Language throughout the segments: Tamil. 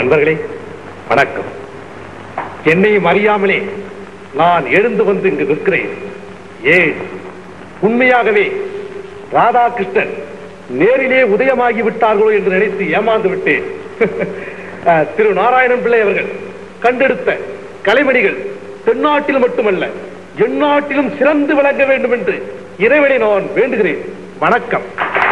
நண்பர்களே வணக்கம் என்னையும் அறியாமலே நான் எழுந்து வந்து இங்கு நிற்கிறேன் ஏன் உண்மையாகவே ராதாகிருஷ்ணன் நேரிலே உதயமாகி விட்டார்களோ என்று நினைத்து ஏமாந்து விட்டேன் அஹ், திரு நாராயணன் பிள்ளை அவர்கள் கண்டெடுத்த கலைமணிகள் தென்னாட்டில் மட்டுமல்ல எந்நாட்டிலும் சிறந்து விளங்க வேண்டும் என்று இறைவனை நான் வேண்டுகிறேன் வணக்கம்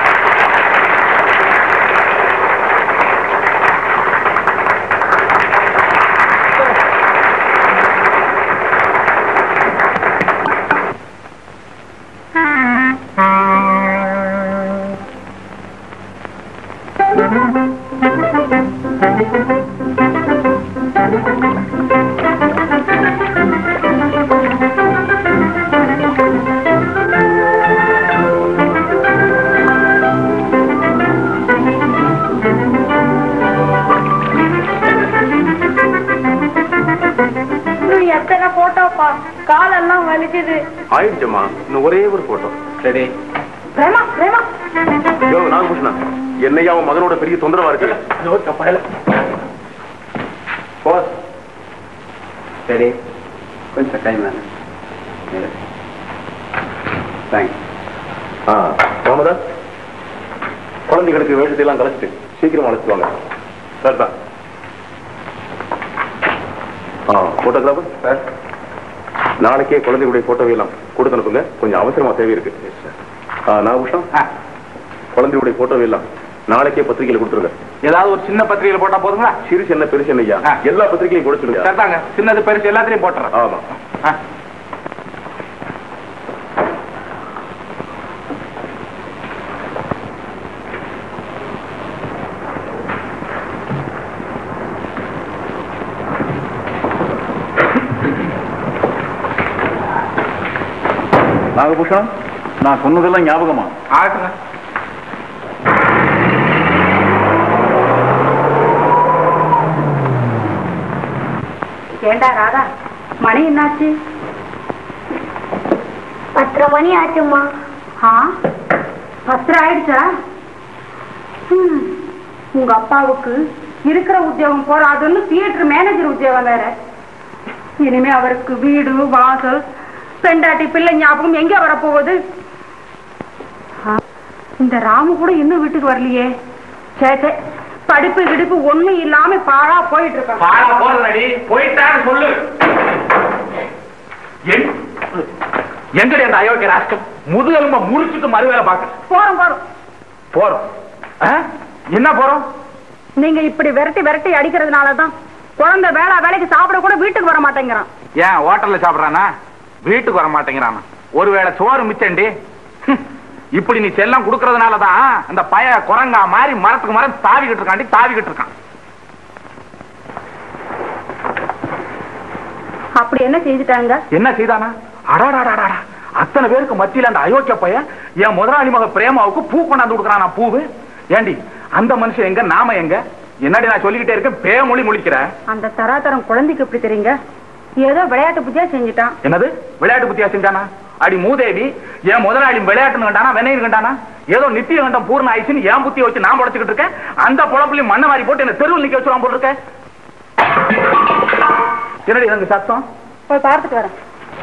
இன்னும் எத்தனை போட்டோப்பா காலெல்லாம் வலிக்குது ஆயிடுச்சுமா இன்னும் ஒரே ஒரு போட்டோ சரி பிரேமா பிரேமா யோ நாகபூஷணா என்னையா அவன் மகனோட பெரிய தொந்தரவா இருக்கு போஸ் சரி கொஞ்சம் டைம் வேணும் தேங்க்ஸ் ஆ ராமதாஸ் குழந்தைகளுக்கு வேஷத்தை எல்லாம் கலைச்சிட்டு சீக்கிரம் அழைச்சிட்டு வாங்க சார் தான் ஆ போட்டோகிராஃபர் சார் நாளைக்கே குழந்தைகளுடைய போட்டோவை எல்லாம் கொடுத்து அனுப்புங்க கொஞ்சம் அவசரமா தேவை இருக்கு ஆ நாகபூஷணம் குழந்தைகளுடைய போட்டோவை எல்லாம் நாளைக்கே பத்திரிகையில கொடுத்துருங்க ஏதாவது ஒரு சின்ன பத்திரிகையில போட்டா போதுங்களா சிறுசு என்ன பெருசு என்னய்யா ஆ. எல்லா பத்திரிகையும் கொடுத்துருங்க சரிதாங்க சின்னது பெருசு எல்லாத்தையும் போட்டுறேன் ஆமா ஆ. நாகபூஷணம் நான் சொன்னதெல்லாம் ஞாபகமா ஆகட்டுங்க ஏண்டா ராதா மணி என்னாச்சு பத்தரை மணி ஆச்சும்மா ஆ பத்திரம் ஆயிடுச்சா ஹம், உங்க அப்பாவுக்கு இருக்கிற உத்தியோகம் போறாதுன்னு தியேட்டர் மேனேஜர் உத்தியோகம் வேற இனிமே அவருக்கு வீடு வாசல் பெண்டாட்டி பிள்ளை ஞாபகம் எங்க வரப்போகுது ஆ, இந்த ராமு கூட இன்னும் வீட்டுக்கு வரலையே சேச்சே படிப்பு கிடிப்பு ஒண்ணும் இல்லாம பாழா போயிட்டு இருக்கான் பாட போறதடி போயிட்டான்னு சொல்லு எங்க- எங்கடி அந்த அயோக்கிய ராஷ்டிரம் முதுகெலும்ப முறிச்சுட்டு மறுவேலை பார்க்க போறோம் போறோம் போறோம் ஆ? என்ன போறோம் நீங்க இப்படி விரட்டி விரட்டி அடிக்கிறதுனாலதான் குழந்தை வேளா வேலைக்கு சாப்பிட கூட வீட்டுக்கு வர மாட்டேங்கிறான் ஏன் ஹோட்டல்ல சாப்பிடறானா வீட்டுக்கு வர மாட்டேங்கிறானா ஒருவேளை சோறு மிச்சண்டி ஹம், இப்படி நீ செல்லம் கொடுக்கறதுனாலதான் அந்த பய குரங்கா மாதிரி மரத்துக்கு மரம் தாவிக்கிட்டு இருக்காண்டி தாவிக்கிட்டு இருக்கான் அப்படி என்ன செய்துட்டாங்க என்ன செய்தானா அடாடாடாடா அத்தனை பேருக்கு மத்தியில அந்த அயோக்கிய பையன் என் முதலாளி மக பிரேமாவுக்கு பூ கொண்டாந்து கொடுக்கறானா பூவு ஏண்டி அந்த மனுஷன் எங்க நாம எங்க என்னடி நான் சொல்லிக்கிட்டே இருக்கேன் பேமொழி முழிக்கிற அந்த தராதரம் குழந்தைக்கு எப்படி தெரியுங்க ஏதோ விளையாட்டு புத்தியா செஞ்சுட்டான் என்னது விளையாட்டு புத்தியா செஞ்சானா அடி மூதேவி என் முதலாளி விளையாட்டுன்னு கண்டானா வெண்ணையில் கண்டானா ஏதோ நித்திய கண்டம் பூர்ண ஆயிடுச்சுன்னு என் புத்திய வச்சு நான் உடச்சுக்கிட்டு இருக்கேன் அந்த பொழப்புலையும் மண்ணை மாறி போட்டு என்ன தெருவில் நிக்க வச்சுருவான் போல் இருக்க என்னடி எனக்கு சத்தம் போய் பார்த்துட்டு வரேன்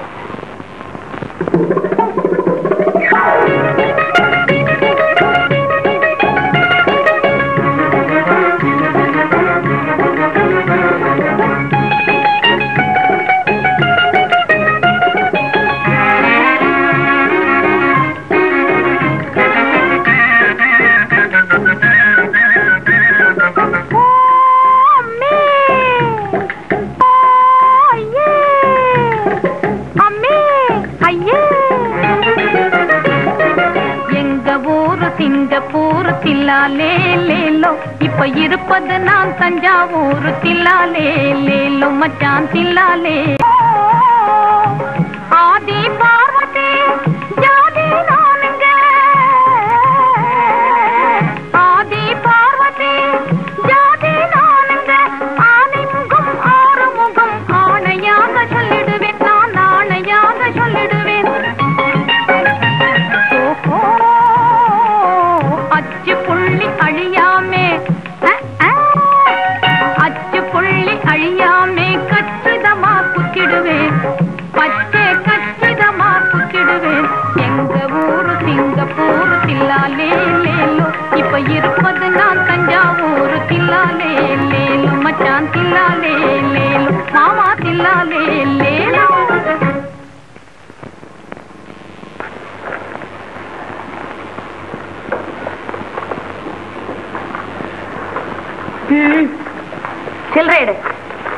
எங்க ஊரு சிங்கப்பூர் தில்லாலே லேலோ இப்ப இருப்பது நான் தஞ்சாவூர் தில்லாலே லேலோ மச்சான் தில்லாலே ஆதி பார்வதி ஜாதி நானுங்க ஆதி பார்வதி ஜாதி நானுங்க ஆனைமுகம் ஆறுமுகம் ஆணையாக சொல்லிடுவேன் நான் ஆணையாக சொல்லிடுவேன் ஓஹோ அச்சு புள்ளி அழியாமே அ, அ. அச்சு சில்லறை எடு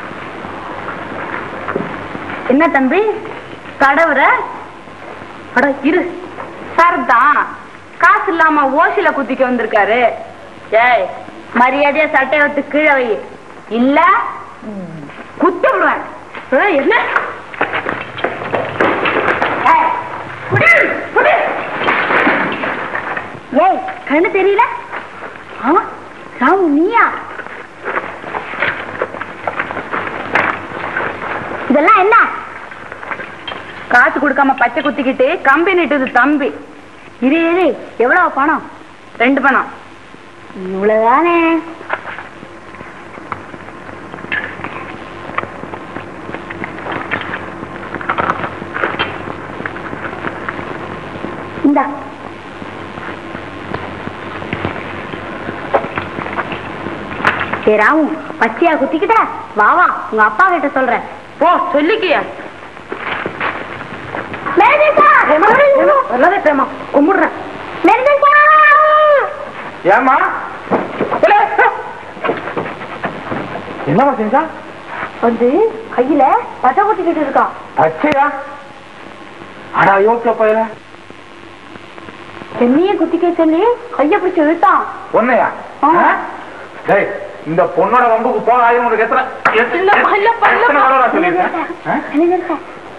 என்ன தம்பி கடவுற அட இரு சார் தான் காசு இல்லாம ஓசில குத்திக்க வந்திருக்காரு ஏய் மரியாதையா சட்டையை விட்டு கீழே வை இல்ல குத்த விடுவேன் ஏய், என்ன ஏய், குடு, குடு. ஏய் கண்ணு தெரியல ஆ ராமு நீயா இதெல்லாம் என்ன காசு கொடுக்காம பச்சை குத்திக்கிட்டு கம்பி நிட்டுது தம்பி இரு இரு எவ்வளவு பணம் ரெண்டு பணம் இவ்வளவுதானே இந்தா சரி ராமு பச்சையா குத்திக்கிட்ட வா வா உங்க அப்பா கிட்ட சொல்றேன் போ சொல்லிக்கியா கும்பிடுறேன் ஏமா என்னமா செஞ்சா வந்து கையில பச்சை குத்திக்கிட்டு இருக்கான் பச்சையா அடா யோசிச்ச பையல சென்னையை குத்திக்க சொல்லி கைய பிடிச்சு இழுத்தான் பொண்ணையா ஆ. ஆ? டேய் இந்த பொண்ணோட வம்புக்கு போக ஆயிரம் உனக்கு எத்தனை இல்லப்பா, இல்லப்பா, எத்தனை இல்லப்பா. தடவை நான் சொல்லியிருக்கேன்? ஆ?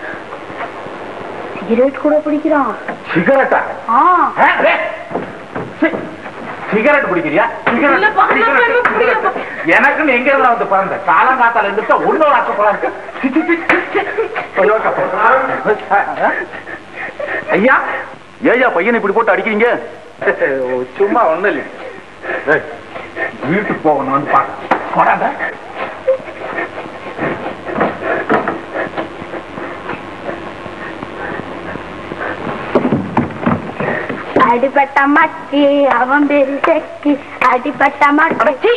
சிகரெட் கூட பிடிக்கிறான் சிகரெட்டா ஆ ஆ, டேய். சி- சிகரெட் பிடிக்கிறியா சிகரெட் இல்லப்பா, இல்லப்பா, சிகரெட், இல்லப்பா, இல்லப்பா. சிகரெட். எனக்குன்னு எங்க இருந்தா வந்து பிறந்த காலங்காத்தால இருந்துட்டா ஒன்னோட ஆசைப்படா இருக்கு சி, சி, சி, சி. ஐயோ, கப்பல். ஐயா ஏயா பையனை இப்படி போட்டு அடிக்கிறீங்க சும்மா ஒண்ணும் இல்லை டேய், வீட்டுக்கு போகணும்னு பாக்க போடாத அடிபட்ட மட்டி அவன் பேரு செக்கி அடிபட்ட மட்டி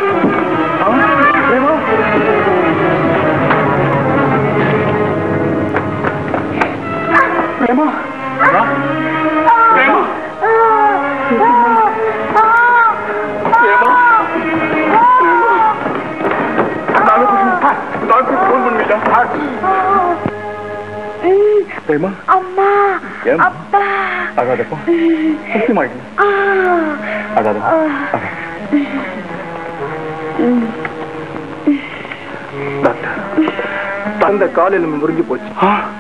டாக்டர் போன் பண்ணுவீங்களா பிரேமா அம்மா ஏன் அப்பா அதாதப்பா சத்தியமாயிட்டு ஆ, அதாத டாக்டர் அந்த கால் எலும்பு முறிஞ்சு போச்சு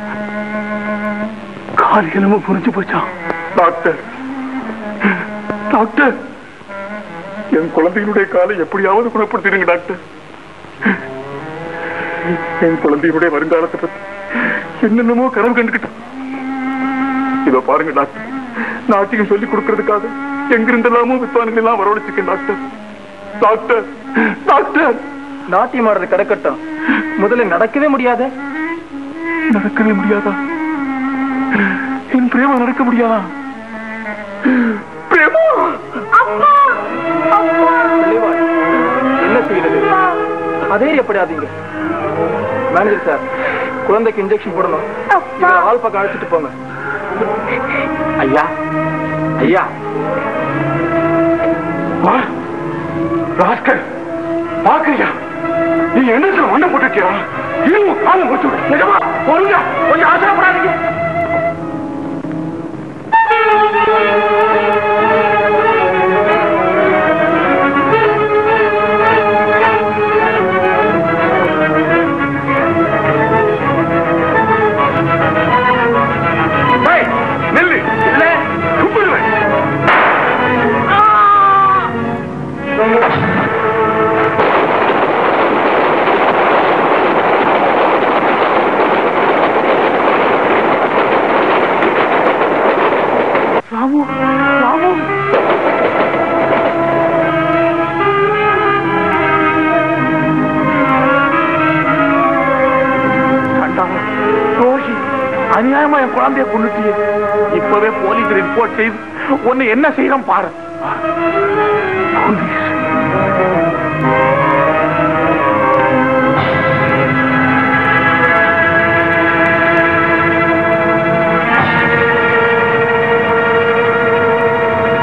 கால் எலும்பு முறிஞ்சு போச்சா டாக்டர் டாக்டர் என் குழந்தையினுடைய காலை எப்படியாவது குணப்படுத்திடுங்க டாக்டர் என் குழந்தையினுடைய வருங்காலத்தை பத்தி என்னென்னமோ கனவு கண்டுக்கிட்டேன் இதோ பாருங்க டாக்டர் நாட்டியம் சொல்லி கொடுக்கறதுக்காக எங்கிருந்தெல்லாமோ வித்வான்கள் எல்லாம் வரவழைச்சிருக்கேன் டாக்டர் டாக்டர் டாக்டர் நாட்டியம் ஆடுறது கிடக்கட்டும் முதல்ல நடக்கவே முடியாது நடக்கவே முடியாதா என் பிரேமா நடக்க முடியாதா பிரேமா என்ன செய்யறது அதே எப்படியாதீங்க மேனேஜர் சார் குழந்தைக்கு இன்ஜெக்ஷன் போடணும் இவரை ஆள் பக்கம் அழைச்சிட்டு போங்க ஐயா ஐயா ராஸ்கர் பாக்குறியா நீ என்ன மண்ணை போட்டுட்டியா இன்னும் காலம் போட்டு விடு. நிஜமா பொறுங்க கொஞ்சம் ஆசைப்படாதீங்க டேய், நில்லு இல்ல கும்பிடுவேன் கண்டாவா ரோஹி அநியாயமா என் குழந்தைய கொண்டுட்டியே இப்பவே போலீஸ் ரிப்போர்ட் செய்து உன்னை என்ன செய்யறோம் பாரு போலீஸ்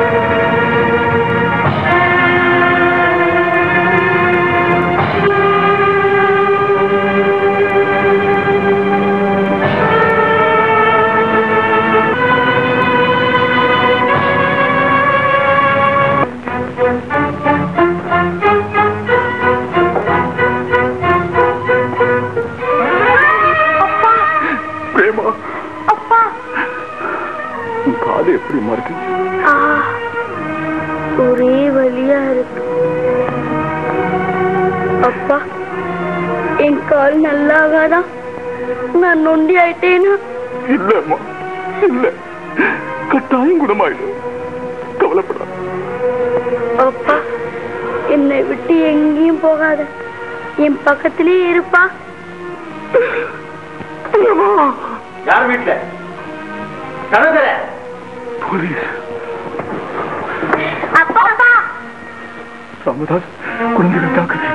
ஆ எப்படிமா இருக்கு ஆ, ஒரே வலியா இருக்கு அப்பா என் கால் நல்லாகாதா நான் நொண்டி ஆயிட்டேனா இல்லம்மா இல்ல கட்டாயம் குணமாயிடும் கவலைப்படாத அப்பா என்னை விட்டு எங்கேயும் போகாத என் பக்கத்திலேயே இருப்பா யார் வீட்டுல கதவு போலீஸ் அப்பா அப்பா ராமதாஸ் குழந்தைகள் தாக்குது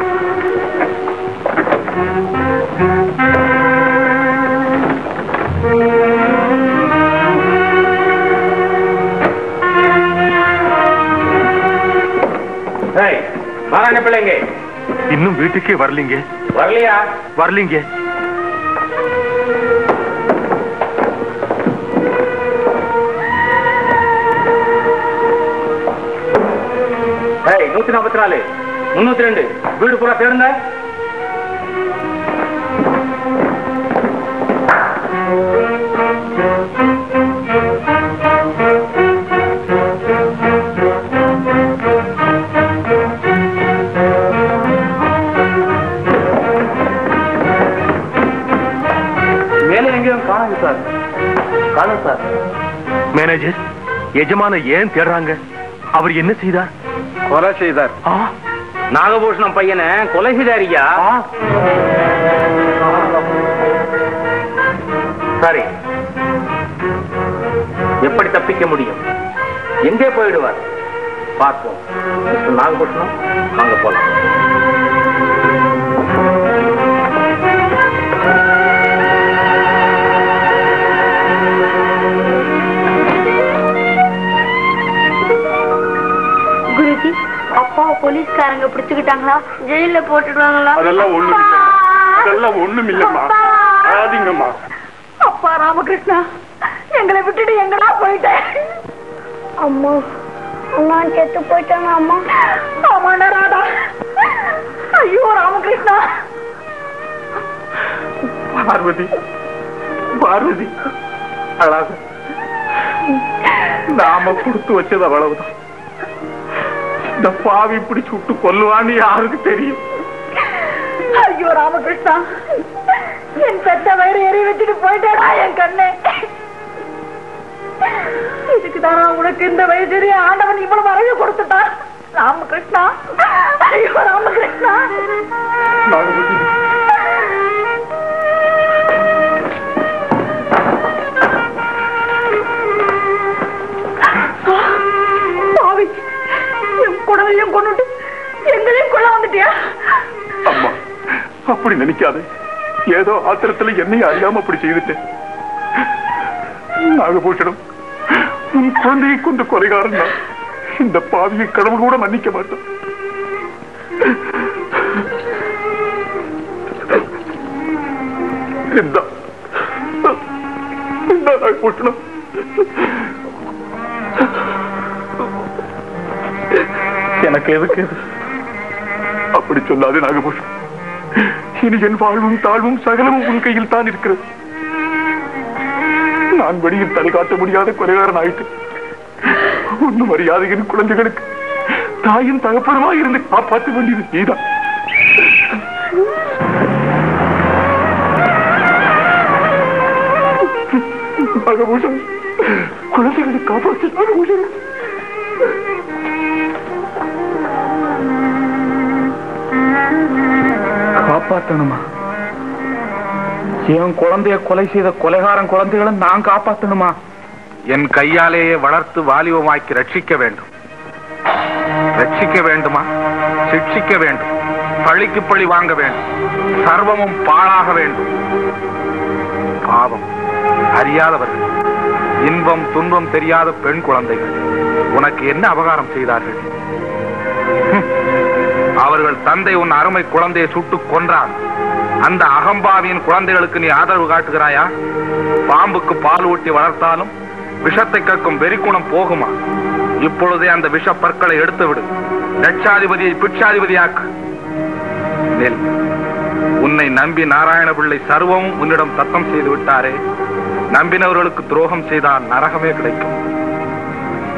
மகான பிள்ளைங்க இன்னும் வீட்டுக்கே வரலீங்க வரலையா வரலீங்க ஏய் நூத்தி நாற்பத்தி நாலு முன்னூத்தி ரெண்டு வீடு பூரா தேடுங்க மேலே எங்கேயும் காணுங்க சார் காணும் சார் மேனேஜர் எஜமான ஏன் தேடுறாங்க அவர் என்ன செய்தார் கொலை செய்தார் ஆ நாகபூஷணம் பையனை கொலை செய்தாரியா சரி எப்படி தப்பிக்க முடியும் எங்கே போயிடுவார் பார்ப்போம் மிஸ்டர் நாகபூஷணம் வாங்க போலாம் குருஜி அப்பாவை போலீஸ்காரங்க பிடிச்சுக்கிட்டாங்களா ஜெயில போட்டுடுவாங்களா அதெல்லாம் ஒண்ணும் இல்ல. அதெல்லாம் ஒண்ணும் இல்லம்மா ஆதிங்கம்மா அப்பா ராமகிருஷ்ணா எங்களை விட்டுட்டு எங்கடா போயிட்டேன் அம்மா நான் செத்து போயிட்டேன் அம்மா ஆமாண்டா ராதா ஐயோ ராமகிருஷ்ணா பார்வதி பார்வதி அழாத நாம கொடுத்து வச்சது அவ்வளவுதான் இந்த பாவி இப்படி சுட்டு கொல்லுவான்னு யாருக்கு தெரியும் ஐயோ ராமகிருஷ்ணா என் பெத்த வயிறு எறி வச்சுட்டு போயிட்டேடா என் கண்ணே இதுக்குதானா உனக்கு இந்த வயசுலயே ஆண்டவன் இவ்வளவு அழகு கொடுத்துட்டான் ராமகிருஷ்ணா ஐயோ ராமகிருஷ்ணா நாகவதி பாவி என் குடலையும் கொண்டுட்டு எங்களையும் கொள்ள வந்துட்டியா அம்மா அப்படி நினைக்காதே ஏதோ ஆத்திரத்துல என்னையும் அறியாம அப்படி செய்துட்டேன் நாகபூஷணம் உன் குழந்தையை கொண்டு கொலைகாரன் நான். இந்த பாவியை கடவுள் கூட மன்னிக்க மாட்டான் இந்தா. இந்தா நாகபூஷணம் எனக்கு எதுக்கு இது அப்படி சொல்லாதே நாகபூஷன் இனி என் வாழ்வும் தாழ்வும் சகலமும் உன் கையில் தான் இருக்கிறது நான் வெளியில் தலை காட்ட முடியாத கொலைகாரன் ஆயிட்டு ஒன்னும் அறியாத என் குழந்தைகளுக்கு தாயும் தகப்பனுமா இருந்து காப்பாற்ற வேண்டியது நீதான் நாகபூஷன் குழந்தைகளை காப்பாற்று நாகபூஷன் காப்பாத்தணுமா என் குழந்தைய கொலை செய்த கொலைகாரன் குழந்தைகளை நான் காப்பாத்தணுமா என் கையாலேயே வளர்த்து வாலிபமாக்கி ரட்சிக்க வேண்டும் ரட்சிக்க வேண்டுமா சிக்ஷிக்க வேண்டும் பழிக்கு பழி வாங்க வேண்டும் சர்வமும் பாழாக வேண்டும் பாவம் அறியாதவர்கள் இன்பம் துன்பம் தெரியாத பெண் குழந்தைகள் உனக்கு என்ன அபகாரம் செய்தார்கள் ஹம். அவர்கள் தந்தை உன் அருமை குழந்தையை சுட்டுக் கொன்றார் அந்த அகம்பாவியின் குழந்தைகளுக்கு நீ ஆதரவு காட்டுகிறாயா பாம்புக்கு பால் ஊட்டி வளர்த்தாலும் விஷத்தை கக்கும் வெறிக்குணம் போகுமா இப்பொழுதே அந்த விஷ பற்களை எடுத்து விடு லட்சாதிபதியை பிட்சாதிபதியாக்கு நெல் உன்னை நம்பி நாராயண பிள்ளை சர்வமும் உன்னிடம் சத்தம் செய்து விட்டாரே நம்பினவர்களுக்கு துரோகம் செய்தால் நரகமே கிடைக்கும்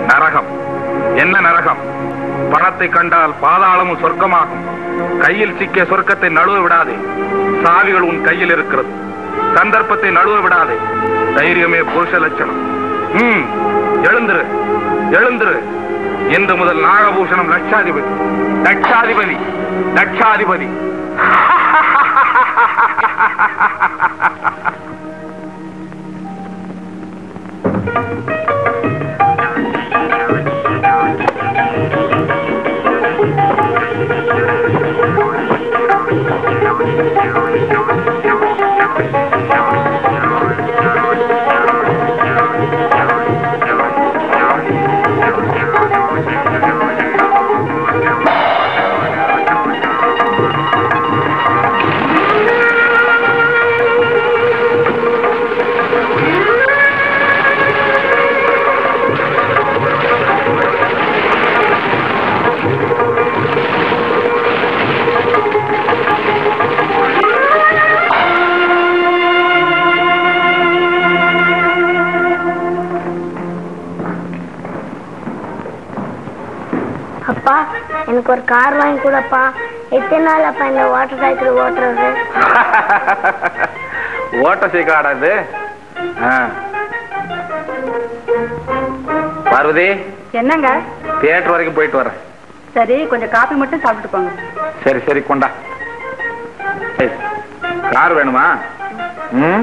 நரகம் என்ன நரகம் பணத்தை கண்டால் பாதாளமும் சொர்க்கமாகும் கையில் சிக்கிய சொர்க்கத்தை நழுவ விடாதே சாவிகள் உன் கையில் இருக்கிறது சந்தர்ப்பத்தை நழுவ விடாதே தைரியமே புருஷ லட்சணம் ம் எழுந்திரு எழுந்திரு இன்று முதல் நாகபூஷணம் லட்சாதிபதி லட்சாதிபதி லட்சாதிபதி அப்பா எனக்கு ஒரு கார் வாங்கி கொடுப்பா எத்தனை நாள் அப்பா இந்த வாட்டர் சைக்கிள் ஓட்டுறது ஓட்ட சீக்கிரம் இது ஆ. பார்வதி என்னங்க தியேட்டர் வரைக்கும் போயிட்டு வரேன் சரி கொஞ்சம் காபி மட்டும் சாப்பிட்டு போங்க சரி சரி கொண்டா ஏய், கார் வேணுமா ம்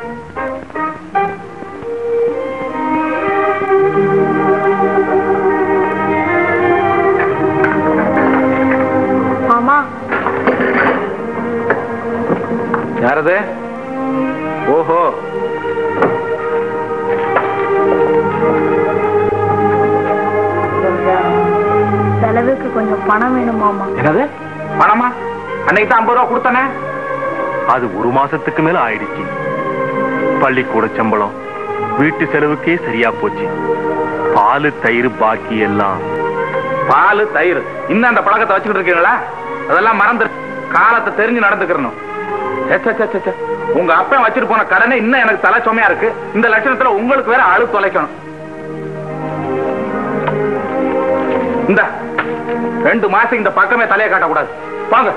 ஆமா யாரது ஓஹோ செலவுக்கு கொஞ்சம் பணம் வேணுமாமா என்னது பணமா அன்னைக்கு தான் ஐம்பது ரூபா கொடுத்தானே அது ஒரு மாசத்துக்கு மேல ஆயிடுச்சு பள்ளிக்கூட சம்பளம் வீட்டு செலவுக்கே சரியா போச்சு பாலு தயிர் பாக்கி எல்லாம் பால் தயிர் இன்னும் அந்த பழக்கத்தை வச்சுக்கிட்டு இருக்கீங்களா அதெல்லாம் மறந்து காலத்தை தெரிஞ்சு நடந்துக்கிறணும் ச்சே, ச்சே, ச்சே, ச்சே, ச்சே. உங்க அப்பன் வச்சுட்டு போன கடனை இன்னும் எனக்கு தலை சுமையா இருக்கு இந்த லட்சணத்துல உங்களுக்கு வேற அழு தொலைக்கணும் இந்த ரெண்டு மாசம் இந்த பக்கமே தலையை காட்டக்கூடாது வாங்க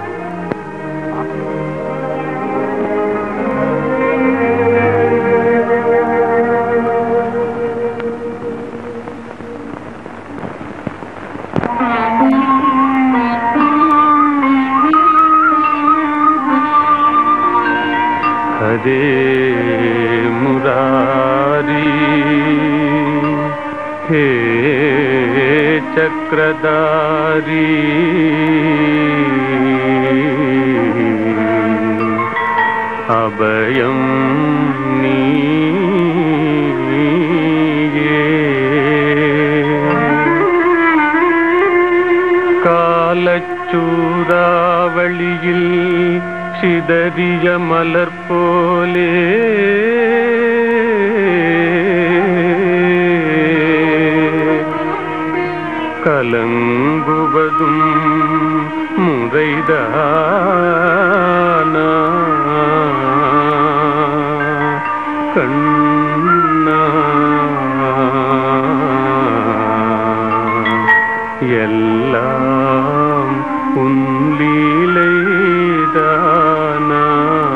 हरे मुरारी हे चक्रधारी अभयं नीये കാലച്ചൂറാവളിയിൽ ചിതറിയ മലർ പോലെ കലങ്കുവതും മുറൈദാന கண்ணா எல்லாம் உன்லீலைதானா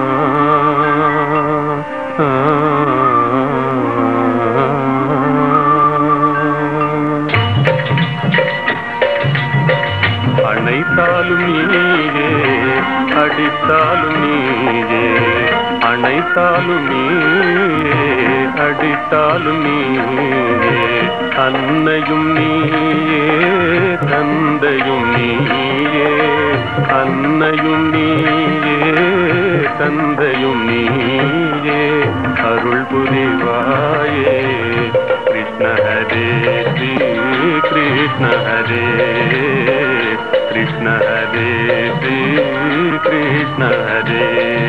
அணைத்தாலும் நீயே அடித்தாலும் நீயே அணைத்தாலும் நீயே அடித்தாலும் நீயே அன்னையும் நீயே தந்தையும் நீயே அன்னையும் நீயே தந்தையும் நீயே அருள் புரிவாயே கிருஷ்ண ஹரே ஸ்ரீ கிருஷ்ண ஹரே கிருஷ்ண ஹரே ஸ்ரீ கிருஷ்ண ஹரே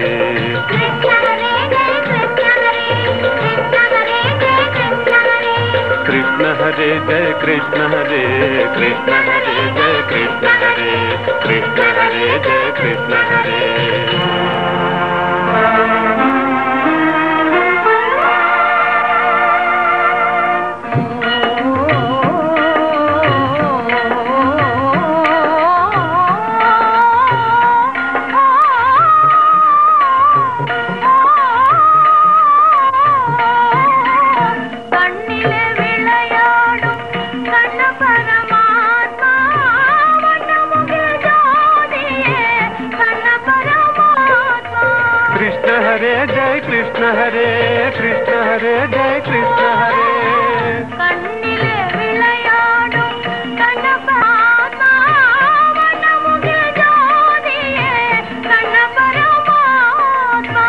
कृष्ण हरे जय कृष्ण हरे कृष्ण हरे जय कृष्ण हरे कृष्ण हरे जय कृष्ण हरे கிருஷ்ண ஹரே கிருஷ்ண ஹரே ஜெய கிருஷ்ண ஹரே கண்ணிலே விளையாடும் கண்ணபரமாத்மா வண்ணமுகில் ஜோதியே கண்ணபரமாத்மா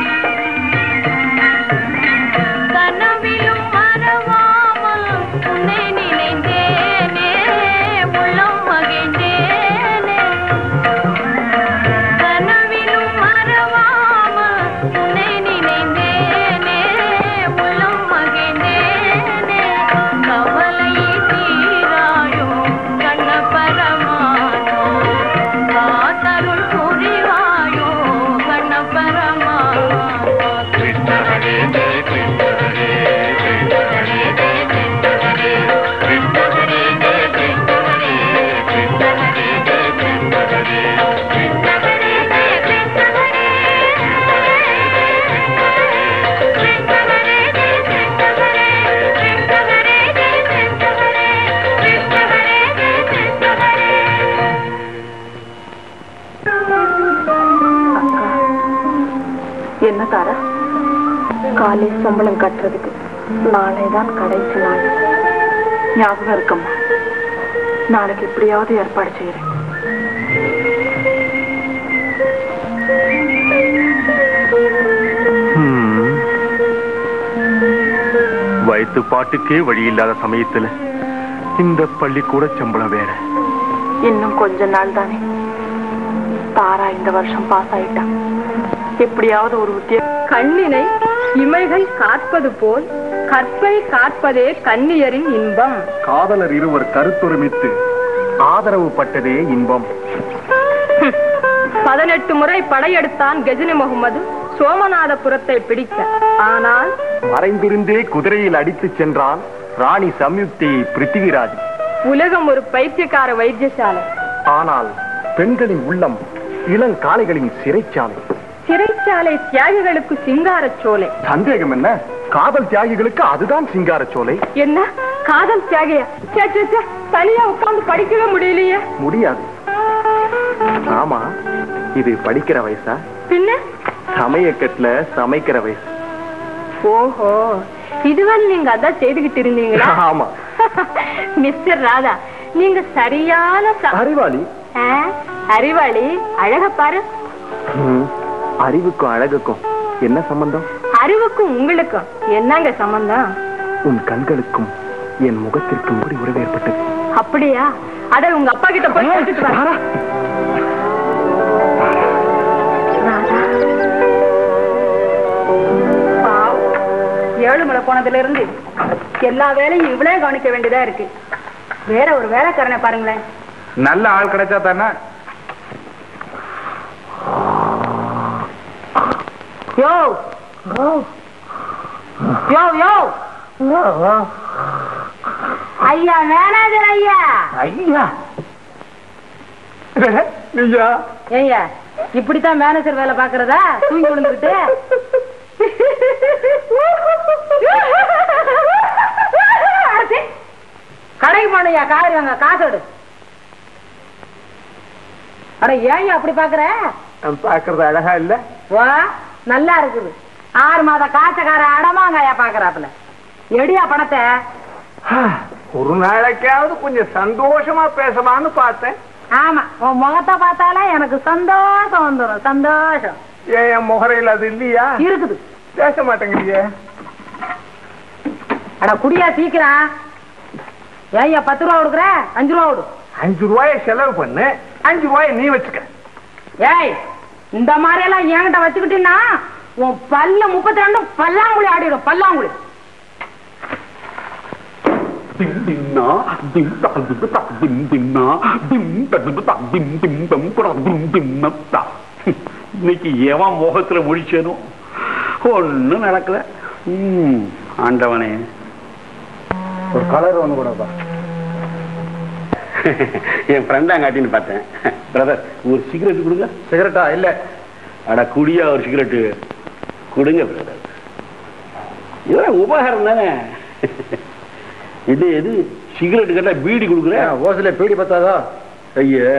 கனவிலும் மறவாமல் உன்னை நினைந்தேனே உள்ளம் மகிழ்ந்தேனே கனவிலும் மறவாமல் உன்னை நினைந்தேனே உள்ளம் மகிழ்ந்தேனே கவலையை தீராயோ கண்ணபரமானோ காத்தருள் புரிவாயோ கண்ணபரமானோ கிருஷ்ண ஹரே ஜெய கிருஷ்ண ஹரே கிருஷ்ண ஹரே ஜெய கிருஷ்ண ஹரே கிருஷ்ண ஹரே ஜெய கிருஷ்ண ஹரே கிருஷ்ண ஹரே ஜெய கிருஷ்ண ஹரே கிருஷ்ண ஹரே ஜெய கிருஷ்ண ஹரே கிருஷ்ண ஹரே ஜெய கிருஷ்ண ஹரே கிருஷ்ண ஹரே ஜெய கிருஷ்ண ஹரே கிருஷ்ண ஹரே ஜெய கிருஷ்ண ஹரே என்ன தாரா காலேஜ் சம்பளம் கட்டுறதுக்கு நாளை தான் கடைசி நாள் ஞாபகம் இருக்கம்மா நாளைக்கு எப்படியாவது ஏற்பாடு செய்யறேன் ஹம். வயிற்று பாட்டுக்கே வழி இல்லாத சமயத்துல இந்த பள்ளிக்கூட சம்பளம் வேற இன்னும் கொஞ்ச நாள் தானே தாரா இந்த வருஷம் பாஸ் ஆயிட்டா எப்படியாவது ஒரு உத்தியோகம் கண்ணினை இமைகள் காற்பது போல் கற்பை காற்பதே கண்ணியரின் இன்பம் காதலர் இருவர் கருத்தொருமித்து ஆதரவு பட்டதே இன்பம் பதினெட்டு முறை படையெடுத்தான் கஜினி முகமது சோமநாதபுரத்தை பிடிக்க ஆனால் மறைந்திருந்தே குதிரையில் அடித்துச் சென்றான் ராணி சம்யுக்தி பிருத்திவிராஜ் உலகம் ஒரு பைத்தியக்கார வைத்தியசாலை ஆனால் பெண்களின் உள்ளம் இளங்காளைகளின் சிறைச்சாலை சிறைச்சாலை தியாகிகளுக்கு சிங்காரச் சோலை சந்தேகம் என்ன காதல் தியாகிகளுக்கு அதுதான் சிங்கார சோலை என்ன காதல் தியாகியா சே, சே, சே, தனியா உட்கார்ந்து படிக்கவே முடியலையே முடியாது ஆமா இது படிக்கிற வயசா பின்ன சமயக்கட்டுல சமைக்கிற வயசு ஓஹோ இதுவரை நீங்க அதான் செய்துகிட்டு இருந்தீங்களா ஆமா மிஸ்டர் ராதா நீங்க சரியான ச- அறிவாளி ஆ, அறிவாளி அழக பாரு ம், அறிவுக்கும் அழகுக்கும் என்ன சம்பந்தம் அறிவுக்கும் உங்களுக்கும் என்னங்க சம்பந்தம் உன் கண்களுக்கும் என் முகத்திற்கும் கூடி உறவு ஏற்பட்டது அப்படியா அட உங்க அப்பா கிட்ட போய் கேட்டுட்டு வா. தாரா, ராதா. பாவம். ஏழுமலை போனதுல இருந்து எல்லா வேலையும் இவ்வளே கவனிக்க வேண்டியதா இருக்கு வேற ஒரு வேலைக்காரனை பாருங்களேன் நல்ல ஆள் கிடைச்சா தானே யோ யோ யோ ஐயா மேனேஜர் ஐயா ஐயா நீயா ஏய்யா இப்படித்தான் மேனேஜர் வேலை பாக்குறதா தூங்கி விழுந்துகிட்டு அடச்சே. கடைக்கு போனையா காரி வாங்க காசு எடு அட ஏன் அப்படி பாக்குற பாக்குறது அழகா இல்ல வா நல்லா இருக்குது ஆறு மாத காய்ச்சக்கார அடமாங்கயா பாக்குறாப்புல எடியா பணத்தை ஒரு நாளைக்காவது கொஞ்சம் சந்தோஷமா பேசலாம்னு பார்த்தேன் ஆமா உன் முகத்தை பார்த்தாலே எனக்கு சந்தோஷம் வந்துடும் சந்தோஷம் ஏன் என் முகரையில் அது இல்லையா இருக்குது பேச மாட்டேங்கிறீங்க அட குடியா சீக்கிரம் ஏய்யா பத்து ரூபா கொடுக்குற அஞ்சு ரூபா கொடு அஞ்சு ரூபாய செலவு பண்ணு அஞ்சு ரூபாய நீ வச்சுக்க ஏய் இந்த மாதிரி எல்லாம் என்கிட்ட வச்சுக்கிட்டீங்கன்னா உன் பல்ல முப்பத்தி ரெண்டும் பல்லாங்குழி ஆடிடும் பல்லாங்குழி திம் தின்னா திம் தா திம் தா திம் தின்னா திம் த திம் தா திம் திம் தம் குட திம் திம் நத்தா இன்னைக்கு எவன் முகத்துல முழிச்சனோ ஒண்ணும் நடக்கல ம், ஆண்டவனே ஒரு கலர் ஒண்ணு கூடப்பா என் ஃப்ரெண்டா காட்டின்னு பார்த்தேன் பிரதர் ஒரு சிகரெட் கொடுங்க சிகரெட்டா இல்ல அட குடியா ஒரு சிகரெட் கொடுங்க பிரதர் இதெல்லாம் உபகாரம் தானே இது எது சிகரெட் கேட்டா பீடி கொடுக்குறேன் ஓசில பீடி பத்தாதா ஐயா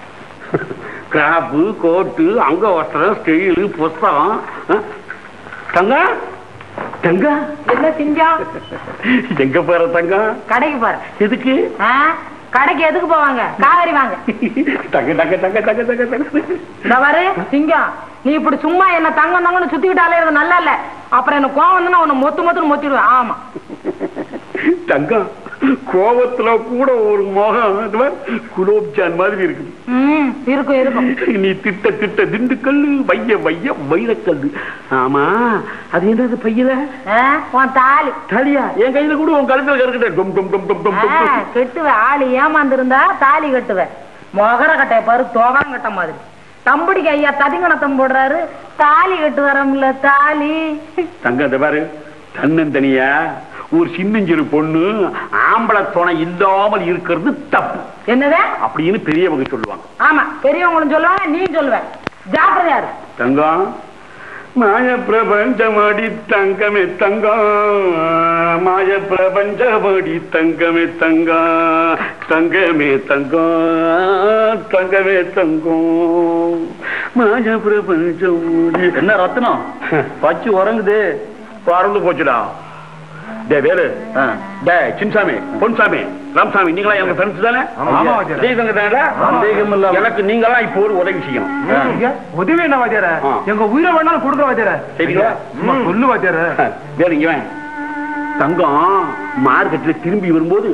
கிராப்பு கோட்டு அங்க வஸ்திரம் ஸ்டெயிலு புஸ்தகம் ஆ? தங்கம் தங்கம் என்ன சிங்கம் எங்க போற தங்கம் கடைக்கு போற எதுக்கு ஆ? கடைக்கு எதுக்கு போவாங்க காவேரி வாங்க தங்க தங்க தங்க தங்க தங்க தங்க இந்த பாரு சிங்கம் நீ இப்படி சும்மா என்ன தங்கம் தங்கம்னு சுத்திக்கிட்டாலே இது நல்லா இல்ல அப்புறம் எனக்கு கோவம் வந்து உன்னை மொத்து மொத்துன்னு மொத்திடுவேன் ஆமா தங்கம் கோபத்துல கூட ஒரு முகம் அது மாதிரி குலோப்ஜான் மாதிரி இருக்குது ம் இருக்கும் இருக்கும் நீ திட்ட திட்ட திண்டுக்கல்லு வைய வைய வைரக்கல்லு ஆமா அது என்னது பையல ஆ, உன் தாலி தலியா என் கையில கூட உன் கழுத்துல கருக்கிட்ட டும் டும் டும் டும் டும் ஆ, டும் கெட்டுவேன் ஆளு ஏமாந்திருந்தா தாலி கட்டுவேன் மொகர கட்டைய பாரு தோகான் கட்ட மாதிரி தம்படிக்கு ஐயா ததிங்கணத்தம் போடுறாரு தாலி கட்டு வரம்ல தாலி தங்க இந்த பாரு தன்னந்தனியா ஒரு சின்னஞ்சிறு பொண்ணு ஆம்பளை துணை இல்லாமல் இருக்கிறது தப்பு என்னது அப்படின்னு பெரியவங்க சொல்லுவாங்க ஆமா பெரியவங்களும் சொல்லுவாங்க நீ சொல்லுவ ஜாக்கிரதையா இரு தங்கம் மாய பிரபஞ்சமடி தங்கமே தங்கம் மாய பிரபஞ்சமடி தங்கமே தங்கம் தங்கமே தங்கம் தங்கமே தங்கம் மாய பிரபஞ்சம் என்ன ரத்னம் பச்சு உறங்குது பறந்து போச்சுடா டே வேலு டே சின்சாமி பொன்சாமி ராமசாமி நீங்களா எனக்கு ஃப்ரெண்ட்ஸ் தானே ஆமா, வாத்தியாரே. தெய்வங்க தானே சந்தேகம் இல்லாம. எனக்கு நீங்களா இப்போ ஒரு உதவி செய்யணும் உதவி என்ன வாத்தியார ஆ. எங்க உயிரை வேணாலும் கொடுக்குற வாத்தியார சரிங்களா? சும்மா சொல்லு வாத்தியார வேறு இங்க வாங்க. தங்கம் மார்க்கெட்ல திரும்பி வரும்போது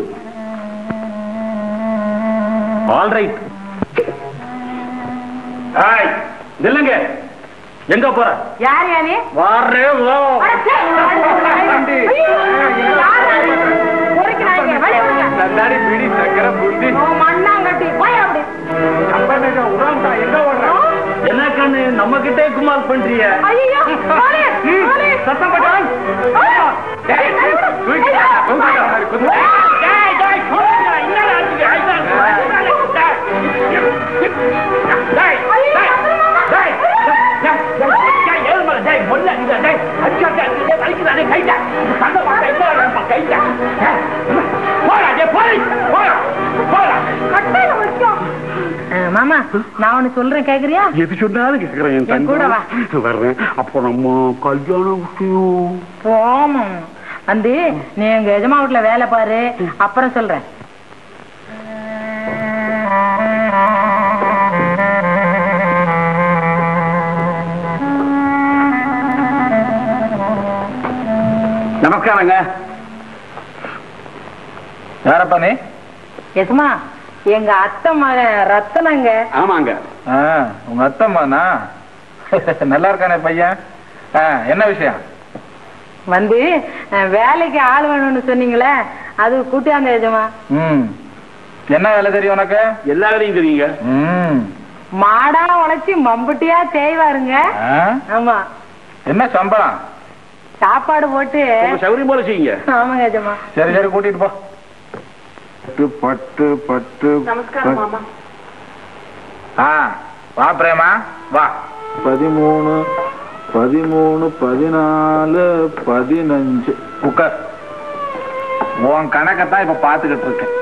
ஆல் ரைட் நில்லுங்க எங்க போற யார் யானே வாரே வா நன்னாடி பிடி சக்கர புந்தி மண்ணாங்கட்டி போய் அப்படி உராம்டா எங்க ஓடுற என்ன கண்ணு நம்ம கிட்டே குமார் பண்றிய ஐயோ போலே, போலே. சத்தம் போட்டான் டேய், டேய், தூக்கிடா, தூக்கிடா, மாதிரி குத்து. கட்டையில வச்சோம். ஆ, மாமா நான் ஒண்ணு சொல்றேன் கேக்குறியா எது சொன்னாலும் கேக்குறேன் என் என் கூட வா. தங்கம் வர்றேன் அப்போ நம்ம கல்யாண விஷயம் போமா வந்து நீ எங்க எஜமா வீட்டுல வேலை பாரு அப்புறம் சொல்றேன் நமஸ்காரங்க யாரப்பா நீ எஜமா எங்க அத்தை மகன் ரத்தனங்க ஆமாங்க ஆ, உங்க அத்தம்மாண்ணா நல்லா இருக்கானே பையன் ஆ, என்ன விஷயம் வந்து அஹ், வேலைக்கு ஆள் வேணும்னு சொன்னீங்களே அது கூட்டியாங்க எஜமா ம் என்ன வேலை தெரியும் உனக்கு எல்லா வேலையும் தெரியுங்க ம் மாடா உழைச்சி மம்புட்டியா தேய்வாருங்க ஆ? ஆமா என்ன சம்பளம் சாப்பாடு போட்டு உங்க சௌகரியம் போல செய்யுங்க ஆமாங்க எஜமா சரி சரி கூட்டிட்டு போ பட்டு பட்டு பட்டு நமஸ்காரம் மாமா ஆ வா பிரேமா வா பதிமூணு பதிமூணு பதினாலு பதினஞ்சு உட்கார் உன் கணக்கத்தான் இப்ப பாத்துக்கிட்டு இருக்கேன்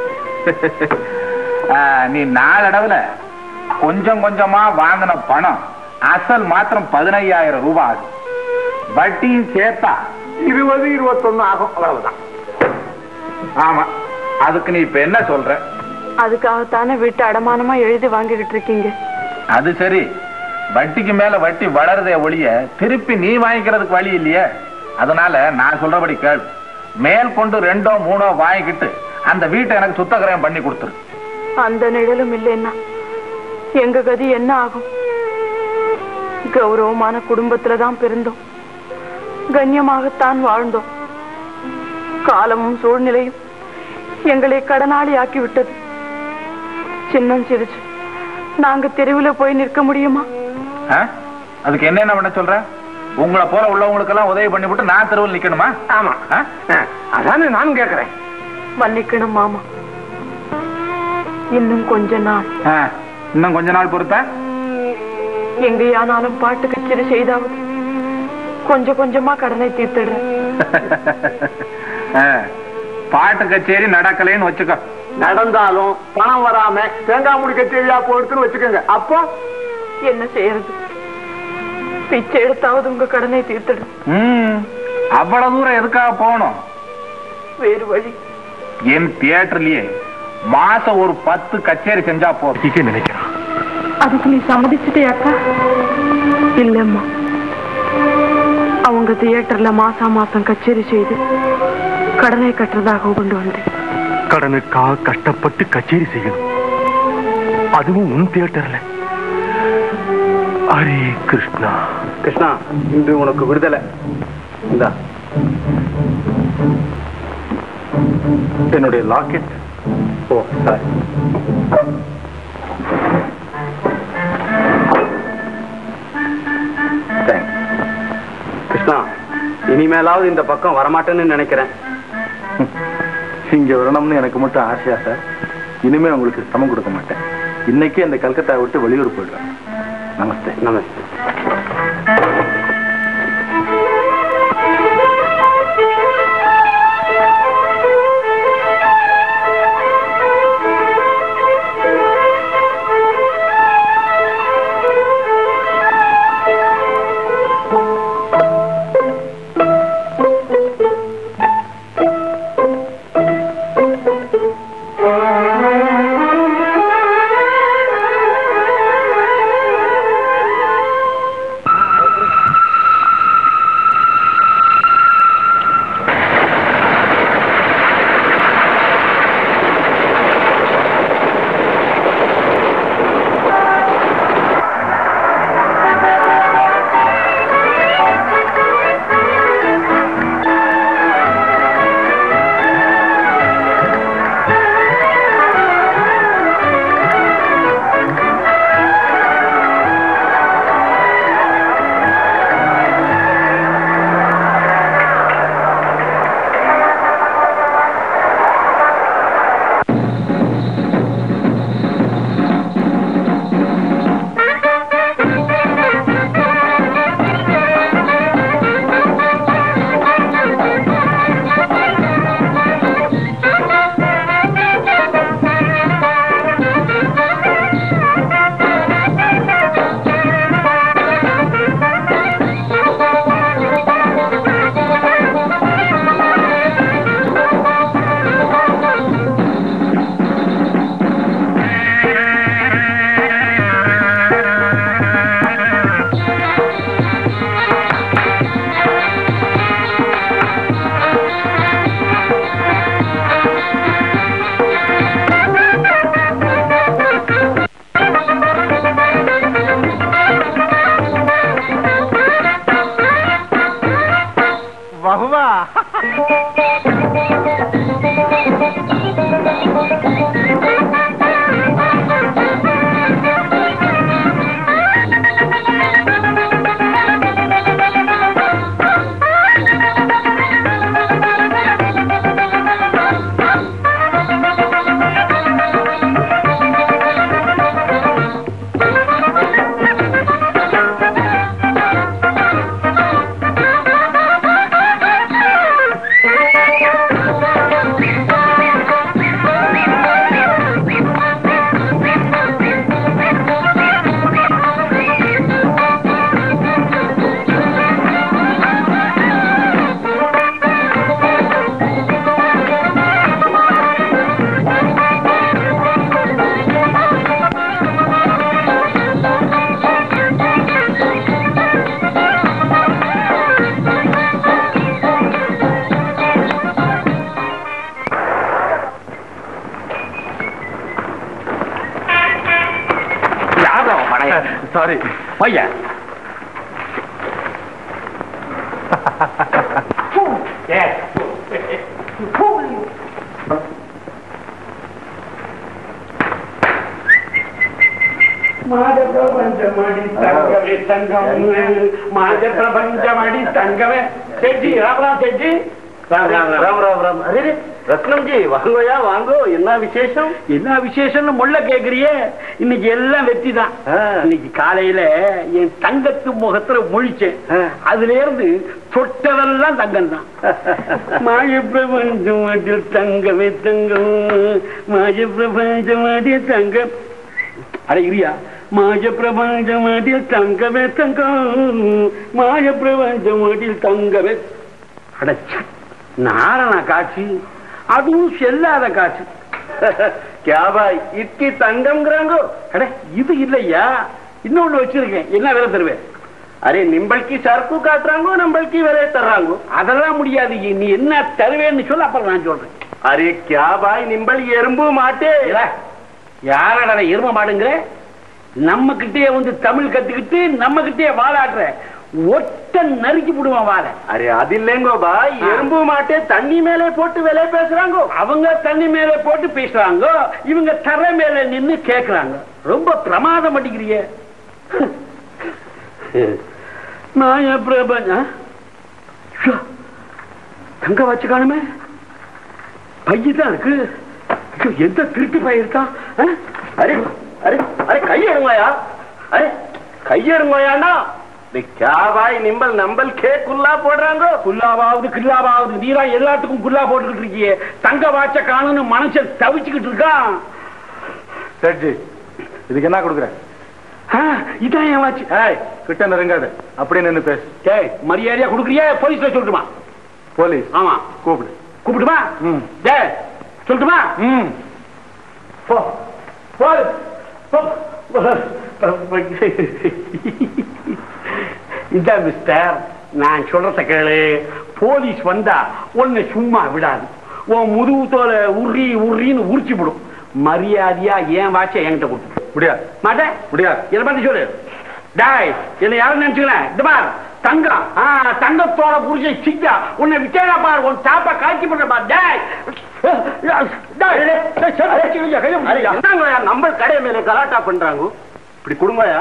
ஆ, நீ நாளடைவுல கொஞ்சம் கொஞ்சமா வாங்கின பணம் அசல் மாத்திரம் பதினையாயிரம் ரூபாய் ஆகும் வட்டியும் சேர்த்தா இருபது இருபத்தொன்னு ஆகும் அவ்வளவுதான் ஆமா அதுக்கு நீ இப்ப என்ன சொல்ற அதுக்காகத்தானே வீட்டு அடமானமா எழுதி வாங்கிக்கிட்டு இருக்கீங்க அது சரி வட்டிக்கு மேல வட்டி வளருதே ஒழிய திருப்பி நீ வாங்கிக்கிறதுக்கு வழி இல்லையே அதனால நான் சொல்றபடி கேள் மேல் கொண்டு ரெண்டோ மூணோ வாங்கிக்கிட்டு அந்த வீட்டை எனக்கு சுத்தகரம் பண்ணி கொடுத்துரு அந்த நிழலும் இல்லைன்னா எங்க கதி என்ன ஆகும் கௌரவமான குடும்பத்துல தான் பிறந்தோம் கண்ணியமாகத்தான் வாழ்ந்தோம் காலமும் சூழ்நிலையும் எங்களை கடனாளி ஆக்கி விட்டது சின்னம் சிரிச்சு நாங்க தெருவுல போய் நிற்க முடியுமா ஆ? அதுக்கு என்ன என்ன பண்ண சொல்ற உங்களை போல உள்ளவங்களுக்கெல்லாம் உதவி பண்ணிவிட்டு நான் தெருவில் நிக்கணுமா ஆமா ஆ? அதானே நானும் கேக்குறேன் மன்னிக்கணும் மாமா இன்னும் கொஞ்ச நாள் ஆ, இன்னும் கொஞ்ச நாள் பொறுத்த எங்கேயானாலும் பாட்டு கச்சேரி செய்தாவது கொஞ்சம் கொஞ்சமா கடனை தீர்த்துடுறேன் ஆ, பாட்டு கச்சேரி நடக்கலைன்னு வச்சுக்கோ நடந்தாலும் பணம் வராம தேங்காய் முடி கச்சேரியா போடுத்துன்னு வச்சுக்கோங்க அப்போ என்ன செய்யறது பிச்சை எடுத்தாவது உங்க கடனை தீர்த்துடு ம், அவ்வளவு தூரம் எதுக்காக போகணும் வேறு வழி என் தியேட்டர்லயே மாசம் ஒரு பத்து கச்சேரி செஞ்சா போதும் நினைக்கிறான் அதுக்கு நீ சம்மதிச்சிட்டே அக்கா இல்லம்மா அவங்க தியேட்டர்ல மாசம் மாசம் கச்சேரி செய்து கடனை கட்டுறதாக கொண்டு வந்தேன் கடனுக்காக கஷ்டப்பட்டு கச்சேரி செய்யணும் அதுவும் உன் தியேட்டர்ல ஹரே கிருஷ்ணா கிருஷ்ணா இன்று உனக்கு விடுதலை இந்தா என்னுடைய locket oh sorry thanks Krishna இனிமேலாவது இந்த பக்கம் வரமாட்டேன்னு நினைக்கிறேன் இங்க வரணும்னு எனக்கு மட்டும் ஆசையா சார் இனிமே உங்களுக்கு சமம் கொடுக்க மாட்டேன் இன்னைக்கே இந்த கல்கத்தா விட்டு வெளியூர் போயிடுறேன் நமஸ்தே நமஸ்தே சாரி பையன் மாத பிரபஞ்சமடி தங்கமே தங்கம் மாத பிரபஞ்சமடி தங்கமே செட்டி ராமராம் செட்டி ராம் ராம் ராம் ராம் அரே ரத்னம்ஜி வாங்கோயா வாங்கோ என்ன விசேஷம் என்ன விசேஷம்னு முள்ள கேக்குறியே இன்னைக்கு எல்லாம் வெற்றி தான் ஆ. இன்னைக்கு காலையில என் தங்கத்து முகத்துல முழிச்சேன் ஆ. அதுல இருந்து தொட்டதெல்லாம் தங்கம் தான் மாய பிரபஞ்சமாட்டில் தங்கமே தங்கம் மாய பிரபஞ்சமாட்டிய தங்கம் அட இரியா மாய பிரபஞ்சமடில் தங்கமே தங்கம் மாய பிரபஞ்சமடில் தங்கமே அடச்ச நாரண காட்சி அதுவும் செல்லாத காட்சி கேபாய் இட்கி தங்கம்ங்கிறாங்கோ அட இது இல்லையா இன்னொன்னு வச்சிருக்கேன் என்ன விலை தருவேன் அரே நிம்பல்கி சரக்கு காட்டுறாங்கோ நம்மளுக்கு விலையை தர்றாங்கோ அதெல்லாம் முடியாது நீ என்ன தருவேன்னு சொல்ல அப்புறம் நான் சொல்றேன் அரே கேபாய் நிம்பல் எறும்பு மாட்டே யாரடா எரும மாடுங்கிற நம்ம கிட்டே வந்து தமிழ் கத்துக்கிட்டு நம்ம கிட்டே வாழாடுற ஒட்ட நறுக்கி விடுவான் வாழ அரே அது இல்லைங்கோ பாய் எறும்பு மாட்டே தண்ணி மேலே போட்டு விலை பேசுறாங்கோ அவங்க தண்ணி மேல போட்டு பேசுறாங்க இவங்க தர மேல நின்னு கேக்குறாங்க ரொம்ப பிரமாதம் பண்ணிக்கிறிய மாய பிரபஞ்ச தங்க வச்சு காணுமே பையதான் இருக்கு ஐயோ, எந்த திருட்டு பையன் இருக்கான் ஆ? அரே அரே அரே கையெடுங்கோயா அரே கையெடுங்கோயாண்டா கேபாய் நிம்பல் நம்பல் கே குல்லா போடுறாங்கோ குல்லாவாவது கில்லாவாவது நீதான் எல்லாத்துக்கும் குல்லா போட்டுக்கிட்டு இருக்கியே தங்க வாட்ச காணும்னு மனுஷன் தவிச்சுக்கிட்டு இருக்கான் சரி இதுக்கு என்ன கொடுக்குறேன் ஆ, இதான் என் வாட்ச் ஏய் கிட்ட நெருங்காது அப்படியே நின்னு பேசு டேய் மரியாதையா கொடுக்குறியா போலீஸ்ல சொல்லட்டுமா போலீஸ் ஆமா கூப்பிடு கூப்பிட்டுமா ம். டேய் சொல்லட்டுமா ம் போ போ போ. இந்த மிஸ்டர் நான் சொல்றத கேளு போலீஸ் வந்தா உன்னை சும்மா விடாது உன் முதுகு தோலை உரி உரின்னு உரிச்சு விடும் மரியாதையா ஏன் வாட்ச என்கிட்ட கொடுத்து முடியாது மாட்டேன் முடியாது இதை பத்தி சொல்லு டாய் என்ன யாரும் நினைச்சுக்கிறேன் இந்த பார் தங்கம் ஆ, தங்கத்தோட புரிஞ்ச சிக்கா உன்னை விட்டேனா பார் உன் சாப்பா காய்ச்சி பண்ற பார் டாய் டாய், டேய், டேய், சரி, வச்சு வைங்க, கையை அரே பிடிங்க. என்னங்கோயா நம்ம கடை மேல கலாட்டா பண்றாங்கோ இப்படி கொடுங்கோயா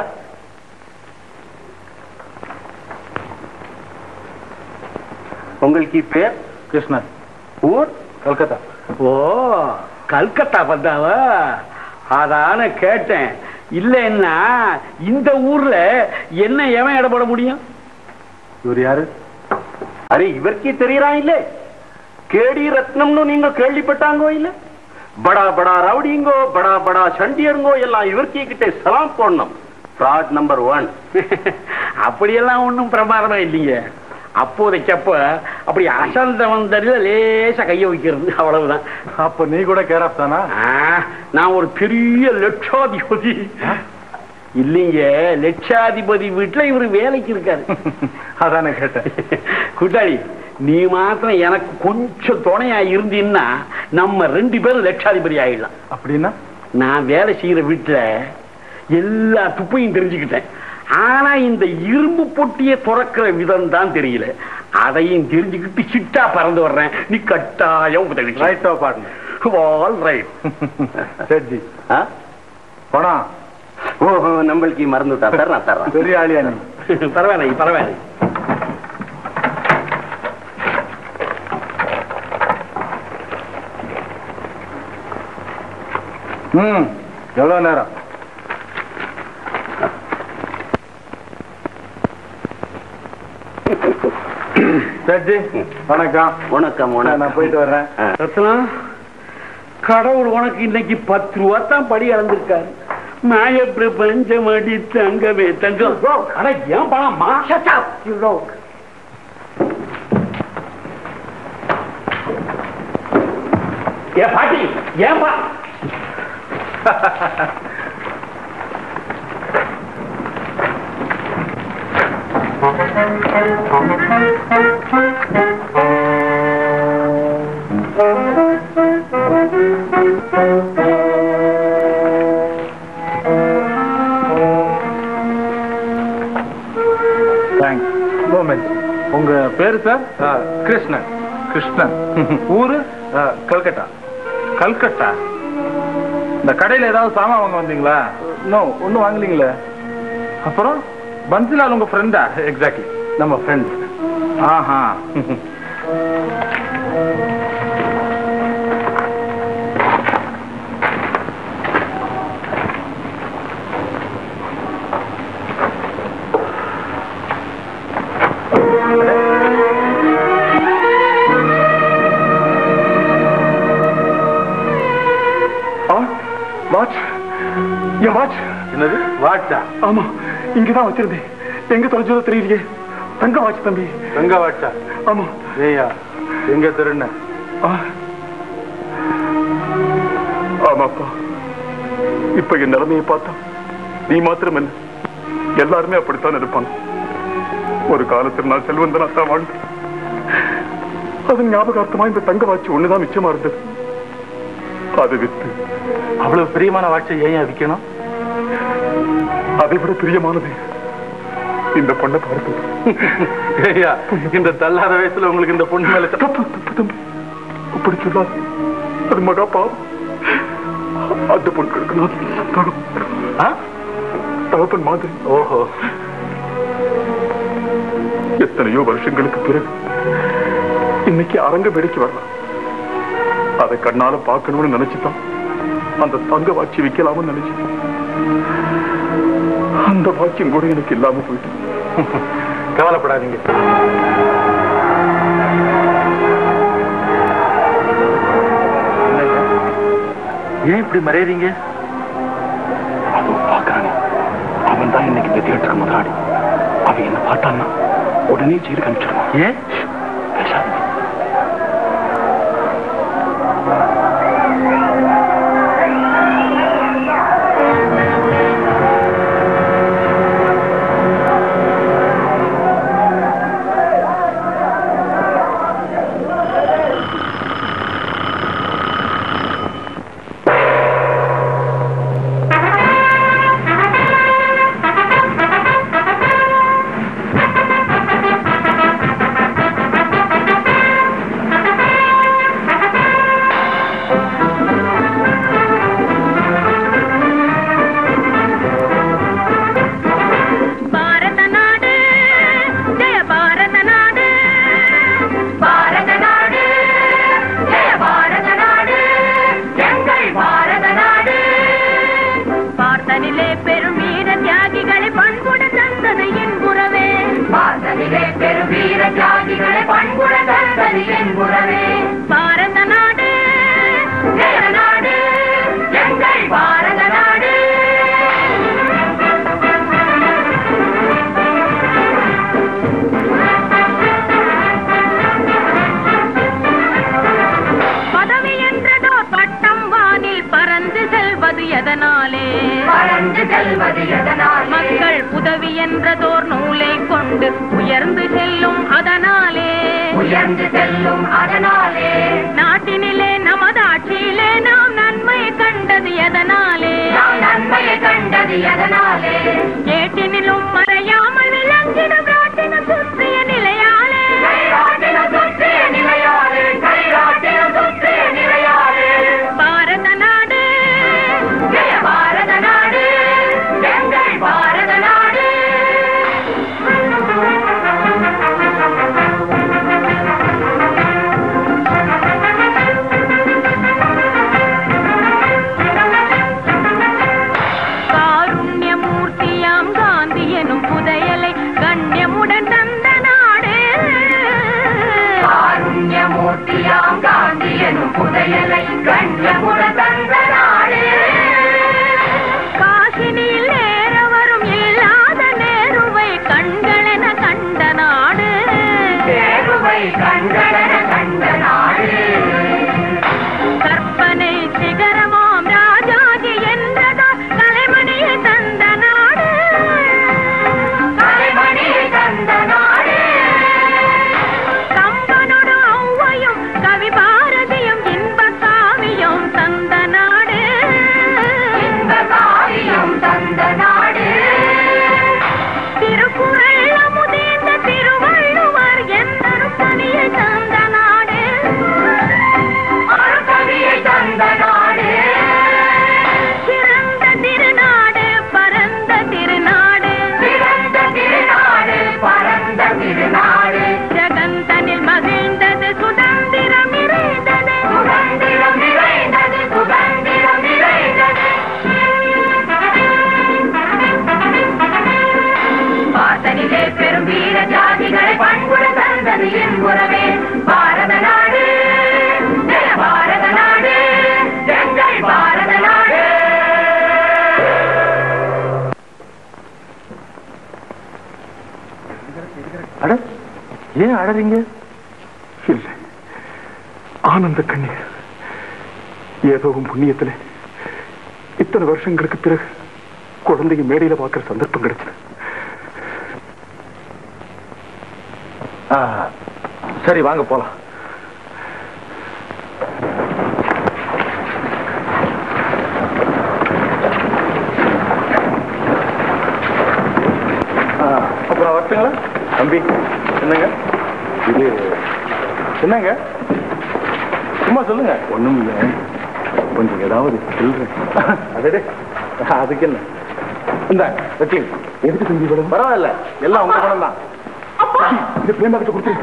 உங்களுக்கு பேர் கிருஷ்ணன் ஊர் கல்கத்தா ஓ கல்கத்தா வந்தாவ அதான கேட்டேன் இல்லைன்னா இந்த ஊர்ல என்ன எவன் இடப்பட முடியும் இவர் யாரு அரே இவருக்கே தெரியறான் இல்ல கேடி ரத்னம்னு நீங்க கேள்விப்பட்டாங்கோ இல்ல படா படா ரவுடிங்கோ படா படா சண்டியருங்கோ எல்லாம் இவருக்கே கிட்ட சலாம் போடணும் ஃப்ராட் நம்பர் ஒன் அப்படியெல்லாம் ஒண்ணும் பிரமாதமா இல்லைங்க அப்போதைக்கப்ப அப்படி அசந்த வந்ததுல லேசா கைய வைக்கிறது அவ்வளவுதான் அப்ப நீ கூட கேராப் தானா ஆ, நான் ஒரு பெரிய லட்சாதிபதி இல்லைங்க லட்சாதிபதி வீட்டுல இவரு வேலைக்கு இருக்காரு அதானே கேட்டேன் கூட்டாளி நீ மாத்திரம் எனக்கு கொஞ்சம் துணையா இருந்தீன்னா நம்ம ரெண்டு பேரும் லட்சாதிபதி ஆயிடலாம் அப்படின்னா நான் வேலை செய்யற வீட்டுல எல்லா துப்பையும் தெரிஞ்சுக்கிட்டேன் ஆனா இந்த இரும்பு பொட்டியை துறக்கிற விதம் தான் தெரியல அதையும் தெரிஞ்சுக்கிட்டு சிட்டா பறந்து வர்றேன் நீ கட்டாயம் உதவி ரைட்டோ பாட்னர் ஆல் ரைட் சரி பணம் ஓஹோ நம்மளுக்கு மறந்துட்டா சார் நான் தர்றேன் பெரிய ஆளியா நீ பரவாயில்லை பரவாயில்லை ம் எவ்வளவு நேரம் சரி வணக்கம் வணக்கம் நான் போயிட்டு வர்றேன் ஆ. ரத்னா கடவுள் உனக்கு இன்னைக்கு பத்து ரூபா தான் படி அளந்திருக்காரு மாய பிரபஞ்சம் அடி தங்கமே தங்கம் அட ஏன் பணம்மா ஏ பாட்டி ஏன்பா தேங்க்ஸ் மூமெண்ட் உங்க பேரு சார் கிருஷ்ணன் கிருஷ்ணன் ஊரு கல்கட்டா கல்கட்டா இந்த கடையில ஏதாவது சாமான் வாங்க வந்தீங்களா நோ ஒன்றும் வாங்கலீங்களே அப்புறம் பன்சிலால் உங்க ஃப்ரெண்டா எக்ஸாக்ட்லி நம்ம ஃப்ரெண்ட் ஆஹா வாட்ச் என் வாட்ச் என்னது வாட்சா ஆமா இங்கதான் வச்சிருந்தேன் எங்க தொலைச்சதோ தெரியலையே தங்க வாட்ச் தம்பி தங்க வாட்சா ஆமா ஏயா எங்க திருண்ண ஆ. ஆமாப்பா இப்ப என் நிலைமையை பார்த்தா நீ மாத்திரம் என்ன எல்லாருமே அப்படித்தான் இருப்பாங்க ஒரு காலத்தில் நான் செல்வந்தனா தான் வாழ்ந்தேன் அது ஞாபகார்த்தமா இந்த தங்க வாட்சி ஒண்ணுதான் மிச்சமா இருந்தது அது வித்து அவ்வளவு பிரியமான வாட்சை ஏன் விற்கணும் அதை விட பிரியமானது இந்த பொண்ணை பார்ப்பது ஏய்யா இந்த தள்ளாத வயசுல உங்களுக்கு இந்த பொண்ணு மேல தப்பு தப்பு தம்பி அப்படி சொல்லாது அது மகா பாவம் அந்த பொண்களுக்கு நான் தகப்பன். ஆ? தகப்பன் மாதிரி ஓஹோ எத்தனையோ வருஷங்களுக்கு பிறகு இன்னைக்கு அரங்க வேடிக்கை வரலாம் அதை கண்ணால பார்க்கணும்னு நினைச்சுதான் அந்த தங்க வாட்சி விற்கலாம்னு நினைச்சேன் அந்த வாட்சியம் கூட எனக்கு இல்லாம போயிட்டு கவலைப்படாதீங்க என்னங்க? ஏன் இப்படி மறையறீங்க அதுவும் பார்க்கறானே அவன் தான் இன்னைக்கு இந்த தியேட்டருக்கு முதலாளி அவன் என்ன பார்த்தான்னா உடனே ஜெயிலுக்கு அனுப்பிச்சிருவான் ஏன் பேசாதீங்க பாரத நாடு ஜெய பாரத நாடு பாரத நாடு ஜெய பாரத நாடு எங்கள் பாரத நாடு பார்த்தனிலே பெரும் வீர தியாகிகளை பண்புட தந்தது என் புறவே பார்த்தனிலே பெரும் வீர தியாகிகளை பண்புட தந்தது என் புறவே பாரத நாடு ஜெய நாடு எங்கள் பாரத நாடு பதவி என்றதோர் பட்டம் வானில் பறந்து செல்வது எதனாலே பறந்து செல்வது எதனாலே மக்கள் உதவி என்றதோர் நூலை கொண்டு உயர்ந்து செல்லும் அதனாலே உயர்ந்து செல்லும் அதனாலே நாட்டினிலே நமது ஆட்சியிலே நாம் நன்மையை கண்டது எதனாலே நன்மையை கண்டது எதனாலே ஏட்டினிலும் மறையாமல் விளங்கிடும் நாட்டின சுற்றிய நிலையாலே சுற்றிய நிலையாலே சுற்றிய நிலையாலே பாரத நாடு ஜெய பாரத நாடு எங்கள் பாரத நாடு காருண்யமூர்த்தியாம் காந்தி எனும் புதையலை கண்ணியமுடன் தந்த நாடு காருண்யமூர்த்தியாம் காந்தி எனும் புதையலை கண்ணியமுடன் தந்த நாடு காசினியில் நேர வரும் இல்லாத நேருவை கண்களென கண்ட நாடு நேருவை கண்களென கண்ட நாடு கற்பனை சிகரமாம் ராஜாஜி என்றதோ கலைமணியை தந்த நாடு கலைமணியை தந்த நாடு கம்பனோடு ஔவையும் கவி பாரதியும் இன்ப காவியம் தந்த நாடு இன்ப காவியம் தந்த நாடு திருக்குறள் அமுதேந்த திருவள்ளுவர் என்னும் தனியை தந்த நாடு ஏன் அழறீங்க இல்லை ஆனந்த கண்ணீர் ஏதோ உன் புண்ணியத்துல இத்தனை வருஷங்களுக்கு பிறகு குழந்தைங்க மேடையில பார்க்கிற சந்தர்ப்பம் கிடைச்சது ஆ, சரி வாங்க போலாம் ஆ, அப்புறம் வரட்டுங்களா தம்பி என்னங்க இது என்னங்க சும்மா சொல்லுங்க ஒண்ணும் இல்ல கொஞ்சம் ஏதாவது சொல்றேன் அதே அதுக்கு என்ன இந்த வச்சுங்க எதுக்கு தம்பி இவ்வளவு பரவாயில்ல எல்லாம் உங்க பணம் தான் இது பிரேமா கிட்ட கொடுத்துரு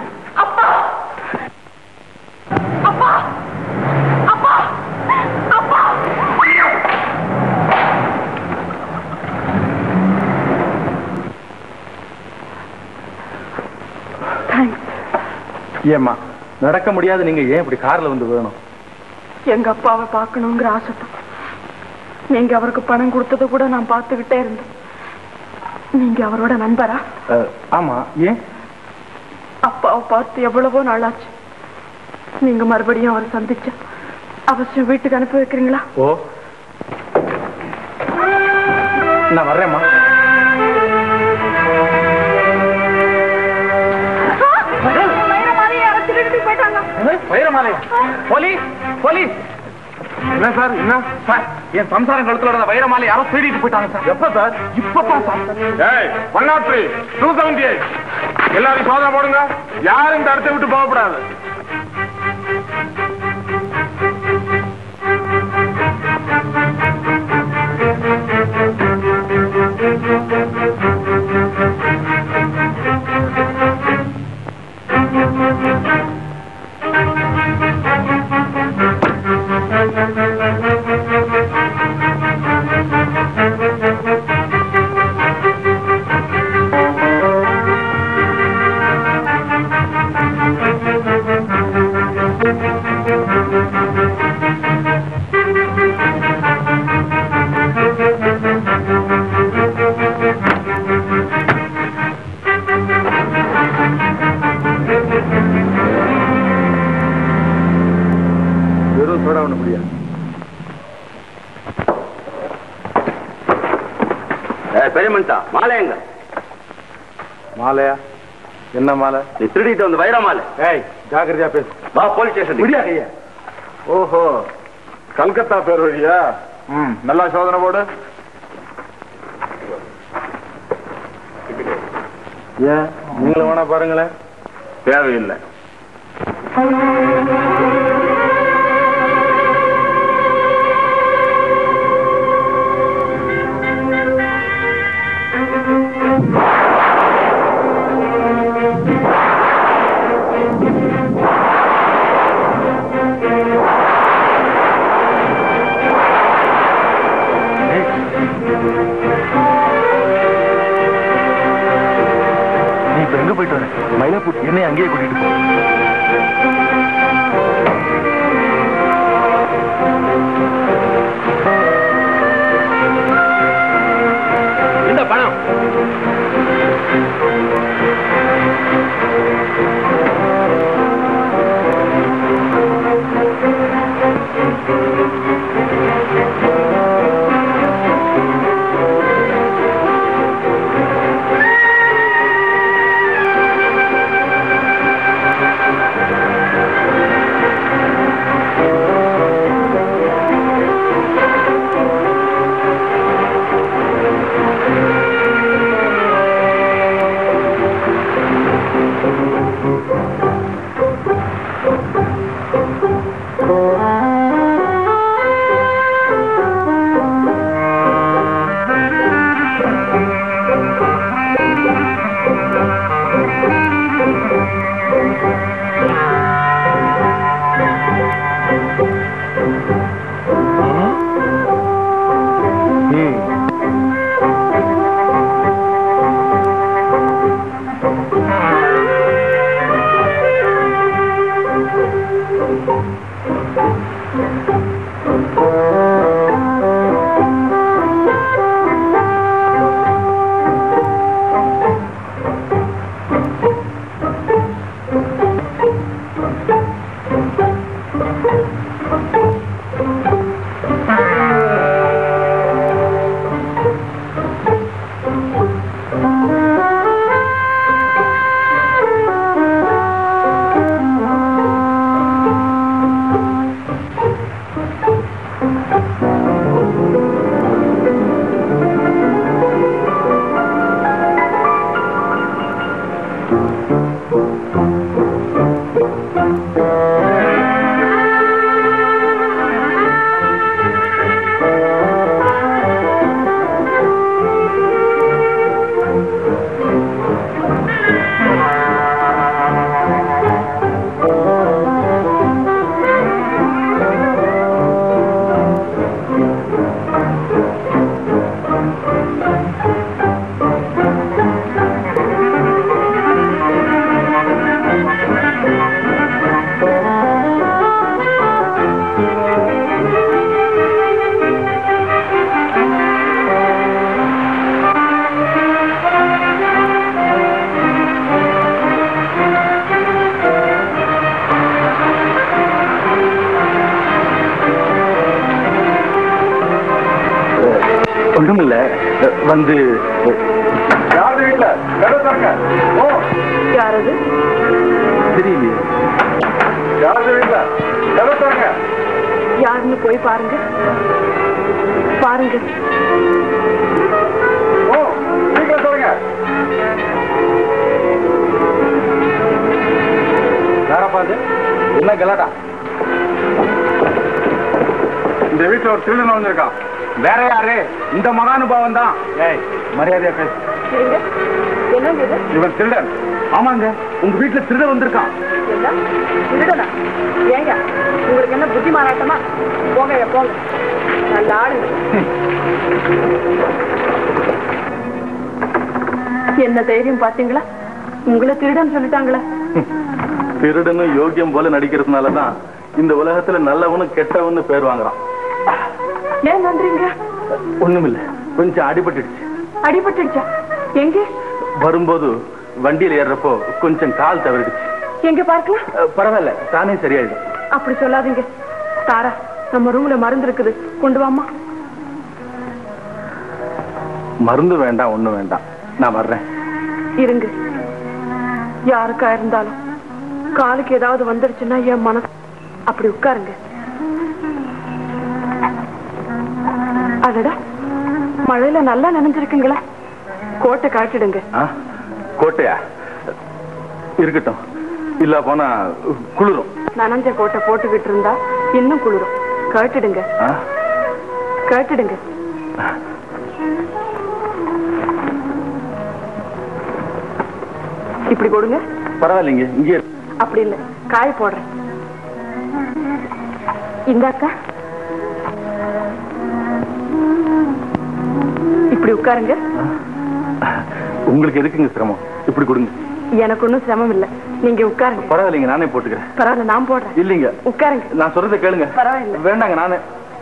ஏம்மா நடக்க முடியாது நீங்க ஏன் இப்படி கார்ல வந்து வேணும் எங்க அப்பாவை பார்க்கணுங்கிற ஆசைத்தான் நீங்க அவருக்கு பணம் கொடுத்தது கூட நான் பார்த்துக்கிட்டே இருந்தேன் நீங்க அவரோட நண்பரா ஆமா ஏன் அப்பாவை பார்த்து எவ்வளவோ நாளாச்சு நீங்க மறுபடியும் அவரை சந்திச்ச அவசியம் வீட்டுக்கு அனுப்பி வைக்கிறீங்களா ஓ நான் வர்றேம்மா வைரமாலையா போலீஸ் போலீஸ் என்ன சார் என்ன சார் என் சம்சாரம் கழுத்துல இருந்த வைரமாலை யாரோ திருடிட்டு போயிட்டாங்க சார் எப்ப சார் இப்பதான் sir one nought three two seventy eight எல்லாரும் சோதனை போடுங்க யாரும் இந்த இடத்தை விட்டு போகக்கூடாது வெறும் சோடா ஒண்ணு முடியாது பெரிய மனுஷா மாலை எங்க மாலையா என்ன மாலை நீ திருடிட்டு வந்து வைர மாலை ஏய் ஜாக்கிரதையா பேசு வா போலீஸ் ஸ்டேஷன் முடியா கையா ஓஹோ கல்கத்தா பேர் வழியா ம் நல்லா சோதனை போடு ஏன் நீங்களும் வேணா பாருங்களேன் தேவையில்லை நீ இப்ப எங்க போயிட்டு வர மயிலாப்பூர் என்னை அங்கேயே கூட்டிட்டு போ இந்த பணம் ஒண்ணுமில்ல வந்து யாரு வீட்டுல கதை தாங்க ஓ யாரது தெரியலையே யாரு வீட்டுல கதை தாங்க யாருன்னு போய் பாருங்க பாருங்க ஓ சீக்கிரம் சொல்லுங்க யாரப்பா அது என்ன கலாட்டா இந்த வீட்டுல ஒரு திருடன் வந்திருக்கான் வேற யாரு இந்த மகானுபாவம் தான் ஏய் மரியாதையா பேசு இருங்க என்னங்க இது இவன் திருடன் ஆமாங்க உங்க வீட்டுல திருட வந்திருக்கான் என்ன திருடனா ஏங்க உங்களுக்கு என்ன புத்தி மாறாட்டமா போங்க ஐயா, போங்க நல்ல ஆளுங்க என்ன தைரியம் பாத்தீங்களா உங்களை திருடன் சொல்லிட்டாங்களே திருடனும் யோகியம் போல நடிக்கிறதுனால தான் இந்த உலகத்துல நல்லவனும் கெட்டவன்னு பேர் வாங்குறான் ஏன் நன்றிங்க ஒண்ணுமில்ல கொஞ்சம் அடிபட்டுடுச்சு அடிபட்டுடுச்சா எங்க வரும்போது வண்டியில ஏறுறப்போ கொஞ்சம் கால் தவறிடுச்சு எங்க பார்க்கலாம் அஹ், பரவாயில்ல தானே சரியாயிடும் அப்படி சொல்லாதீங்க தாரா நம்ம ரூம்ல மருந்து இருக்குது கொண்டு வாமா மருந்து வேண்டாம் ஒண்ணும் வேண்டாம் நான் வர்றேன் இருங்க யாருக்கா இருந்தாலும் காலுக்கு ஏதாவது வந்துருச்சுன்னா என் மனசு அப்படி உட்காருங்க அடடா மழையில நல்லா நனைஞ்சிருக்குங்களா கோட்டை காட்டிடுங்க ஆ? கோட்டையா இருக்கட்டும் இல்ல போனா குளிரும் நனைஞ்ச கோட்டை போட்டுக்கிட்டு இருந்தா இன்னும் குளிரும் கேட்டுடுங்க ஆ? கேட்டுடுங்க இப்படி கொடுங்க பரவாயில்லைங்க இங்கே இரு. அப்படி இல்ல காய போடுறேன் இந்தாக்கா இப்படி உட்காருங்க உங்களுக்கு எதுக்குங்க சிரமம் இப்படி கொடுங்க எனக்கு ஒன்றும் சிரமம் இல்ல நீங்க உட்காருங்க பரவாயில்லைங்க நானே போட்டுக்கிறேன் பரவாயில்ல நான் போடுறேன் இல்லைங்க உட்காருங்க நான் சொல்றதை கேளுங்க பரவாயில்ல. வேண்டாங்க நானே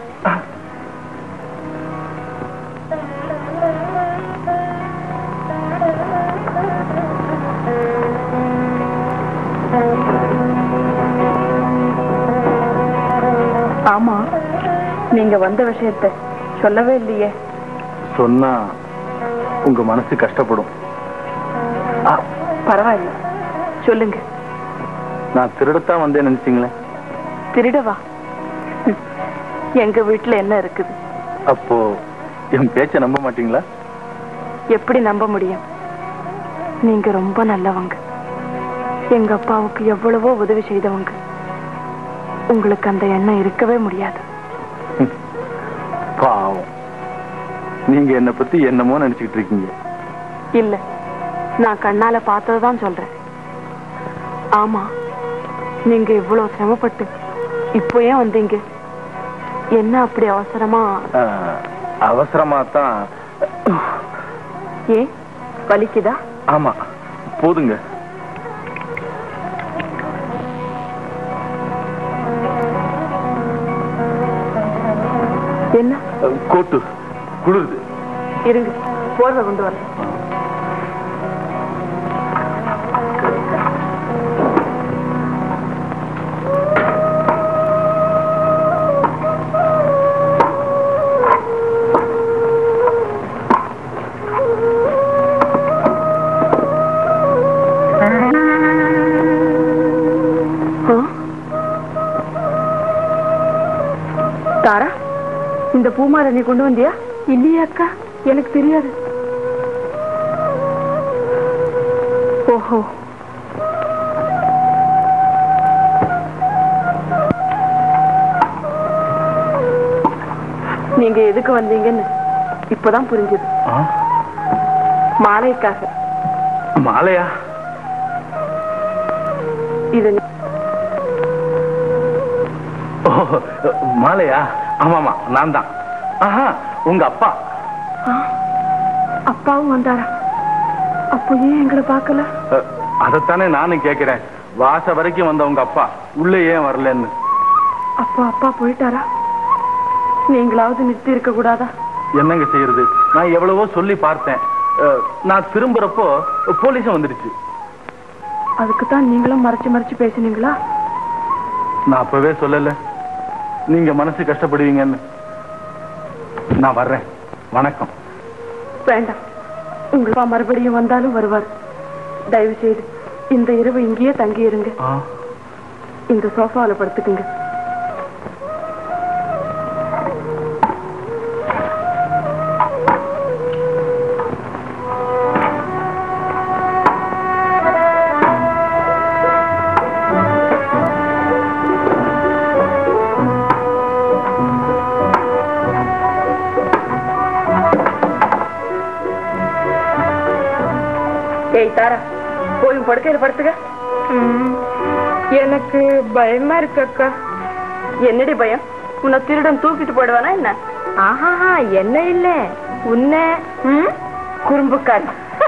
ஆமா நீங்க வந்த விஷயத்த சொல்லவே இல்லையே சொன்னா உங்க மனசு கஷ்டப்படும் ஆ, பரவாயில்ல சொல்லுங்க நான் திருடத்தான் வந்தேன் நினைச்சீங்களே திருடவா ம். எங்க வீட்டுல என்ன இருக்குது அப்போ என் பேச்ச நம்ப மாட்டீங்களா எப்படி நம்ப முடியும் நீங்க ரொம்ப நல்லவங்க எங்க அப்பாவுக்கு எவ்வளவோ உதவி செய்தவங்க உங்களுக்கு அந்த எண்ணம் இருக்கவே முடியாது பாவம் நீங்க என்ன பத்தி என்னமோ நினைச்சுக்கிட்டு இருக்கீங்க இல்ல நான் கண்ணால பார்த்ததுதான் சொல்றேன் ஆமா நீங்க இவ்வளவு சிரமப்பட்டு இப்போ ஏன் வந்தீங்க என்ன அப்படி அவசரமா ஆ, அவசரமா தான் ஏன் வலிக்குதா ஆமா போதுங்க என்ன கோட்டு குளிருது இருங்க போர்வை கொண்டு வரேன் ஆ? தாரா இந்த பூமாலை நீ கொண்டு வந்தியா இல்லையா அக்கா எனக்கு தெரியாது ஓஹோ நீங்க எதுக்கு வந்தீங்கன்னு இப்பதான் புரிஞ்சுது ஆ, மாலைக்காக மாலையா இது நீ- ஓ, மாலையா ஆமாமா நான் தான் ஆஹா உங்க அப்பா ஆ, அப்பாவும் வந்தாரா அப்போ ஏன் எங்களை பார்க்கல அஹ், அதைத்தானே நானும் கேட்கிறேன் வாச வரைக்கும் வந்த உங்க அப்பா உள்ளே ஏன் வரலன்னு அப்போ அப்பா போயிட்டாரா நீங்களாவது நிறுத்தி இருக்க கூடாதா என்னங்க செய்யறது நான் எவ்வளவோ சொல்லி பார்த்தேன் அஹ், நான் திரும்புறப்போ போலீஸும் வந்துடுச்சு அதுக்கு தான் நீங்களும் மறைச்சு மறைச்சு பேசுனீங்களா நான் அப்பவே சொல்லல நீங்க மனசு கஷ்டப்படுவீங்கன்னு நான் வர்றேன் வணக்கம் வேண்டாம் உங்க அப்பா மறுபடியும் வந்தாலும் வருவார் தயவு செய்து இந்த இரவு இங்கேயே தங்கி இருங்க ஆ, இந்த சோஃபால படுத்துக்குங்க ஏய் தாரா போய் உன் படுக்கையில படுத்துக்க எனக்கு பயமா இருக்கு அக்கா என்னடி பயம் உன்னை திருடன் தூக்கிட்டு போயிடுவானா என்ன ஆஹாஹா என்ன இல்ல உன்னை குறும்புக்காரி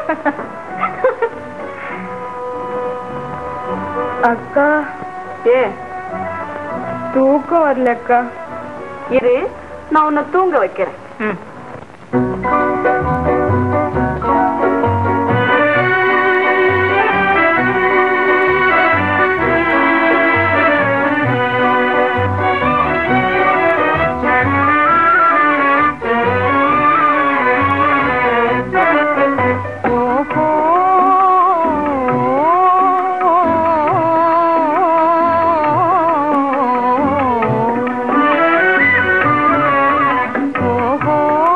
அக்கா ஏ தூக்கம் வரல அக்கா இரு நான் உன்னை தூங்க வைக்கிறேன் ஓஹோ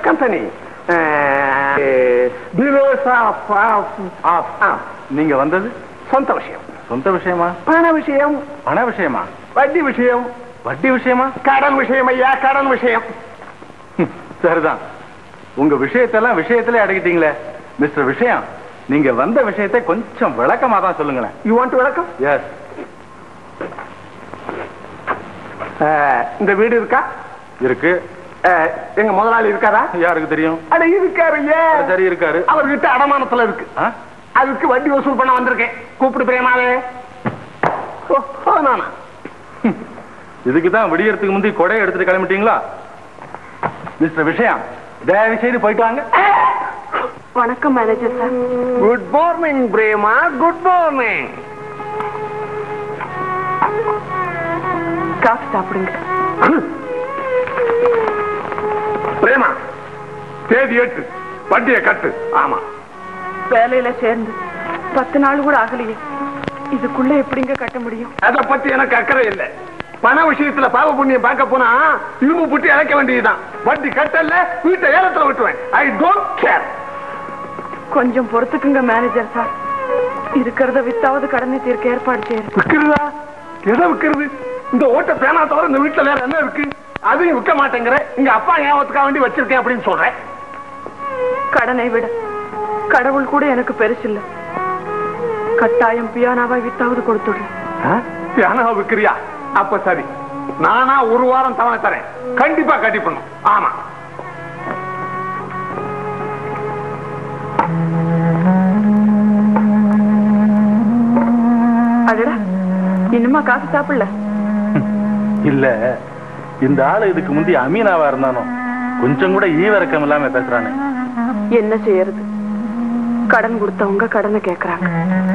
company. Uh, Dealers of, of, of, of. நீங்க வந்தது சொந்த விஷயம் சொந்த விஷயமா பண விஷயம் பண விஷயமா வட்டி விஷயம் வட்டி விஷயமா கடன் விஷயம் ஐயா கடன் விஷயம் ஹம், சரிதான் உங்க விஷயத்தெல்லாம் விஷயத்திலே அடக்கிட்டீங்களே மிஸ்டர் விஷயம் நீங்க வந்த விஷயத்தை கொஞ்சம் விளக்கமா தான் சொல்லுங்களேன் யூ வாண்ட் விளக்கம் எஸ் Uh, இந்த வீடு இருக்கா இருக்கு Uh, எங்க முதலாளி இருக்காரா யாருக்கு தெரியும் அட இருக்காரு ஏன் சரி இருக்காரு அவர்கிட்ட அடமானத்துல இருக்கு ஆ? அதுக்கு வட்டி வசூல் பண்ண வந்திருக்கேன் கூப்பிடு பிரேமாவே ஓ, ஓ, நானா இதுக்கு தான் விடியறதுக்கு முந்தி கொடை எடுத்துட்டு கிளம்பிட்டீங்களா மிஸ்டர் விஷயம் தயவு செய்து போயிட்டு வாங்க வணக்கம் manager sir good morning Prema good morning coffee சாப்பிடுங்க பிரேமா தேதி எட்டு வண்டியை கட்டு ஆமா வேலையில சேர்ந்து பத்து நாள் கூட ஆகலையே இதுக்குள்ள எப்படிங்க கட்ட முடியும் அத பத்தி எனக்கு அக்கறை இல்லை பண விஷயத்துல பாவ புண்ணியம் பார்க்க போனா இரும்பு புட்டி இழைக்க வேண்டியதுதான் வட்டி கட்டல வீட்டை ஏலத்துல விட்டுருவேன் ஐ டோன்ட் கேர் கொஞ்சம் பொறுத்துக்குங்க மேனேஜர் சார் இருக்கிறத வித்தாவது கடனை தீர்க்க ஏற்பாடு செய்யறேன் விக்கிறதா எதை விக்கிறது இந்த ஓட்ட பேனா தவிர இந்த வீட்டுல வேற என்ன இருக்கு அதையும் விற்க மாட்டேங்கிற இங்க அப்பா ஞாபகத்துக்காக வேண்டி வச்சிருக்கேன் அப்படின்னு சொல்றேன் கடனை விட கடவுள் கூட எனக்கு பெருசில்ல கட்டாயம் பியானாவை வித்தாவது கொடுத்துடுறேன் பியானோ விக்கிறியா அப்ப சரி நானா ஒரு வாரம் தவணை தரேன் கண்டிப்பா கட்டி பண்ணும் ஆமா அடடா இன்னுமா காசு சாப்பிடல இல்ல இந்த ஆளு இதுக்கு முந்தி அமீனாவா இருந்தானோ கொஞ்சம் கூட ஈவிரக்கம் இல்லாம பேசுறானே என்ன செய்யறது கடன் கொடுத்தவங்க கடனை கேக்குறாங்க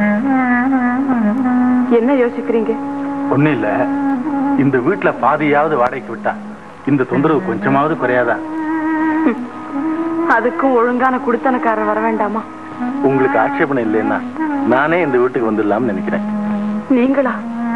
என்ன யோசிக்கிறீங்க ஒண்ணு இல்ல இந்த வீட்டுல பாதியாவது வாடகைக்கு விட்டா இந்த தொந்தரவு கொஞ்சமாவது குறையாதா அதுக்கும் ஒழுங்கான குடுத்தனக்காரர் வர வேண்டாமா உங்களுக்கு ஆட்சேபணம் இல்லைன்னா நானே இந்த வீட்டுக்கு வந்துடலாம்னு நினைக்கிறேன் நீங்களா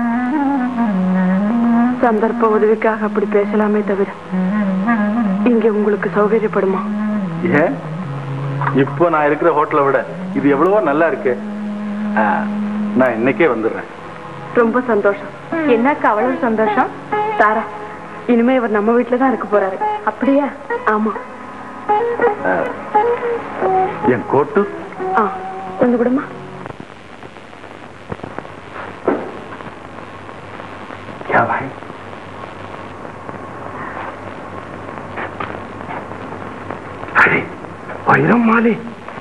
சந்தர்ப்ப உதவிக்காக அப்படி பேசலாமே தவிர இங்க உங்களுக்கு சௌகரியப்படுமா ஏன் இப்போ நான் இருக்கிற ஹோட்டலை விட இது எவ்வளவோ நல்லா இருக்கு ஆ, நான் இன்னைக்கே வந்துடுறேன் ரொம்ப சந்தோஷம் என்னக்கா அவ்வளவு சந்தோஷம் தாரா இனிமே இவர் நம்ம வீட்டுல தான் இருக்க போறாரு அப்படியா ஆமா ஆ, என் கோட்டு ஆ வந்து விடுமா क्या भाई அடே வைரம் மாலி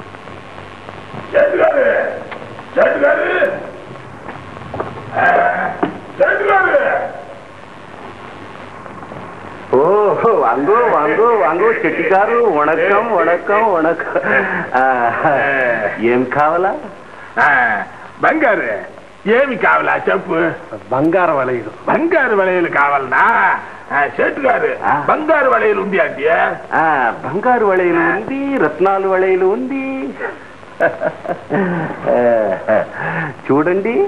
ఓ వాంగో వాంగో వాంగో చెట్టిగారు వణకం వణకం వణకం ఆ, ఏం కావాలా బంగారు ఏమి కావాలా చెప్పు బంగారం వలయదు బంగారు వలయలు కావాలనా షర్ట్ గారు ఆ. బంగారు వలయలు ఉంది అంటే ఆ, బంగారు వళయలు ఉంది రత్నాలు వళయలు ఉంది చూడండి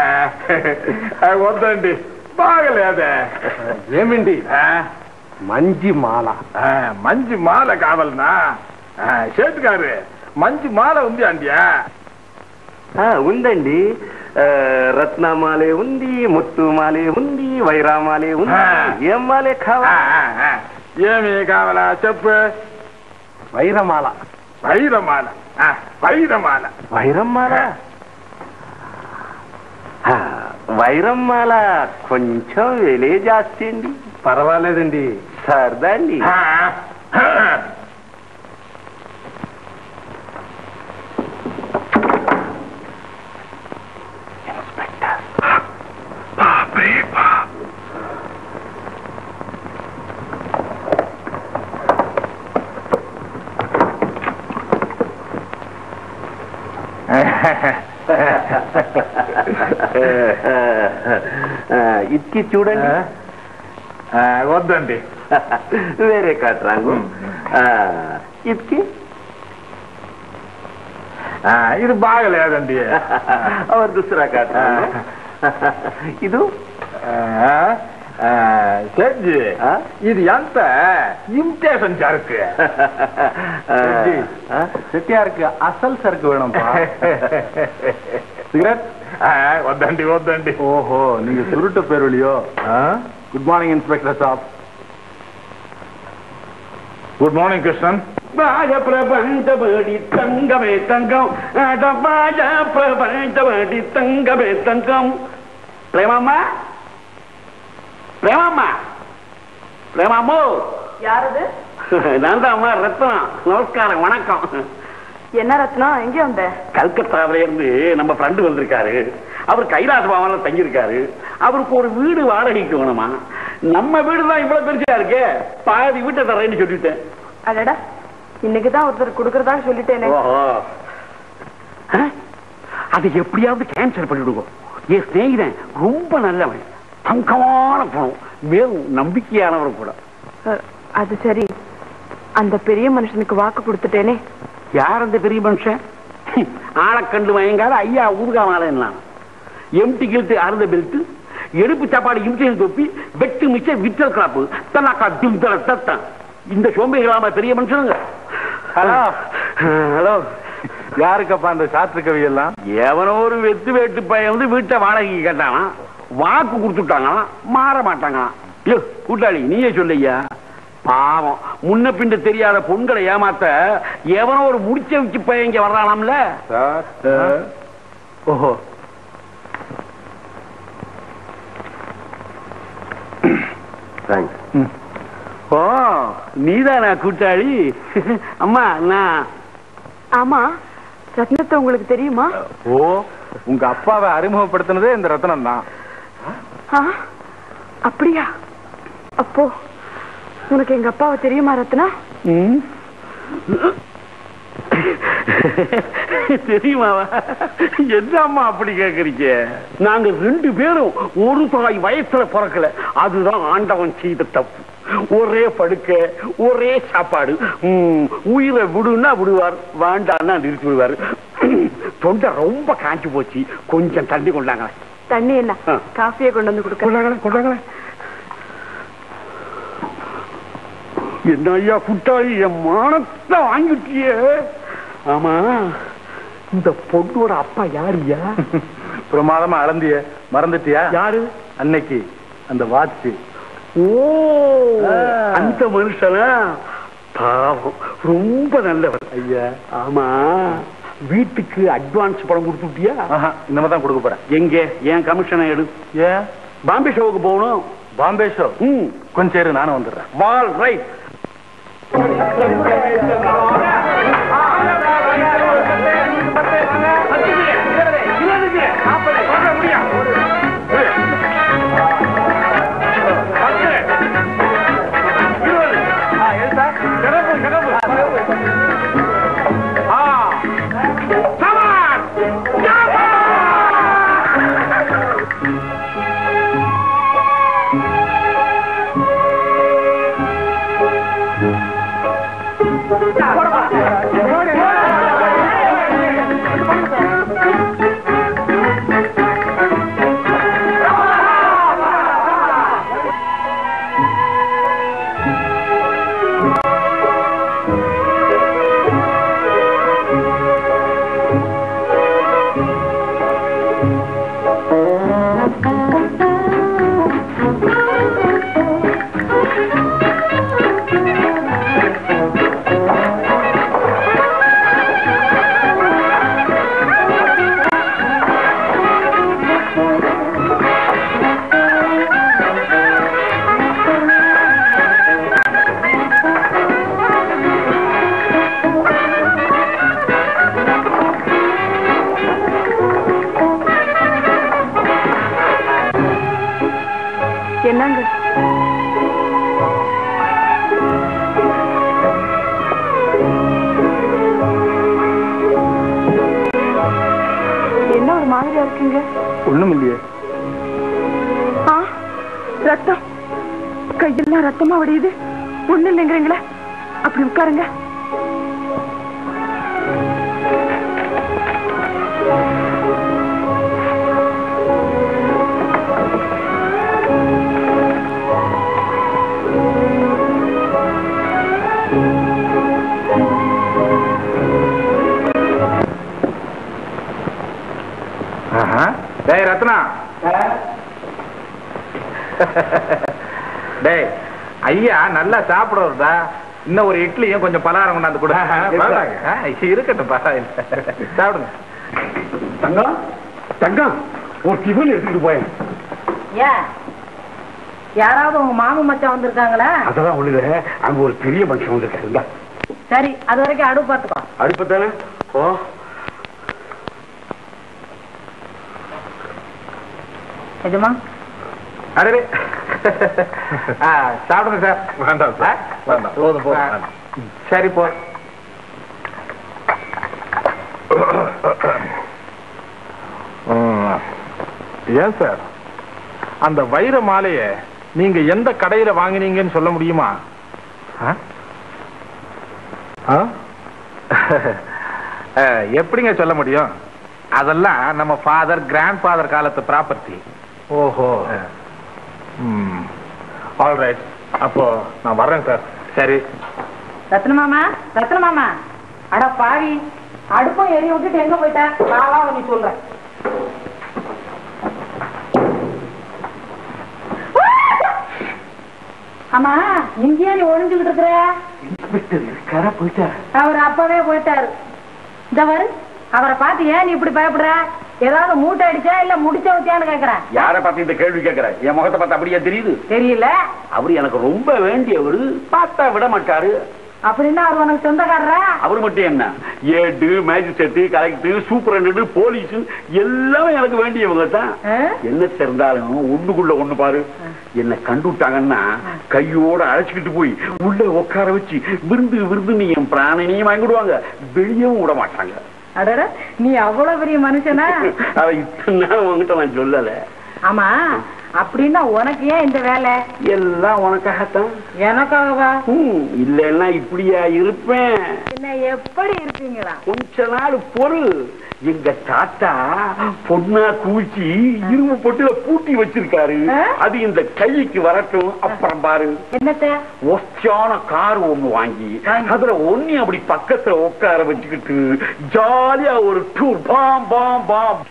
వద్దండి బాగలేదే ఏమిండి ఆ, మంచి మాల ఆ, మంచి మాల కావాలనా షర్ట్ గారు మంచి మాల ఉంది అండియా ఆ, ఉందండి ఆ, రత్నమాలే ఉంది ముత్తు మాలే ఉంది వైరామాలే ఉంది ఆ. ఏం మాలే ఆ, కావా ఆ, ఆ. ఏమి కావాలా చెప్పు వైరమాల వైరమాల ఆ, వైరమాల వైరమ్మాల ఆ, వైరమ్మాల కొంచెం వెలే జాస్తి అండి పర్వాలేదండి సరదా అండి ఆ, ఆ. ఇచ్చి చూడండి ఆ, వద్దండి వేరే కాట్ రాంగు ఇచ్చి ఆ, ఇది బాగలేదండి और दूसरा काट रांगु ಇದು ఆ, செஞ்சு இது எந்த இம்டேஷன் சரக்கு செட்டி, செட்டியாருக்கு அசல் சரக்கு வேணும்பா சிகரெட் வந்தாண்டி வந்தாண்டி ஓஹோ நீங்க சுருட்டு பேருலியோ குட் மார்னிங் இன்ஸ்பெக்டர் சாப் குட் மார்னிங் கிருஷ்ணன் வாழ பிரபஞ்சபடி தங்கமே தங்கம் அட வாழ பிரபஞ்சபடி தங்கமே தங்கம் பிரேமாமா பிரேமாமா பிரேமாமோ யாரது நான் தான் அம்மா ரத்னம் நமஸ்காரம் வணக்கம் என்ன ரத்னம் எங்க வந்த கல்கத்தாவில இருந்து நம்ம ஃப்ரெண்டு வந்திருக்காரு அவர் கைலாச பவன்ல தங்கியிருக்காரு அவருக்கு ஒரு வீடு வாடகைக்கு வேணுமா நம்ம வீடு தான் இவ்வளவு பெருசா இருக்கே பாதி வீட்டை தரேன்னு சொல்லிட்டேன் அடடா இன்னைக்கு தான் ஒருத்தர் கொடுக்கறதா சொல்லிட்டேனே ஓஹோ ஆ? அதை எப்படியாவது கேன்சல் பண்ணிவிடுவோம் என் சிநேகிதன் ரொம்ப நல்லவன் தங்கமான பணம் மேலும் நம்பிக்கையானவர் கூட அஹ், அது சரி அந்த பெரிய மனுஷனுக்கு வாக்கு கொடுத்துட்டேனே யார் அந்த பெரிய மனுஷன் ஆளை கண்டு மயங்காத ஐயா ஊர்காமால எம்டி கில்ட்டு அறுந்த பெல்ட் எடுப்பு சாப்பாடு இம்சையில் தொப்பி வெட்டு மிச்ச விட்டல் கிராப்பு தன்னாக்கா திம் தர தத்தான் இந்த சோம்பேறிகளாம பெரிய மனுஷனுங்க ஹலோ ஹலோ யாருக்கப்பா அந்த சாற்று கவி எல்லாம் எவனோ ஒரு வெத்து வேட்டு பையன் வந்து வீட்டை வாடகைக்கு கேட்டானா வாக்கு கொடுத்துட்டாங்களாம் மாற மாட்டாங்களாம் ஐயோ கூட்டாளி நீயே சொல்லையா பாவம் முன்ன பின்ன தெரியாத பொண்களை ஏமாத்த எவனோ ஒரு முடிச்ச வச்சு பையன் இங்க வர்றானாம்ல சார் ஓஹோ தேங்க்ஸ் ஓ நீதானா கூட்டாளி அம்மா நான் ஆமா ரத்னத்தை உங்களுக்கு தெரியுமா ஓ உங்க அப்பாவை அறிமுகப்படுத்தினதே இந்த ரத்னம் தான் ஆ, அப்படியா அப்போ உனக்கு எங்க அப்பாவை தெரியுமா ரத்னா ம். தெரியுமாவா என்ன அம்மா அப்படி கேக்குறீங்க நாங்க ரெண்டு பேரும் ஒரு தாய் வயசுல பிறக்கல அதுதான் ஆண்டவன் செய்த தப்பு ஒரே படுக்க ஒரே சாப்பாடு ம், உயிரை விடுன்னா விடுவார் வேண்டான்னா நிறுத்தி விடுவார் தொண்டை ரொம்ப காஞ்சி போச்சு கொஞ்சம் தண்ணி கொண்டாங்க தண்ணி என்ன ஆ. காஃபியை கொண்டு வந்து கொடுக்க கொண்டாங்களே கொண்டாங்களே என்ன ஐயா குட்டாளி என் மானத்தை வாங்கிட்டியே ஆமா இந்த பொண்ணோட அப்பா யாருயா பிரமாதமா அளந்திய மறந்துட்டியா யாரு அன்னைக்கு அந்த வாட்ச் ஓ அந்த மனுஷனா பாவம் ரொம்ப நல்லவர் ஐயா ஆமா வீட்டுக்கு அட்வான்ஸ் பணம் கொடுத்துட்டியா ஆஹா இனிமே தான் கொடுக்க போறேன் எங்க ஏன் கமிஷனை எடு ஏன் பாம்பே ஷோவுக்கு போகணும் பாம்பே ஷோ ம் கொஞ்சம் இரு நானும் வந்துடுறேன் வால் ரைட் என்னங்க என்ன ஒரு மாதிரியா இருக்குங்க ஒண்ணும் இல்லையே ஆ ரத்தம் கையெல்லாம் ரத்தமா வடியுது ஒண்ணு இல்லைங்கிறீங்களே அப்படி உட்காருங்க டேய் ரத்னா டேய் ஐயா நல்லா சாப்பிடுறதா இன்னும் ஒரு இட்லியும் கொஞ்சம் பலகாரம் கொண்டாந்து கொடு வேண்டாங்க. ஆ, இருக்கட்டும் பரவாயில்ல சாப்பிடுங்க தங்கம் தங்கம் ஒரு டிஃபன் எடுத்துட்டு போயேன் ஏன் யாராவது உங்க மாமன் மச்சான் வந்திருக்காங்களா அதெல்லாம் ஒண்ணுல அங்க ஒரு பெரிய மனுஷன் வந்திருக்காருங்க சரி அது வரைக்கும் அடுப்பு பார்த்துக்கோ அடுப்பு தானே ஓ எஜமா அடே ஆ, சாப்பிடுங்க சார் வேண்டாம் சார். ஆ? வேண்டாம். போதும், போதும். ஆ, சரி போ ஏன் சார் அந்த வைர மாலைய நீங்க எந்த கடையில வாங்குனீங்கன்னு சொல்ல முடியுமா ஆ? ஆ? அஹ், எப்படிங்க சொல்ல முடியும் அதெல்லாம் நம்ம ஃபாதர் கிராண்ட் ஃபாதர் காலத்து ப்ராப்பர்ட்டி ஓஹோ ம் ஆல் ரைட் அப்போ நான் வர்றேன் சார் சரி ரத்ன மாமா ரத்ன மாமா அட பாவி அடுப்பும் எரிய விட்டுட்டு எங்க போயிட்ட நான் வா நீ சொல்றேன் ஆமா இங்கேயே நீ ஒழிஞ்சுக்கிட்டு இருக்கிற கரை போயிட்டார் அவர் அப்பவே போயிட்டாரு இந்த வரு அவரை பார்த்து ஏன் நீ இப்படி பயப்படுற ஏதாவது மூட்டை அடிச்சா இல்ல முடிச்ச வச்சியான்னு கேக்குறேன் யார பார்த்து இந்த கேள்வி கேட்கிற என் முகத்தை பார்த்து அப்படியே தெரியுது தெரியல அவரு எனக்கு ரொம்ப வேண்டியவரு பார்த்தா விட மாட்டாரு அப்படின்னா அவர் உனக்கு சொந்தக்காரரா அவர் மட்டும் என்ன ஏடு மேஜிஸ்ட்ரேட் கலெக்டர் சூப்பரண்ட் போலீஸ் எல்லாமே எனக்கு வேண்டியவங்க தான் ஆ? என்ன தெரிந்தாலும் ஒண்ணுக்குள்ள ஒண்ணு பாரு என்ன கண்டுட்டாங்கன்னா கையோட அழைச்சிக்கிட்டு போய் உள்ள உட்கார வச்சு விருந்து விருந்து என் பிராணனையும் வாங்கிடுவாங்க வெளியவும் விட மாட்டாங்க அடட நீ அவ்வளவு பெரிய மனுஷனா அதை இத்தனை நாள் உங்ககிட்ட நான் சொல்லல ஆமா அப்படின்னா உனக்கு ஏன் இந்த வேலை எல்லாம் உனக்காகத்தான் எனக்காகவா ம், இல்லைன்னா இப்படியா இருப்பேன் என்ன எப்படி இருப்பீங்களா கொஞ்ச நாள் பொருள் எங்க தாத்தா பொண்ணா குவிச்சு இரும்பு பொட்டுல பூட்டி வச்சிருக்காரு ஆ? அது இந்த கைக்கு வரட்டும் அப்புறம் பாரு என்னத்த ஒஸ்டான கார் ஒண்ணு வாங்கி அதுல ஒண்ணு அப்படி பக்கத்துல உட்கார வச்சுக்கிட்டு ஜாலியா ஒரு டூர் பாம் பாம் பாம்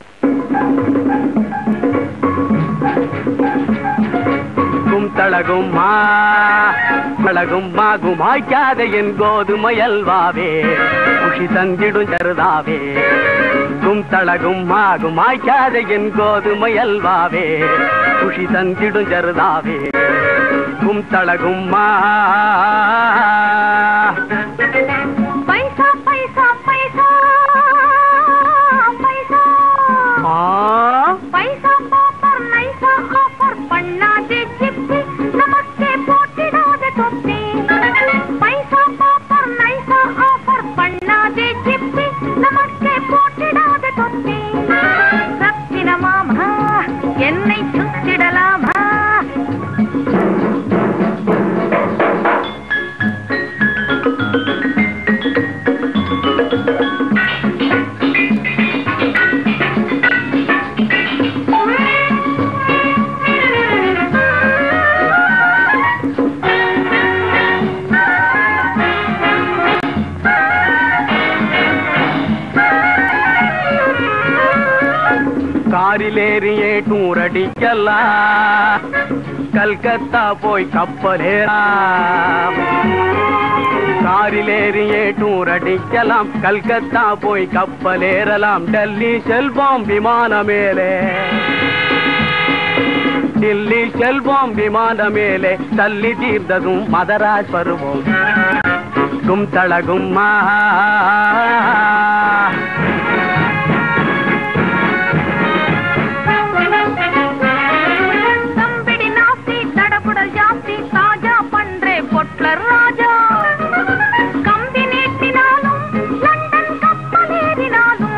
கும் தளகும் மா தளகும் மாகும் ஆய்க்காத என் கோதுமையல்வாவே குஷி தந்திடும் ஜருதாவே கும் தளகும் மாகும் ஆய்க்காத என் கோதுமையல்வாவே குஷி தந்திடும் ஜருதாவே கும் தளகும் மா பைசா பைசா பைசா பைசா பைசா பாப்பர் நைசா ஆஃபர் பண்ணாதே ஜிப்பி நமக்கே போட்டிடாத தொப்பி பைசா பாப்பர் நைசா ஆஃபர் பண்ணாதே ஜிப்பி நமக்கே போட்டிடாத தொப்பி ரத்தின மாமா என்னை சுத்திடலாமா காரிலேறியே டூரடிக்கலாம் கல்கத்தா போய் கப்பலேறாம் காரிலேறியே டூரடிக்கலாம் கல்கத்தா போய் கப்பலேறலாம் டெல்லி செல்வோம் விமான மேலே டில்லி செல்வோம் விமான மேலே தள்ளி தீர்ந்ததும் மதராஜ் பருவோம் கும் தளகும் மா தம்பிடி நாஸ்தி தடபுடல் ஜாஸ்தி தாஜா பண்றே பொட்லர் ராஜா கம்பி நீட்டினாலும் லண்டன் கப்பலேறினாலும்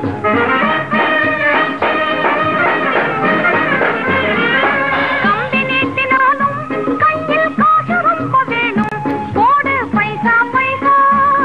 கம்பி நீட்டினாலும் கையில் காசு ரொம்ப வேணும் போடு பைசா பைசா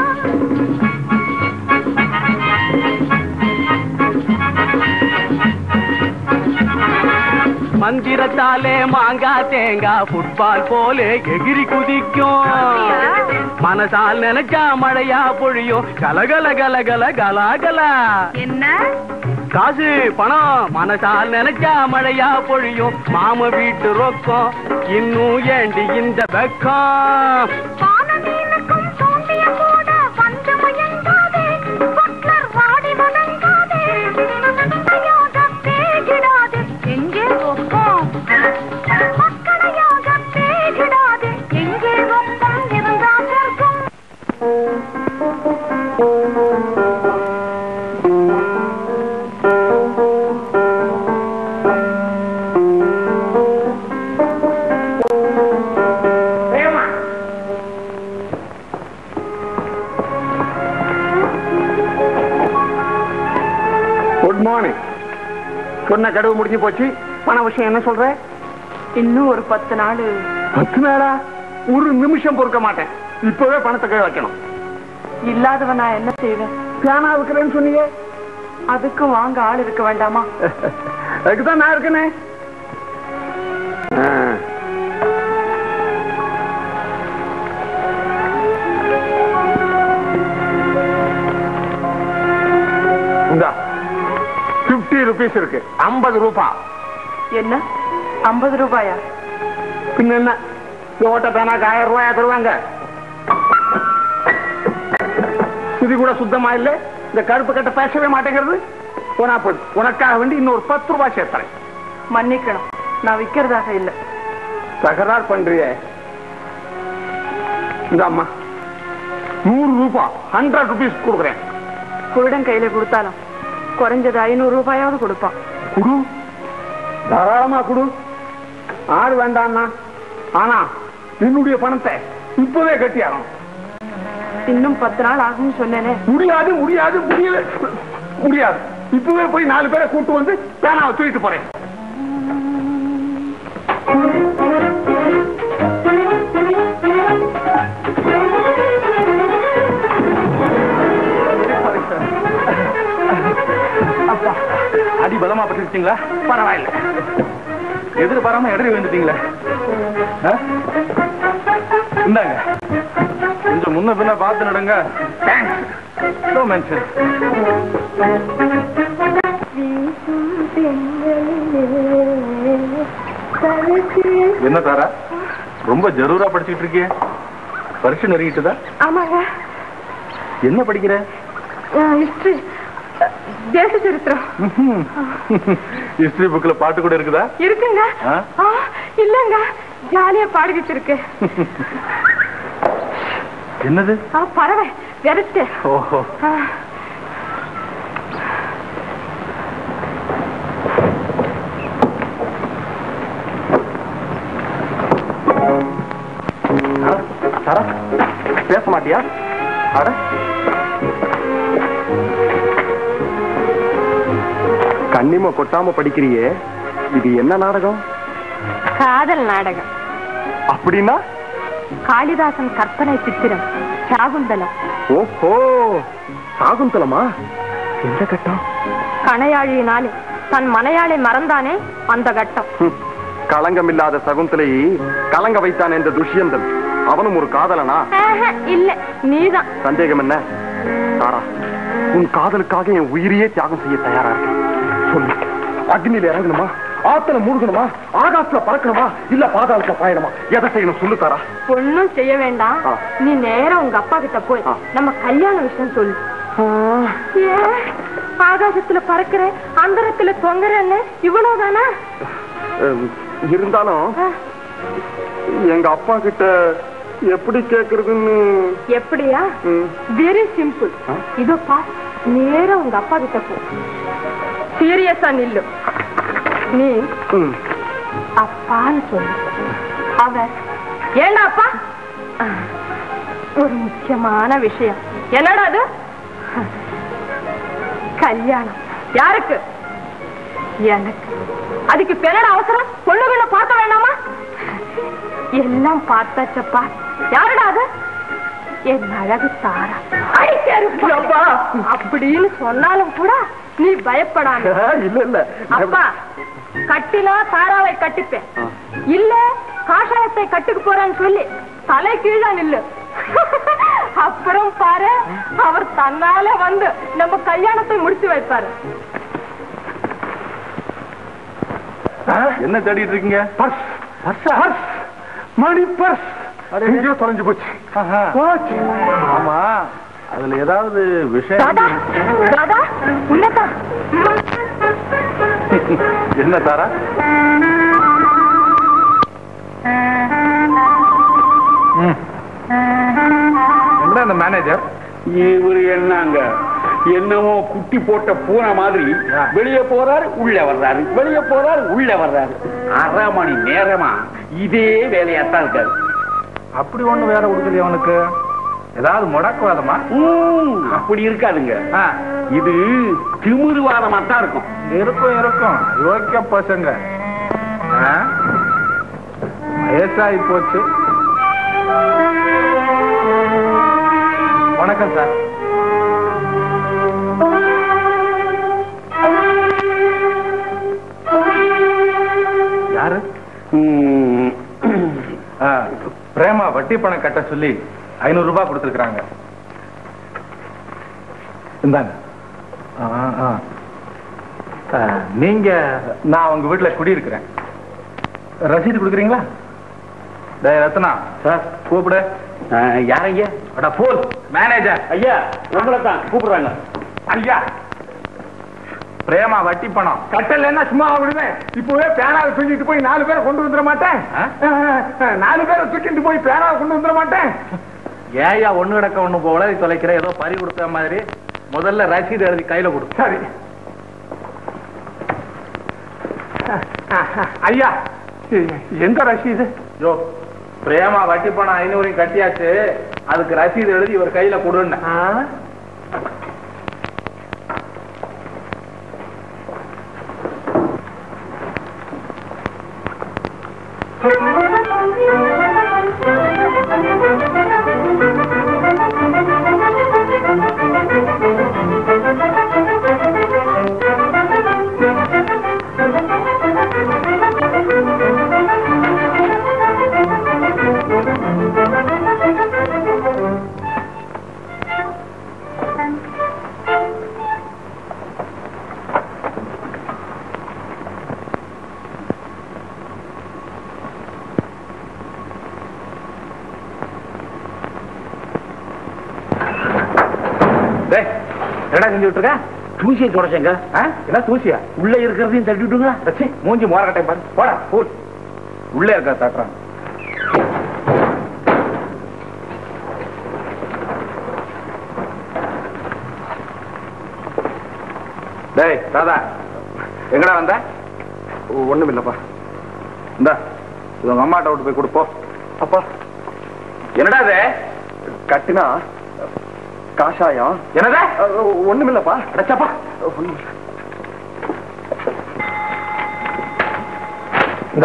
மந்திரத்தாலே மாங்கா தேங்காய் ஃபுட்பால் போலே எகிரி குதிக்கும் மனசால் நினைச்சா மழையா பொழியும் கலகல கலகல கலாகலா என்ன காசு பணம் மனசால் நினைச்சா மழையா பொழியும் மாம வீட்டு ரொக்கம் இன்னும் ஏண்டி இந்த வெக்கம் வானமீனுக்கும் தோண்டிய கூட வந்து முயங்காதே பட்லர் வாடி வணங்காதே மக்களையாக பேகிடாதே எங்கே ஒப்பம் மக்களையாக பேகிடாதே எங்கே ஒப்பம் இருந்தா சொர்க்கம் குட் மார்னிங் சொன்ன கடுவு முடிஞ்சு போச்சு பண விஷயம் என்ன சொல்ற இன்னும் ஒரு பத்து நாள் பத்து நாளா ஒரு நிமிஷம் பொறுக்க மாட்டேன் இப்பவே பணத்தை கை வைக்கணும் இல்லாதவன் நான் என்ன செய்வேன் பியானா வைக்கிறேன்னு சொன்னீங்க அதுக்கும் வாங்க ஆள் இருக்க வேண்டாமா அதுக்குதான் நான் இருக்கனே இந்த பிப்டி ருபீஸ் இருக்கு ஐம்பது ரூபா என்ன ஐம்பது ரூபாயா பின்ன என்ன இந்த ஓட்ட பேனாக்கு ஆயிரம் ரூபாயா தருவாங்க இது கூட சுத்தமா இல்ல இந்த கருப்பு கட்ட பேசவே மாட்டேங்கிறது போனா போடு உனக்காக வேண்டி இன்னொரு பத்து ரூபாய் சேர்த்தறேன் மன்னிக்கணும் நான் விக்கிறதாக இல்ல தகராறு பண்றியே இந்த அம்மா நூறு ரூபாய் ஹண்ட்ரட் ருபீஸ் கொடுக்குறேன் குருடன் கையில கொடுத்தாலும் குறைஞ்சது ஐநூறு ரூபாயாவது கொடுப்பான் குடு தாராளமா குடு ஆறு வேண்டாம்னா ஆனா என்னுடைய பணத்தை இப்பவே கட்டி ஆகணும் இன்னும் பத்து நாள் ஆகும்னு சொன்னேனே முடியாது முடியாது முடியல முடியாது இப்பவே போய் நாலு பேரை கூட்டு வந்து பேனாவை தூக்கிட்டு போறேன் அப்பா அடி பலமா பட்டுருச்சிங்களா பரவாயில்ல எதிர்பாராம இடறி விழுந்துட்டீங்களே ஆ? இந்தாங்க கொஞ்சம் முன்ன பின்ன பார்த்து நடங்க நோ மென்ஷன் என்ன தாரா ரொம்ப ஜரூரா படிச்சுட்டு இருக்கிய பரிசு நெருங்கிட்டுதா ஆமாங்க என்ன படிக்கிற ஹிஸ்டரி தேச சரித்திரம் ஹிஸ்டரி புக்ல பாட்டு கூட இருக்குதா இருக்குங்க ஆ? ஆ, இல்லங்க ஜாலியா பாடிக்கிட்டு இருக்கு என்னது ஆ, பறவை வெறுத்து ஓஹோ ஆ. சாரா பேச மாட்டியா அட கண்ணிம கொட்டாம படிக்கிறியே இது என்ன நாடகம் காதல் நாடகம் அப்படின்னா காளிதாசன் கற்பனை சித்திரம் சாகுந்தலம் ஓஹோ சாகுந்தலமா எந்த கட்டம் கணையாழியினாலே தன் மனையாளை மறந்தானே அந்த கட்டம் ஹம், களங்கமில்லாத சகுந்தலை கலங்க வைத்தான் என்ற துஷ்யந்தன் அவனும் ஒரு காதலனா ஆஹா, இல்ல நீதான் சந்தேகம் என்ன சாரா உன் காதலுக்காக என் உயிரையே தியாகம் செய்ய தயாரா இருக்கேன் சொல்லு அக்னியில இறங்கணுமா ஆத்துல மூழ்கணுமா ஆகாசத்துல பறக்கணுமா இல்ல பாதாளத்துல பாயணுமா எதை செய்யணும் சொல்லு தாரா ஒண்ணும் செய்ய வேண்டாம் ஆ. நீ நேரா உங்க அப்பா கிட்ட போய் ஆ. நம்ம கல்யாண விஷயம் சொல்லு ஏன் ஆகாசத்துல பறக்கிற அந்தரத்துல தொங்குறன்னு இவ்வளவுதானா அஹ், இருந்தாலும் ஆ, எங்க அப்பா கிட்ட எப்படி கேக்குறதுன்னு எப்படியா ம். வெரி சிம்பிள் ஆ? இதோ பா நேரா உங்க அப்பா கிட்ட போ சீரியஸா நில்லு நீ ம். அப்பான்னு சொல்லு அவர் ஏண்டா அப்பா ஆ, ஒரு முக்கியமான விஷயம் என்னடா அது கல்யாணம் யாருக்கு எனக்கு அதுக்கு பெறட அவசரம் பொண்ணுகளை பார்க்க வேண்டாமா எல்லாம் பார்த்தாச்சப்பா யாருடா அது என் அழகு தாரா அடி செருப்பு. அப்படின்னு சொன்னாலும் கூட நீ பயப்படாம இல்ல இல்ல அப்பா கட்டினா தாராவை கட்டிப்பேன் ஆ. இல்ல காஷாயத்தை கட்டுக்கு போறேன்னு சொல்லி தலை கீழே நில்லு அப்புறம் பாரு அவர் தன்னால வந்து நம்ம கல்யாணத்தை முடிச்சு வைப்பாரு என்ன தேடிட்டு இருக்கீங்க பர்ஸ் பர்ஸ் மணி பர்ஸ் எங்கேயோ தொலைஞ்சு போச்சு போச்சு. ஆமா அதுல ஏதாவது விஷயம் தாதா தாதா உள்ளதா என்ன தாரா எங்க அந்த மேனேஜர் இவரு என்னங்க என்னவோ குட்டி போட்ட பூனை மாதிரி வெளியே போறாரு உள்ள வர்றாரு வெளியே போறாரு உள்ள வர்றாரு அரை மணி நேரமா இதே வேலையாத்தான் இருக்காரு அப்படி ஒண்ணு வேற கொடுக்கலையே அவனுக்கு ஏதாவது முடக்குவாதமா ம், அப்படி இருக்காதுங்க இது திமிருவாதமா தான் இருக்கும் இருக்கும் இருக்கும் யோக்கிய பசங்க ஆ? வயசாகி போச்சு வணக்கம் சார் யாரு ம், ஆ, பிரேமா வட்டி பணம் கட்ட சொல்லி ஐநூறு ரூபாய் கொடுத்துருக்காங்க இந்தாங்க ஆ, ஆ. ஆ, நீங்க நான் உங்க வீட்டுல குடியிருக்கிறேன் ரசீது கொடுக்குறீங்களா டேய் ரத்னா சார் கூப்பிடு ஆ, யாரைங்க அடா போல் மேனேஜர் ஐயா உங்களை தான் கூப்பிடுறாங்க ஐயா பிரேமா வட்டி பணம் கட்டலைன்னா சும்மா விடுவேன் இப்பவே பேனாவை தூக்கிட்டு போய் நாலு பேரை கொண்டு வந்துட மாட்டேன் நாலு பேரை தூக்கிட்டு போய் பேனாவை கொண்டு வந்துட மாட்டேன் ஏயா ஒண்ணு கிடக்க ஒண்ணு போல தொலைக்கிற ஏதோ பறி கொடுத்த மாதிரி முதல்ல ரசீது எழுதி கையில கொடு சரி ஐயா எந்த ரசீது யோ பிரேமா வட்டி பணம் ஐநூறையும் கட்டியாச்சு அதுக்கு ரசீது எழுதி இவர் கையில கொடுன்னு டேய் என்னடா செஞ்சுட்டு இருக்க தூசியை தொடச்சேங்க ஆ? என்ன தூசியா உள்ள இருக்கிறதையும் தட்டி விட்டுங்களா வச்சு மூஞ்சி மோரக்கட்டை பாரு போடா பூல் உள்ளே இருக்கா தட்டுறான் டேய் ராதா எங்கடா வந்த ஒண்ணும் இல்லப்பா இந்தா இது உங்க அம்மாட்ட விட்டு போய் கொடுப்போம் அப்பா என்னடா இது கட்டினா காஷாயம் என்னடா ஒண்ணும் இல்லப்பா அடச்சப்பா இந்தா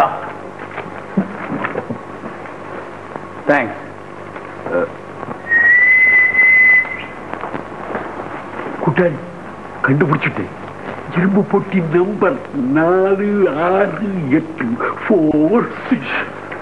தேங்க்ஸ் குட்டாளி கண்டுபிடிச்சிட்டு இரும்பு பொட்டி நம்பர் நாலு ஆறு எட்டு ஃபோர் சிக்ஸ்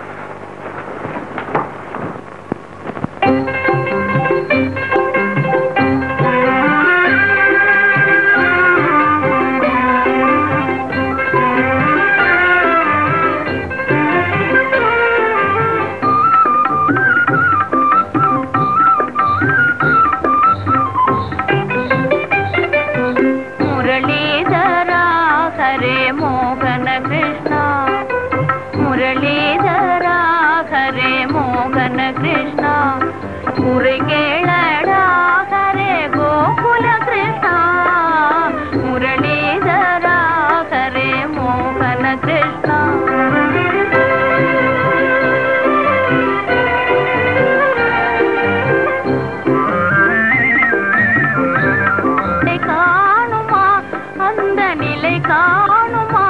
ಮುರಳೀಧರ ಹರೇ ಮೋಹನ ಕೃಷ್ಣ ಮುರಳೀಧರ ಹರೇ ಮೋಹನ ಕೃಷ್ಣ ಮುறை கேளடா ஹரே கோகுல கிருஷ்ணா முரளீதர ஹரே மோகன கிருஷ்ணா நிலை காணுமா அந்த நிலை காணுமா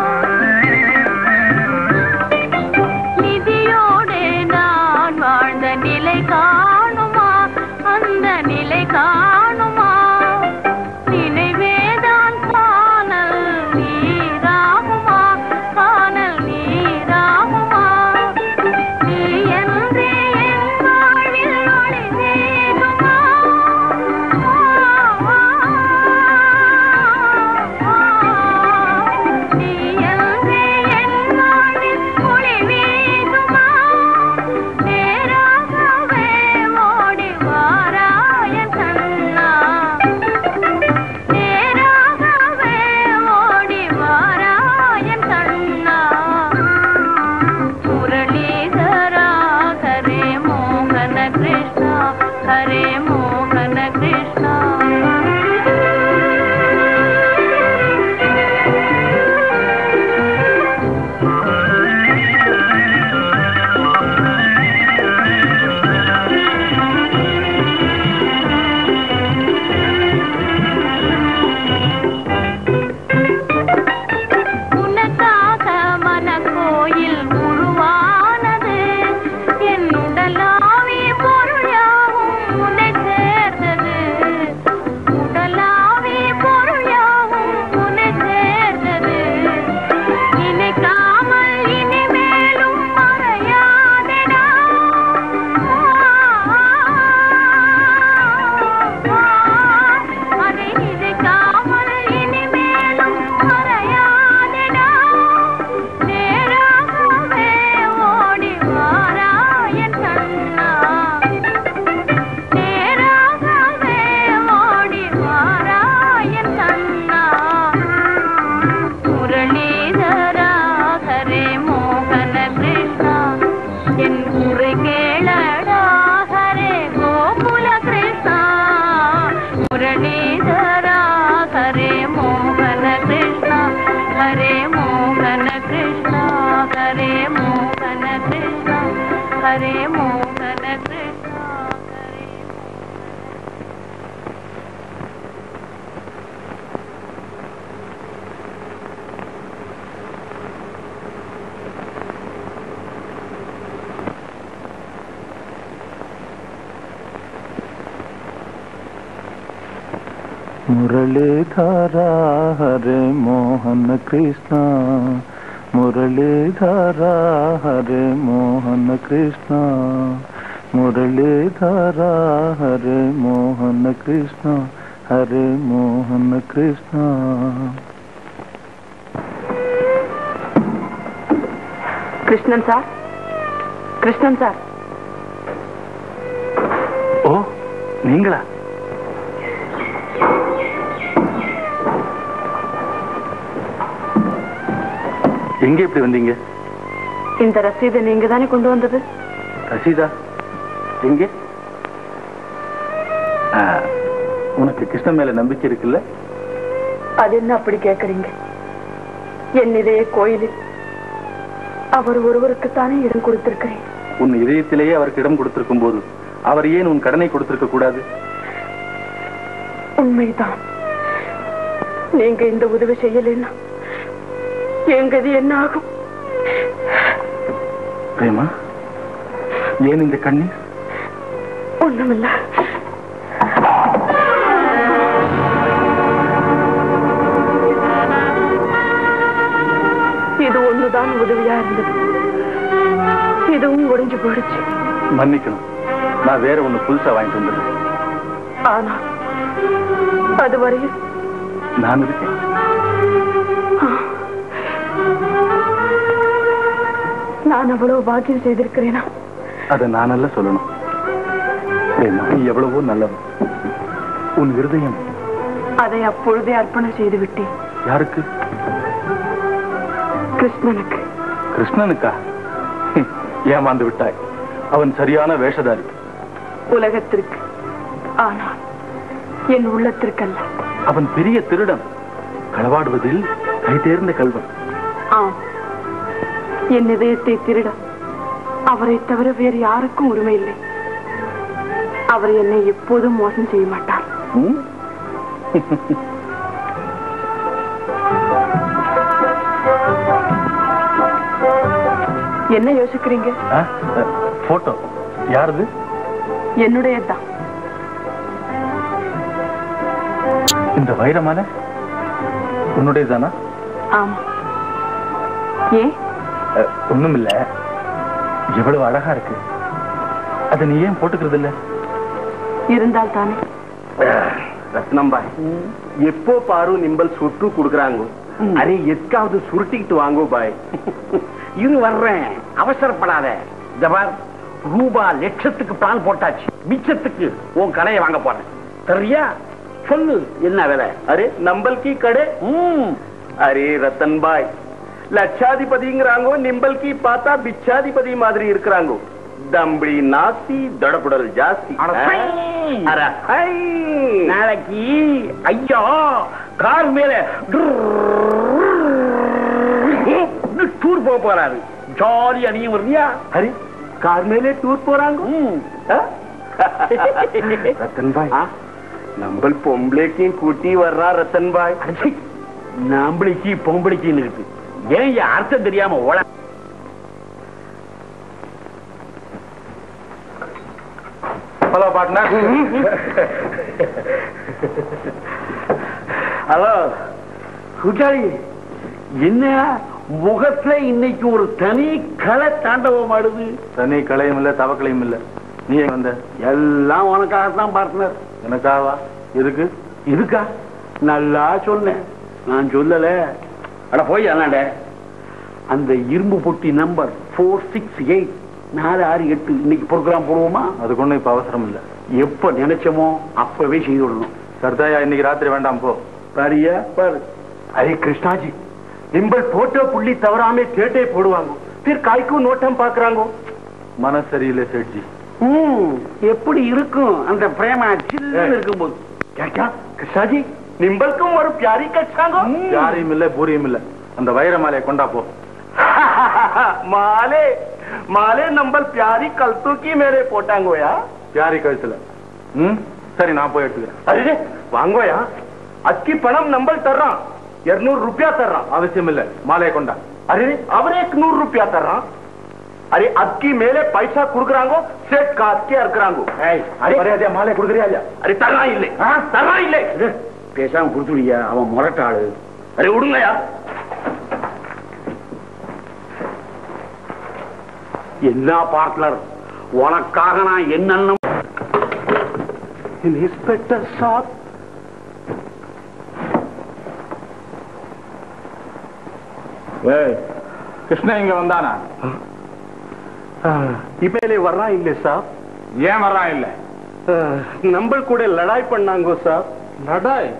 நிதியோடு நான் வாழ்ந்த நிலை காணுமா அந்த நிலை காணுமா நினைவேதான் காணல் நீராகுமா காணல் நீராகுமா நீ என்றே என் வாழ்வில் ஒளி வேணுமா ಮುರಳೀಧರ ಹರೆ ಮೋಹನ ಕೃಷ್ಣ ಮುರಳೀಧರ ಹರೆ ಮೋಹನ ಕೃಷ್ಣ ಮುರಳೀಧರ ಹರೆ ಮೋಹನ ಕೃಷ್ಣ ಹರೆ ಮೋಹನ ಕೃಷ್ಣ கிருஷ்ணன் சார் கிருஷ்ணன் சார் ஓ நீங்களா எங்க இப்படி வந்தீங்க இந்த ரசீதை நீங்க தானே கொண்டு வந்தது ரசீதா எங்க ஆ, உனக்கு கிருஷ்ணன் மேல நம்பிக்கை இருக்குல்ல அது என்ன அப்படி கேக்குறீங்க என் இதய கோயிலில் அவர் ஒருவருக்குத்தானே இடம் கொடுத்திருக்கிறேன் உன் இதயத்திலேயே அவருக்கு இடம் கொடுத்திருக்கும் போது அவர் ஏன் உன் கடனை கொடுத்திருக்க கூடாது உண்மைதான் நீங்க இந்த உதவி செய்யலைன்னா என் கதி என்ன ஆகும் பிரேமா ஏன் இந்த கண்ணீர் ஒண்ணுமில்ல இது ஒண்ணுதான் உதவியா இருந்தது இதுவும் ஒடிஞ்சு போயிடுச்சு மன்னிக்கணும் நான் வேற ஒண்ணு புதுசா வாங்கிட்டு வந்துடுறேன் ஆனா அதுவரையில் நான் இருக்கேன் நான் அவ்வளவு பாக்கியம் செய்திருக்கிறேனா அதை நானல்ல சொல்லணும் பிரேமா நீ எவ்வளவோ நல்லவன் உன் இருதயம் அதை அப்பொழுதே அர்ப்பணம் செய்து விட்டேன் யாருக்கு கிருஷ்ணனுக்கு கிருஷ்ணனுக்கா ஹம், ஏமாந்து விட்டாய் அவன் சரியான வேஷதாரி உலகத்திற்கு ஆனால் என் உள்ளத்திற்கல்ல அவன் பெரிய திருடன் களவாடுவதில் கை தேர்ந்த கல்வன் ஆம் என் இதயத்தை திருட அவரை தவிர வேறு யாருக்கும் உரிமை இல்லை அவர் என்னை எப்போதும் மோசம் செய்ய மாட்டார் ம்? என்ன யோசிக்கிறீங்க ஆ, அ, போட்டோ யாருது என்னுடையதுதான் இந்த வைரமான உன்னுடையதானா ஆமா ஏன் அ, ஒண்ணுமில்ல எவ்வளவு அழகா இருக்கு அதை நீ ஏன் போட்டுக்கிறது இல்ல இருந்தால் தானே ரத்னம்பாய் எப்போ பாரு நிம்பல் சுட்டு குடுக்கறாங்க அரே எதுக்காவது சுருட்டிக்கிட்டு வாங்கோ பாய் இரு வர்றேன் அவசரப்படாத ஜபார் ரூபா லட்சத்துக்கு பால் போட்டாச்சு மிச்சத்துக்கு உன் கடையை வாங்க போறேன் சரியா சொல்லு என்ன விலை அரே நம்பல் கி கடை அரே ரத்தன் பாய் லட்சாதிபதிங்கிறாங்க நிம்பல் கி பார்த்தா பிச்சாதிபதி மாதிரி இருக்கிறாங்க தம்படி நாஸ்தி தடபுடல் ஜாஸ்தி அட ஆ? சை! அட ஹை! நாளைக்கு ஐயா கார் மேல டூர் போக போறாரு ஜாலியா நீ வருவியா அரே கார் மேலே டூர் போறாங்க ஆ? ரத்தன் பாய் நம்பல் பொம்பளைக்கும் கூட்டி வர்றா ரத்தன் பாய் நாம்பளிக்கு பொம்பளைக்குன்னு இருக்கு ஏன் என் அர்த்தம் தெரியாம ஓட ஹலோ பார்ட்னர் ஹலோ குட்டாளி என்ன முகத்துல இன்னைக்கு ஒரு தனி களை தாண்டவம் ஆடுது தனி கலையும் இல்ல தவக்கலையும் இல்ல நீ எங்க வந்த எல்லாம் உனக்காகத்தான் பார்ட்னர் எனக்காவா எதுக்கு இருக்கா நல்லா சொன்னேன் நான் சொல்லல அட போய் அண்ணாண்ட அந்த இரும்பு பொட்டி நம்பர் ஃபோர் சிக்ஸ் எயிட் நாலு ஆறு எட்டு இன்னைக்கு ப்ரோக்ராம் போடுவோமா அதுக்கு ஒண்ணும் இப்ப அவசரம் இல்ல எப்ப நினைச்சோமோ அப்பவே செய்து விடணும் சர்தாயா இன்னைக்கு ராத்திரி வேண்டாம் போ பாரியா பாரு அரே கிருஷ்ணாஜி நிம்பல் போட்டோ புள்ளி தவறாம டேட்டே போடுவாங்க பிற் காய்க்கும் நோட்டம் பாக்குறாங்க மனசு சரியில்லை சேட்ஜி ம், எப்படி இருக்கும் அந்த பிரேமா சில்லுன்னு இருக்கும்போது क्या कृष्णा जी निम्बलக்கும் ஒரு प्यारी कच्चांगो யாரையும் இல்ல பூரியும் இல்ல அந்த வைர மாலையை கொண்டா போ மாலே மாலே நம்பல் प्यारी कलतू की मेरे போட்டாங்கோயா யாரி கழுத்துல ம் சரி நான் போய் எடுத்துக்கிறேன் அரே வாங்கோயா அக்கி பணம் நம்பல் தர்றான் 200 ரூபாய் தர்றான் அவசியம் இல்ல மாலையை கொண்டா அரே அவரே 100 ரூபாய் தர்றான் அரே அக்கி மேலே பைசா குடுக்குறாங்க செட் காஸ்கே இருக்கிறாங்க அரே மரியாதையா மாலையை கொடுக்குறியா இல்லையா அரே தர்றான் இல்லை தர்றான் இல்லை பேசாம கொடுத்துடியா அவன் முரட்டாளு அரே விடுங்கயா என்ன பார்ட்னர் உனக்காக நான் என்னென்ன இன்ஸ்பெக்டர் சாப் ஏய் கிருஷ்ணா இங்க வந்தானா இமேலே வர்றான் இல்ல சார் ஏன் வர்றான் இல்ல நம்ம கூட லடாய் பண்ணாங்க சார் லடாய்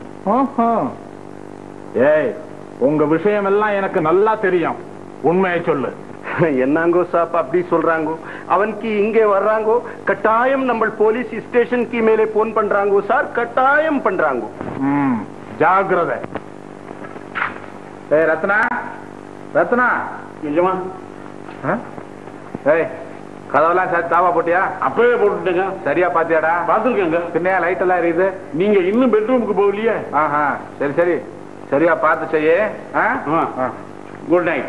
ஏய் உங்க விஷயம் எல்லாம் எனக்கு நல்லா தெரியும் உண்மையை சொல்லு என்னங்கோ சாப் அப்படி சொல்றாங்க அவனுக்கு இங்கே வர்றாங்கோ கட்டாயம் நம்ம போலீஸ் ஸ்டேஷனுக்கு மேலே போன் பண்றாங்கோ சார் கட்டாயம் பண்றாங்கோ ம் ஜாகிரதை ஏய் ரத்னா ரத்னா நிஜமா ஏய் கதவெல்லாம் சார் தாவா போட்டியா அப்பவே போட்டுட்டேங்க சரியா பாத்தியாடா பாத்துருக்கேங்க பின்னையா லைட் எல்லாம் எரியுது நீங்க இன்னும் பெட்ரூமுக்கு போகலையே ஆஹா சரி சரி சரியா பார்த்து செய்ய குட் நைட்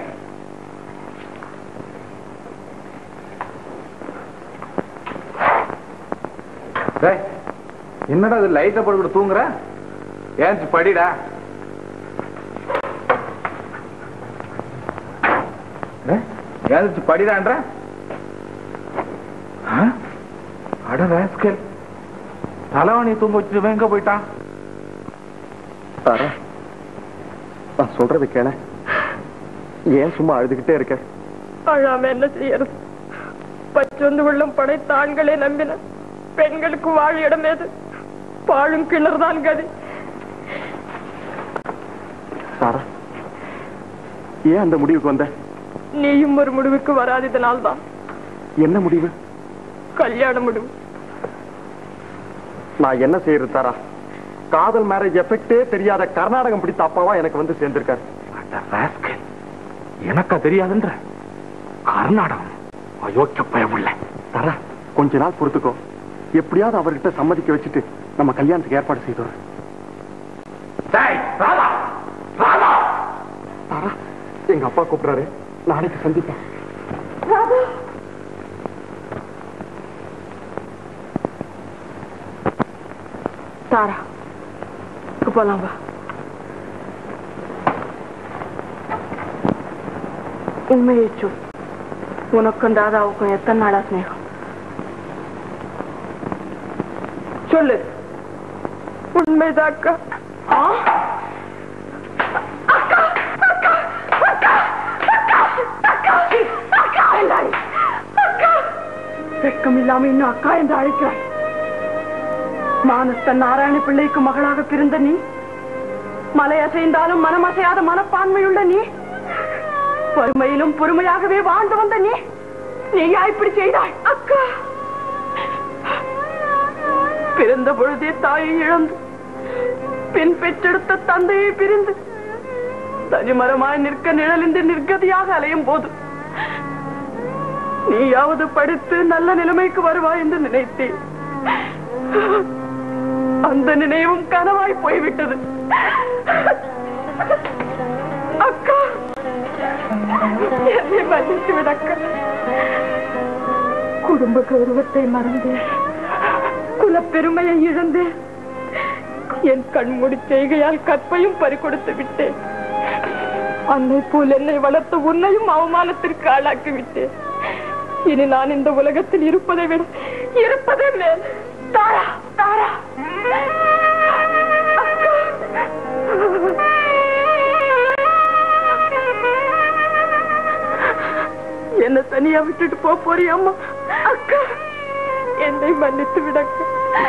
டேய் என்னடா இது லைட்டை போட்டு தூங்குற ஏன்ச்சு படிடா ஏன்ச்சு படிடான்ற ஆ? அட ராஸ்கல் தலைவாணி தூங்க வச்சுட்டு எங்க போயிட்டான் தாரா நான் சொல்றது கேள ஏன் சும்மா அழுதுகிட்டே இருக்க அழாம என்ன செய்யறது பச்சொந்து உள்ளம் படைத்த ஆண்களை நம்பின பெண்களுக்கு வாழ் இடம் ஏது பாழும் கிணறுதான் கதி சாரா ஏன் அந்த முடிவுக்கு வந்த நீயும் ஒரு முடிவுக்கு வராததனால்தான் என்ன முடிவு கல்யாண முடிவு நான் என்ன செய்யறது தாரா காதல் மேரேஜ் எஃபெக்டே தெரியாத கர்நாடகம் பிடித்த அப்பாவா எனக்கு வந்து சேர்ந்திருக்காரு ராஸ்கல் எனக்கா தெரியாதுன்ற கர்நாடகம் அயோக்கிய பயமுள்ள தாரா கொஞ்ச நாள் பொறுத்துக்கோ எப்படியாவது அவர்கிட்ட சம்மதிக்க வச்சுட்டு நம்ம கல்யாணத்துக்கு ஏற்பாடு செய்தோம் தாரா எங்க அப்பா கூப்பிடுறாரு நாளைக்கு சந்திப்பேன் தாரா இங்க போலாம் வா உண்மையை சொல் உனக்கும் தாதாவுக்கும் எத்தனை நாளா ஸ்நேகம் சொல்லு உண்மைதாக்கா வெட்கம் இல்லாம இன்னும் அக்கா என்று அழைக்கிறாய் மானஸ்த நாராயண பிள்ளைக்கு மகளாக பிறந்த நீ மலை அசைந்தாலும் மனம் அசையாத மனப்பான்மையுள்ள நீ பொறுமையிலும் பொறுமையாகவே வாழ்ந்து வந்த நீ நீயா இப்படி செய்தாய் அக்கா பிறந்த பொழுதே தாயை இழந்து பின் பெற்றெடுத்த தந்தையை பிரிந்து தனிமரமாய் நிற்க நிழலின்றி நிர்கதியாக அலையும் போது நீயாவது படித்து நல்ல நிலைமைக்கு வருவாய் என்று நினைத்தேன் அந்த நினைவும் கனவாய் போய்விட்டது அக்கா என்னை மன்னித்து விடக்கா குடும்ப கௌரவத்தை மறந்தேன் குலப்பெருமையை இழந்தேன் என் கண்மூடி செய்கையால் கற்பையும் பறிகொடுத்து விட்டேன் அன்னை போல் என்னை வளர்த்த உன்னையும் அவமானத்திற்கு ஆளாக்கி விட்டேன் இனி நான் இந்த உலகத்தில் இருப்பதை விட இருப்பதே மேல் தாரா தாரா என்ன தனியா விட்டுட்டு போக போறியாம்மா அக்கா என்னை மன்னித்து விடக்க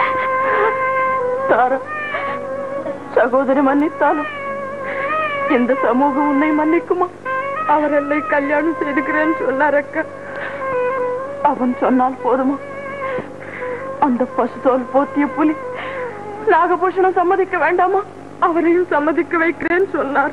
தாரா சகோதரி மன்னித்தாலும் இந்த சமூகம் உன்னை மன்னிக்குமா அவர் என்னை கல்யாணம் செய்துக்கிறேன்னு சொன்னார் அக்கா அவன் சொன்னால் போதுமா அந்த பசுதோல் போத்திய புலி நாகபூஷணம் சம்மதிக்க வேண்டாமா அவரையும் சம்மதிக்க வைக்கிறேன்னு சொன்னார்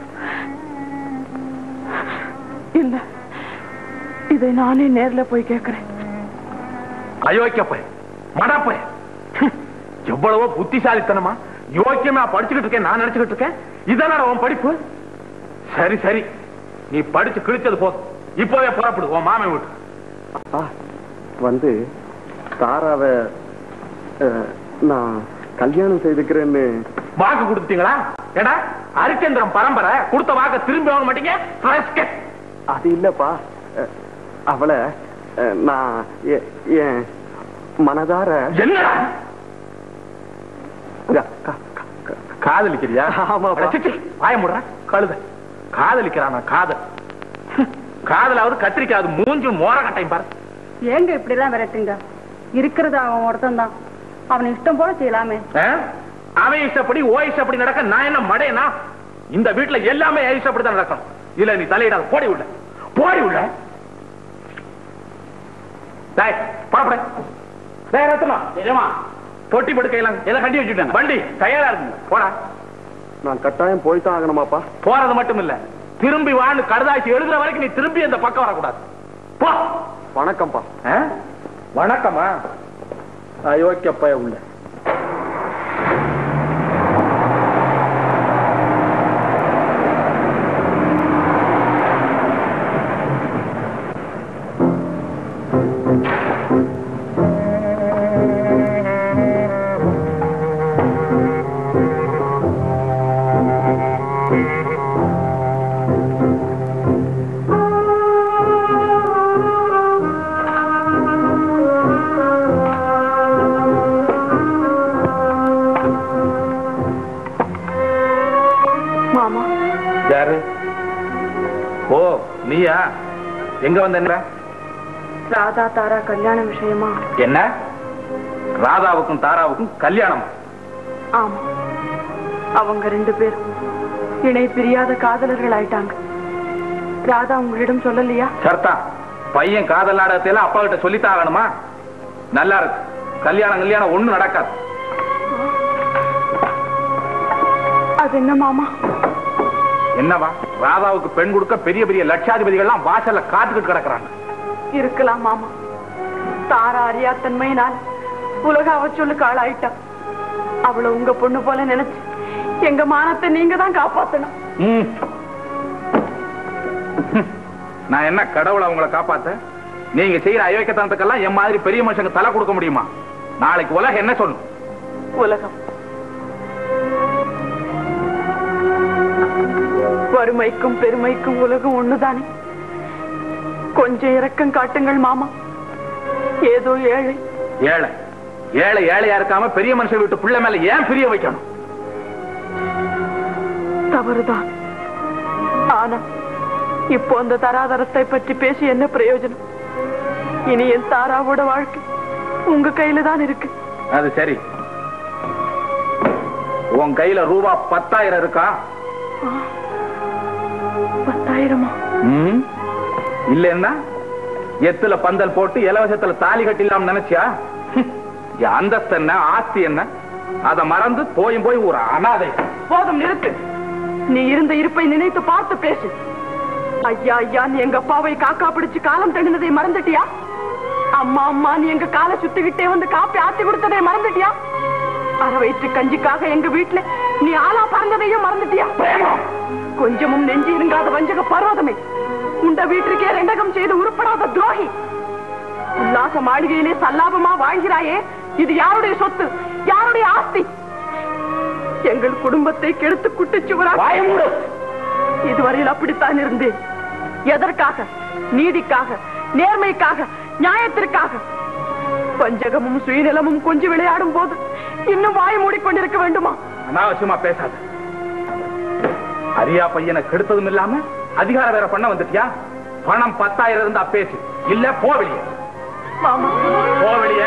இல்ல இதை நானே நேர்ல போய் கேட்கிறேன் அயோக்கிய பய மடப்பய எவ்வளவோ புத்திசாலித்தனமா யோக்கியமா படிச்சுக்கிட்டு இருக்கேன் நான் நினைச்சுக்கிட்டு இருக்கேன் இதனடா உன் படிப்பு சரி சரி நீ படிச்சு கிழிச்சது போதும் இப்போவே புறப்படு உன் மாமன் வீட்டு அப்பா வந்து தாராவை அஹ், நான் கல்யாணம் செய்துக்கிறேன்னு வாக்கு கொடுத்துட்டீங்களா ஏடா ஹரிச்சந்திரன் பரம்பரை கொடுத்த வாக்க திரும்பி வாங்க மாட்டீங்க rascal. அது இல்லப்பா அஹ், அவளை அஹ், நான் எ- என் மனதார என்னடா க- க- க- காதலிக்கிறியா ஆமாப்பா. அட, சீ, சீ, வாய முடுற கழுத காதலிக்கிறானா காதல் காதலாவது கத்திரிக்காது மூஞ்சு மோர கட்டையும் பாரு ஏங்க இப்படி எல்லாம் விரட்டுங்க இருக்கிறது அவன் ஒருத்தன் தான் அவன் இஷ்டம் போல செய்யலாமே ஆ? அவன் இஷ்டப்படி ஓ இஷ்டப்படி நடக்க நான் என்ன மடையனா இந்த வீட்டுல எல்லாமே என் இஷ்டப்படி தான் நடக்கணும் இல்ல நீ தலையிடாத போடி உள்ள போடி உள்ள டேய் பாப்பட டேய் ரத்னா நிஜமா தொட்டி படுக்கையெல்லாம் எதை கட்டி வச்சுட்டாங்க வண்டி தயாரா இருக்குங்க போடா நான் கட்டாயம் போய்தான் ஆகணுமாப்பா போறது மட்டும் இல்ல திரும்பி வான்னு கடுதாசி எழுதுற வரைக்கும் நீ திரும்பி அந்த பக்கம் வரக்கூடாது போ வணக்கம்ப்பா ஆ? வணக்கமா அயோக்கிய பய உள்ள மாமா யாரு ஓ நீயா எங்க வந்த என்ன ராதா தாரா கல்யாண விஷயமா என்ன ராதாவுக்கும் தாராவுக்கும் கல்யாணம் ஆமா அவங்க ரெண்டு பேரும் இணை பிரியாத காதலர்கள் ஆயிட்டாங்க ராதா உங்களிடம் சொல்லலையா சர்த்தா பையன் காதல் நாடகத்தையெல்லாம் அப்பா கிட்ட சொல்லித்தான் ஆகணுமா நல்லா இருக்கு கல்யாணம் கல்யாணம் ஒண்ணும் நடக்காது அது என்ன மாமா என்னவா ராதாவுக்கு பெண் கொடுக்க பெரிய பெரிய லட்சாதிபதிகள்லாம் வாசல்ல காத்துக்கிட்டு கிடக்குறாங்க இருக்கலாம் மாமா தாரா அறியாத்தன்மையினால் உலக அவச்சொல்லுக்கு ஆளாயிட்டா அவளை உங்க பொண்ணு போல நினைச்சு எங்க மானத்தை நீங்க தான் காப்பாத்தணும் ம். ஹம். நான் என்ன கடவுளை அவங்கள காப்பாத்த நீங்க செய்யற அயோக்கியத்தனத்துக்கெல்லாம் என் மாதிரி பெரிய மனுஷங்க தலை கொடுக்க முடியுமா நாளைக்கு உலகம் என்ன சொல்லும் உலகம் வறுமைக்கும் பெருமைக்கும் உலகம் ஒண்ணுதானே கொஞ்சம் இரக்கம் காட்டுங்கள் மாமா ஏதோ ஏழை ஏழை ஏழை ஏழையா இருக்காம பெரிய மனுஷன் வீட்டு பிள்ளை மேல ஏன் பிரிய வைக்கணும் தவறுதான் ஆனா இப்போ அந்த தராதரத்தை பற்றி பேசி என்ன பிரயோஜனம் இனி என் தாராவோட வாழ்க்கை உங்க கையில தான் இருக்கு அது சரி உன் கையில ரூபா பத்தாயிரம் இருக்கா பத்தாயிரமா ம்? இல்லைன்னா எத்துல பந்தல் போட்டு இலவசத்துல தாலி கட்டிடலாம் நினைச்சியா ஹம். என் அந்தஸ்து என்ன ஆஸ்தி என்ன அத மறந்து போயும் போய் ஒரு அனாதை போதும் நிறுத்து நீ இருந்த இருப்பை நினைத்து பார்த்து பேசு ஐயா ஐயா நீ எங்க அப்பாவை காக்கா பிடிச்சு காலம் தண்டினதை மறந்துட்டியா அம்மா அம்மா நீ எங்க காலை சுத்திக்கிட்டே வந்து காப்பி ஆத்தி கொடுத்ததை மறந்துட்டியா அரை வயிற்று கஞ்சிக்காக எங்க வீட்டுல நீ ஆளா பறந்ததையும் மறந்துட்டியா கொஞ்சமும் நெஞ்சு இருங்காத வஞ்சக பர்வதமே உண்ட வீட்டிற்கே ரெண்டகம் செய்து உருப்படாத துரோகி உல்லாச மாளிகையிலே சல்லாபமா வாழ்கிறாயே இது யாருடைய சொத்து யாருடைய ஆஸ்தி எங்கள் குடும்பத்தை கெடுத்து குட்டிச்சுவரா இதுவரையில் அப்படித்தான் இருந்தேன் எதற்காக நீதிக்காக நேர்மைக்காக நியாயத்திற்காக பஞ்சகமும் சுயநலமும் கொஞ்சம் விளையாடும் போது இன்னும் வாய் மூடிக்கொண்டிருக்க வேண்டுமா அனாவசியமா பேசாத அரியா பையனை கெடுத்ததும் இல்லாம அதிகாரம் வேற பண்ண வந்துட்டியா பணம் பத்தாயிரம் இருந்தா பேசு இல்ல போ வெளியே மாமா போ வெளியே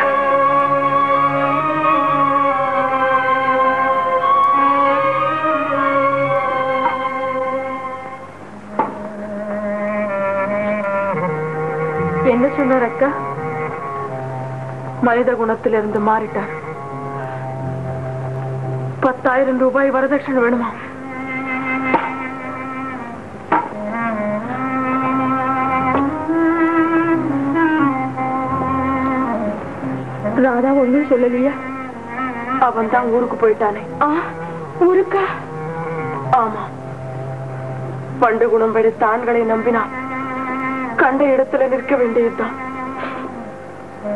என்ன சொன்னார் அக்கா மனித குணத்திலிருந்து மாறிட்டார் பத்தாயிரம் ரூபாய் வரதட்சணை வேணுமா ராதா ஒண்ணும் சொல்லலையா அவன் தான் ஊருக்கு போயிட்டானே ஊருக்கா ஆமா பண்டு குணம் வெடித்த ஆண்களை நம்பினான் கண்ட இடத்துல நிற்க வேண்டியதுதான்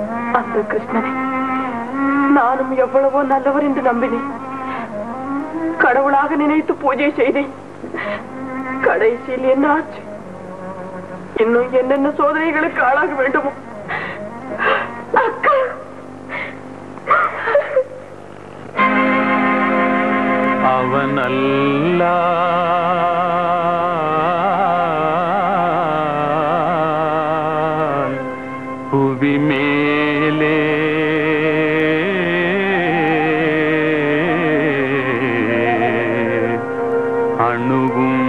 அந்த கிருஷ்ணனை நானும் எவ்வளவோ நல்லவர் என்று நம்பினேன் கடவுளாக நினைத்து பூஜை செய்தேன் கடைசியில் என்ன ஆச்சு இன்னும் என்னென்ன சோதனைகளுக்கு ஆளாக வேண்டுமோ அக்கா அவனல்ல புவி மேலே அணுகும்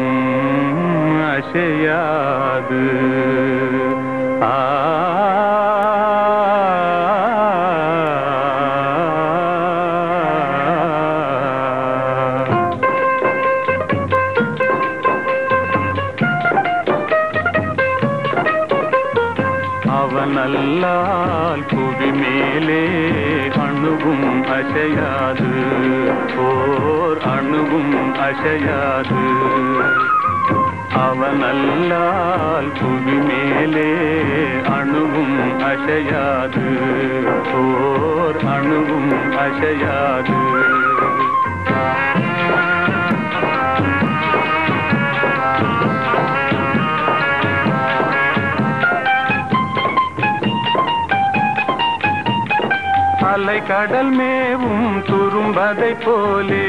அசையாது ஆ அவனல்லால் புவி மேலே அணுகும் அசையாது ஓர் அணுகும் அசையாது அவனல்லால் புவி மேலே அணுகும் அசையாது ஓர் அணுகும் அசையாது அலை கடல் மேவும் துரும்பதை போலே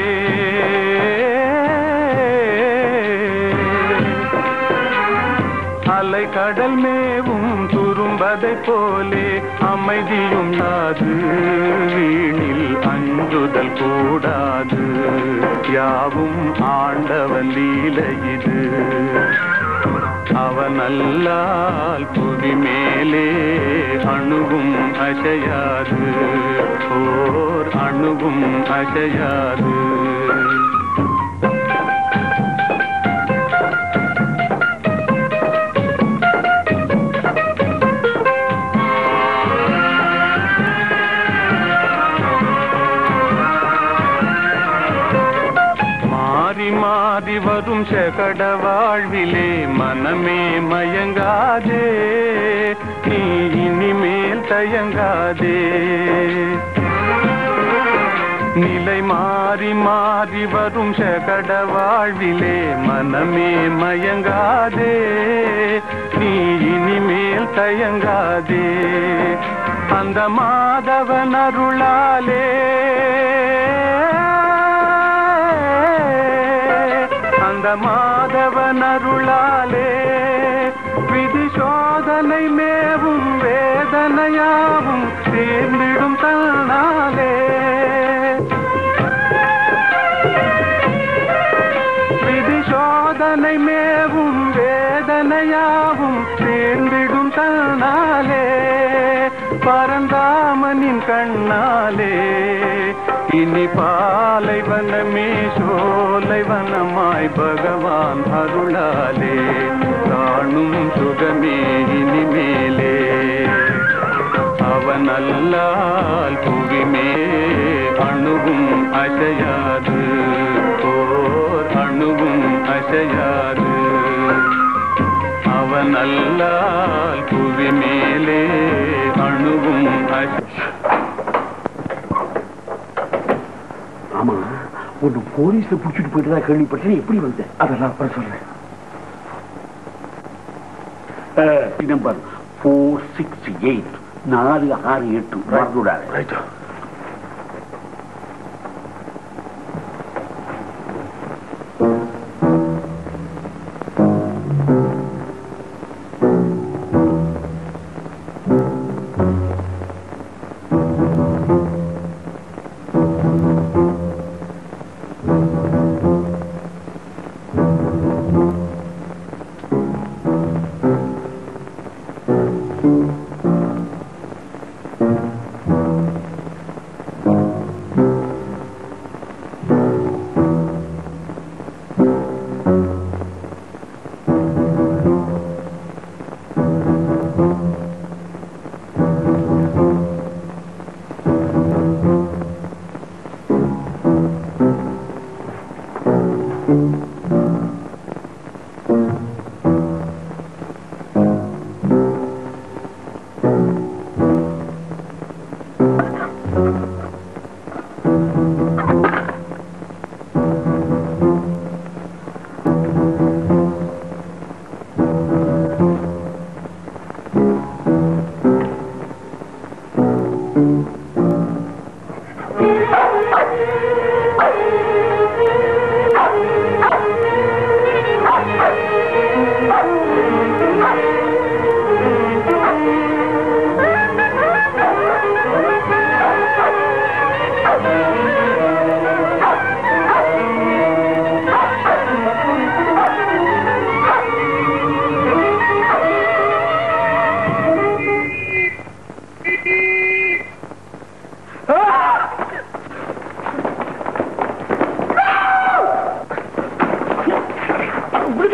அலை கடல் மேவும் துரும்பதை போலே அமைதியும் யாது வீணில் அஞ்சுதல் கூடாது யாவும் ஆண்டவன் லீலை இது அவனல்லால் புவி மேலே அணுகும் அசையாது ஓர் அணுகும் அசையாது மாறி மாறி வரும் செகட வாழ்விலே மனமே மயங்காதே நீ இனிமேல் தயங்காதே நிலை மாறி மாறி வரும் செகட வாழ்விலே மனமே மயங்காதே நீ இனிமேல் தயங்காதே அந்த மாதவன் அருளாலே அந்த மாதவன் அருளாலே விதி சோதனை மேவும் வேதனையாவும் சேர்ந்திடும் தன்னாலே விதி சோதனை மேவும் வேதனையாவும் சேர்ந்திடும் தன்னாலே பரந்தாமனின் கண்ணாலே இனி பாலைவனமே சோலைவனமாய் பகவான் அருளாலே காணும் சுகமே இனிமேலே அவன் அல்லால் புவிமே அணுகும் அசையாது ஓர் அணுகும் அசையாது அவன் அல்லால் புவி மேலே அணுகும் அசை ஆமா ஒன்னு போலீஸ்ல புடிச்சிட்டு போயிட்டு தான் கேள்விப்பட்டேன் எப்படி வந்த அதெல்லாம் அப்புறம் சொல்றேன் நம்பர் ஃபோர் சிக்ஸ் எயிட் நாலு ஆறு எட்டு மறந்துடாது ரைட்டா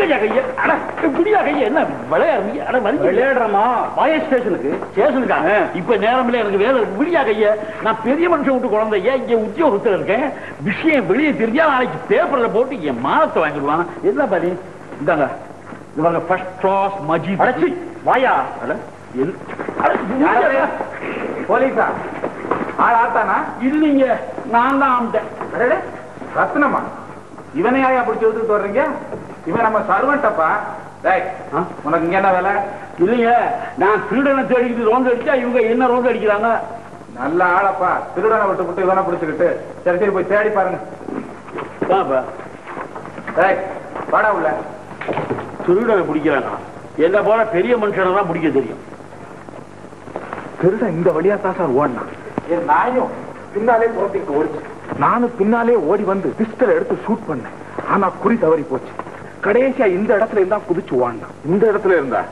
விடுங்கய்யா கைய அட விடியா கைய என்ன விளையாடுறீங்க அட வந்து விளையாடுறமா வாய ஸ்டேஷனுக்கு ஸ்டேஷனுக்கா இப்ப நேரமில்ல எனக்கு வேலை இருக்கு. விடியா கைய நான் பெரிய மனுஷன் விட்டு குழந்தைய இங்க உத்தியோகத்துல இருக்கேன் விஷயம் வெளியே தெரிஞ்சா நாளைக்கு பேப்பர்ல போட்டு என் மானத்தை வாங்கிடுவான் என்ன பாதி இந்தாங்க இவங்க ஃபர்ஸ்ட் கிளாஸ் மஜி அடச்சி வாயா அட எல்- அட, விடியா. போலீஸா ஆள் ஆத்தானா இல்லைங்க நான் தான் ஆம்பிட்டேன் அடடே, ரத்னமா இவனை யாரையா பிடிச்சி எடுத்துட்டு வர்றீங்க இவன் நம்ம சர்வன்ட்டப்பா டேய் உனக்கு இங்க என்ன வேலை இல்லைங்க நான் திருடனை தேடிக்கிட்டு ரோந்து அடிச்சா இவங்க என்ன ரோந்து அடிக்கிறாங்க நல்ல ஆளப்பா திருடனை விட்டு விட்டு இவனை பிடிச்சுக்கிட்டு சரி சரி போய் தேடி பாருங்க வாப்பா. டேய் வாடா உள்ள திருடனை பிடிக்கிறாங்க என்ன போல பெரிய மனுஷனை தான் பிடிக்க தெரியும் திருடன் இந்த வழியா தான் சார் ஓடினான் என் நாயும் பின்னாலே புறத்திட்டு ஓடிச்சு நானும் பின்னாலே ஓடி வந்து பிஸ்டல் எடுத்து ஷூட் பண்ணேன் ஆனா குறி தவறி போச்சு கடைசியா இந்த இடத்துல இருந்தா குதிச்சு ஓடினான் இந்த இடத்துல இருந்தா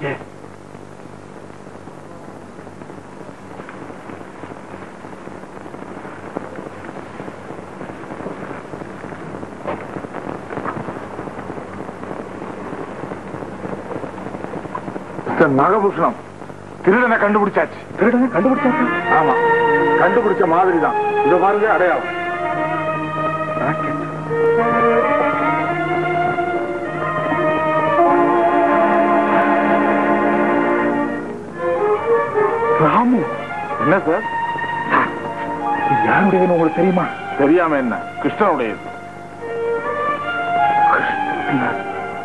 நாகபூஷணம் திருடனை கண்டுபிடிச்சாச்சு திருடனை கண்டுபிடிச்சாச்சு ஆமா கண்டுபிடிச்ச மாதிரி தான் இத பாருங்க அடையாளம் ராக்கெட். ராமு என்ன சார் இது யாருடையதுன்னு உங்களுக்கு தெரியுமா தெரியாம என்ன கிருஷ்ணனுடையது கிருஷ்ணன்.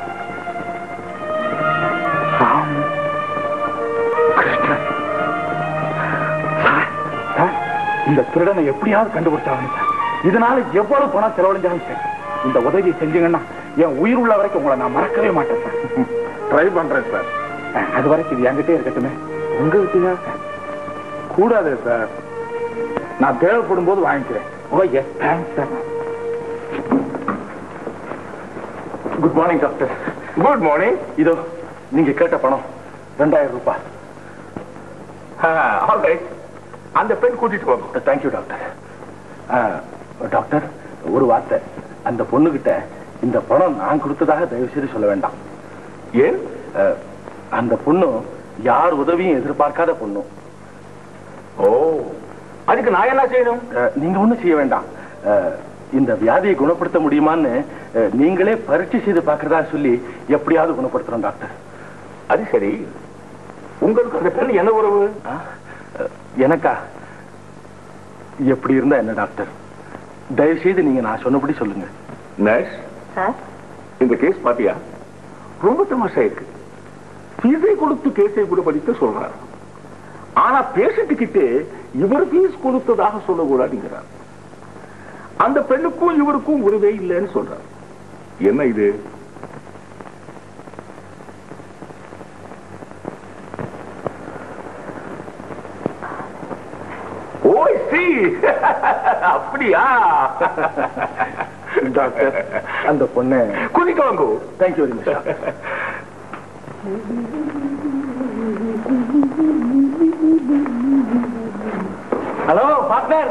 ராமு கிருஷ்ணன் சார், சார், இந்த திருடனை எப்படியாவது கண்டுபிடிச்சாங்க சார் இதனால எவ்வளவு பணம் செலவழிஞ்சாலும் சரி இந்த உதவி செஞ்சீங்கன்னா என் உயிர் உள்ள வரைக்கும் உங்களை நான் மறக்கவே மாட்டேன் சார் ட்ரை பண்றேன் சார் அது வரைக்கும் இது என்கிட்டே இருக்கட்டுமே உங்க கிட்டயா கூடாது சார் நான் தேவைப்படும் போது வாங்கிக்கிறேன் okay thanks sir good morning doctor good morning இதோ நீங்க கேட்ட பணம் ரெண்டாயிரம் ரூபாய் ஆல்ரைட் அந்த பெண் கூட்டிட்டு போங்க தேங்க்யூ டாக்டர் டாக்டர் ஒரு வார்த்தை அந்த பொண்ணுகிட்ட இந்த பணம் நான் கொடுத்ததாக தயவு செய்து சொல்ல வேண்டாம் ஏன் அந்த பொண்ணு யார் உதவியும் எதிர்பார்க்காத பொண்ணு ஓ அதுக்கு நான் என்ன செய்யணும் நீங்க ஒண்ணும் செய்ய வேண்டாம் அஹ், இந்த வியாதியை குணப்படுத்த முடியுமான்னு அஹ், நீங்களே பரீட்சை செய்து பார்க்கறதா சொல்லி எப்படியாவது குணப்படுத்துறோம் டாக்டர் அது சரி உங்களுக்கு அந்த பெண் என்ன உறவு எனக்கா எப்படி இருந்தா என்ன டாக்டர் தயவு செய்து நீங்க நான் சொன்னபடி சொல்லுங்க நர்ஸ் சார் இந்த கேஸ் பாத்தியா ரொம்ப தமாஷா இருக்கு ஃபீஸை கொடுத்து கேஸை குணப்படுத்த சொல்றாரு ஆனா பேஷண்ட் கிட்டே இவர் ஃபீஸ் கொடுத்ததாக சொல்லக்கூடாதுங்கிறார் அந்த பெண்ணுக்கும் இவருக்கும் உறவே இல்லைன்னு சொல்றார் என்ன இது ஓ சி அப்படியா டாக்டர் அந்த பொண்ணு குதிக்க வாங்கோ thank you very much hello partner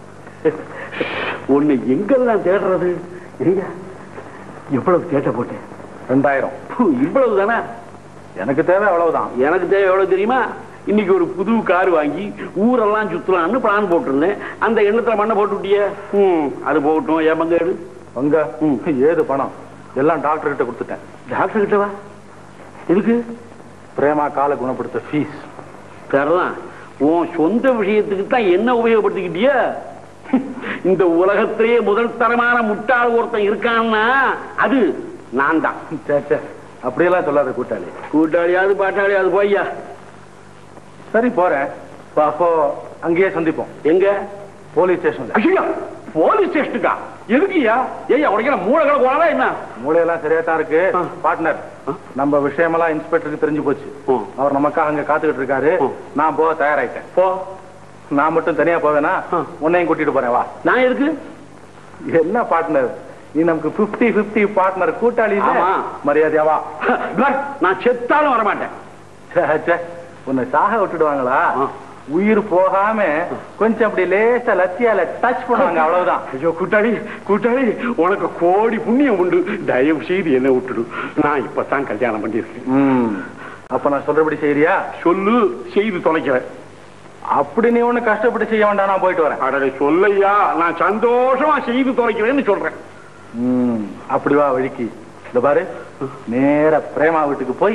உன்னை எங்கெல்லாம் தேடுறது ஏய்யா, எவ்வளவு கேட்ட போட்டேன் ரெண்டாயிரம் பு, இவ்வளவு தானே எனக்கு தேவை அவ்வளவுதான் எனக்கு தேவை எவ்வளவு தெரியுமா இன்னைக்கு ஒரு புது கார் வாங்கி ஊரெல்லாம் சுத்தலாம்னு பிளான் போட்டிருந்தேன் அந்த எண்ணத்துல மண்ணை போட்டு விட்டியே ம் அது போகட்டும் ஏன் பங்கேடு அங்க ஏது பணம் எல்லாம் டாக்டர் கிட்ட கொடுத்துட்டேன் டாக்டர் கிட்ட வா எதுக்கு பிரேமா காலை குணப்படுத்த ஃபீஸ் சரிதான் உன் சொந்த விஷயத்துக்கு தான் என்ன உபயோகப்படுத்திக்கிட்டிய இந்த உலகத்திலேயே முதல் தரமான முட்டாள் ஒருத்தன் இருக்கான்னா அது நான் தான் சே சே அப்படியெல்லாம் சொல்லாத கூட்டாளி கூட்டாளியாவது பாட்டாளியாவது போய்யா சரி போறேன் அப்ப அப்போ அங்கேயே சந்திப்போம் எங்க போலீஸ் ஸ்டேஷன்ல ஐயா போலீஸ் ஸ்டேஷனுக்கா எதுக்குயா ஏய்யா உடைக்கிற மூளைகளை போனா என்ன மூளையெல்லாம் சரியா தான் இருக்கு பார்ட்னர் நம்ம விஷயமெல்லாம் இன்ஸ்பெக்டருக்கு தெரிஞ்சு போச்சு அவர் நமக்காக அங்க காத்துக்கிட்டு இருக்காரு நான் போக தயாராயிட்டேன் போ நான் மட்டும் தனியா போவேனா உன்னையும் கூட்டிட்டு போறேன் வா நான் எதுக்கு என்ன பார்ட்னர் நீ நமக்கு 50 50 பார்ட்னர் கூட்டாளி இல்ல? ஆமா. மரியாதையா வா நான் செத்தாலும் வரமாட்டேன் ச்சே, ச்சே. உன்னை சாக விட்டுடுவாங்களா உயிர் போகாம கொஞ்சம் அப்படி லேசா லத்தியால டச் பண்ணுவாங்க அவ்வளவுதான் ஐயோ கூட்டாளி கூட்டாளி உனக்கு கோடி புண்ணியம் உண்டு தயவு செய்து என்ன விட்டுடு நான் இப்பதான் கல்யாணம் பண்ணியிருக்கேன் ம் அப்ப நான் சொல்றபடி செய்யறியா சொல்லு செய்து தொலைக்கிறேன் அப்படி நீ ஒண்ணு கஷ்டப்பட்டு செய்ய வேண்டாம் நான் போயிட்டு வரேன் அடடே சொல்லையா நான் சந்தோஷமா செய்து தொலைக்கிறேன்னு சொல்றேன் ம் அப்படி வா வழிக்கு இந்த பாரு நேரா பிரேமா வீட்டுக்கு போய்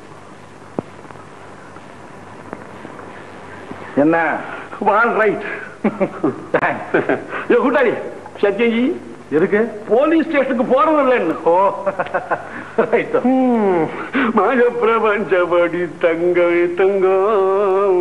என்ன வால் ரைட் ஏ கூட்டாளி சத்யஜி இருக்கு போலீஸ் ஸ்டேஷனுக்கு போறது இல்லைன்னு ஓ ரைட் மக பிரபஞ்சபடி தங்க தங்கம்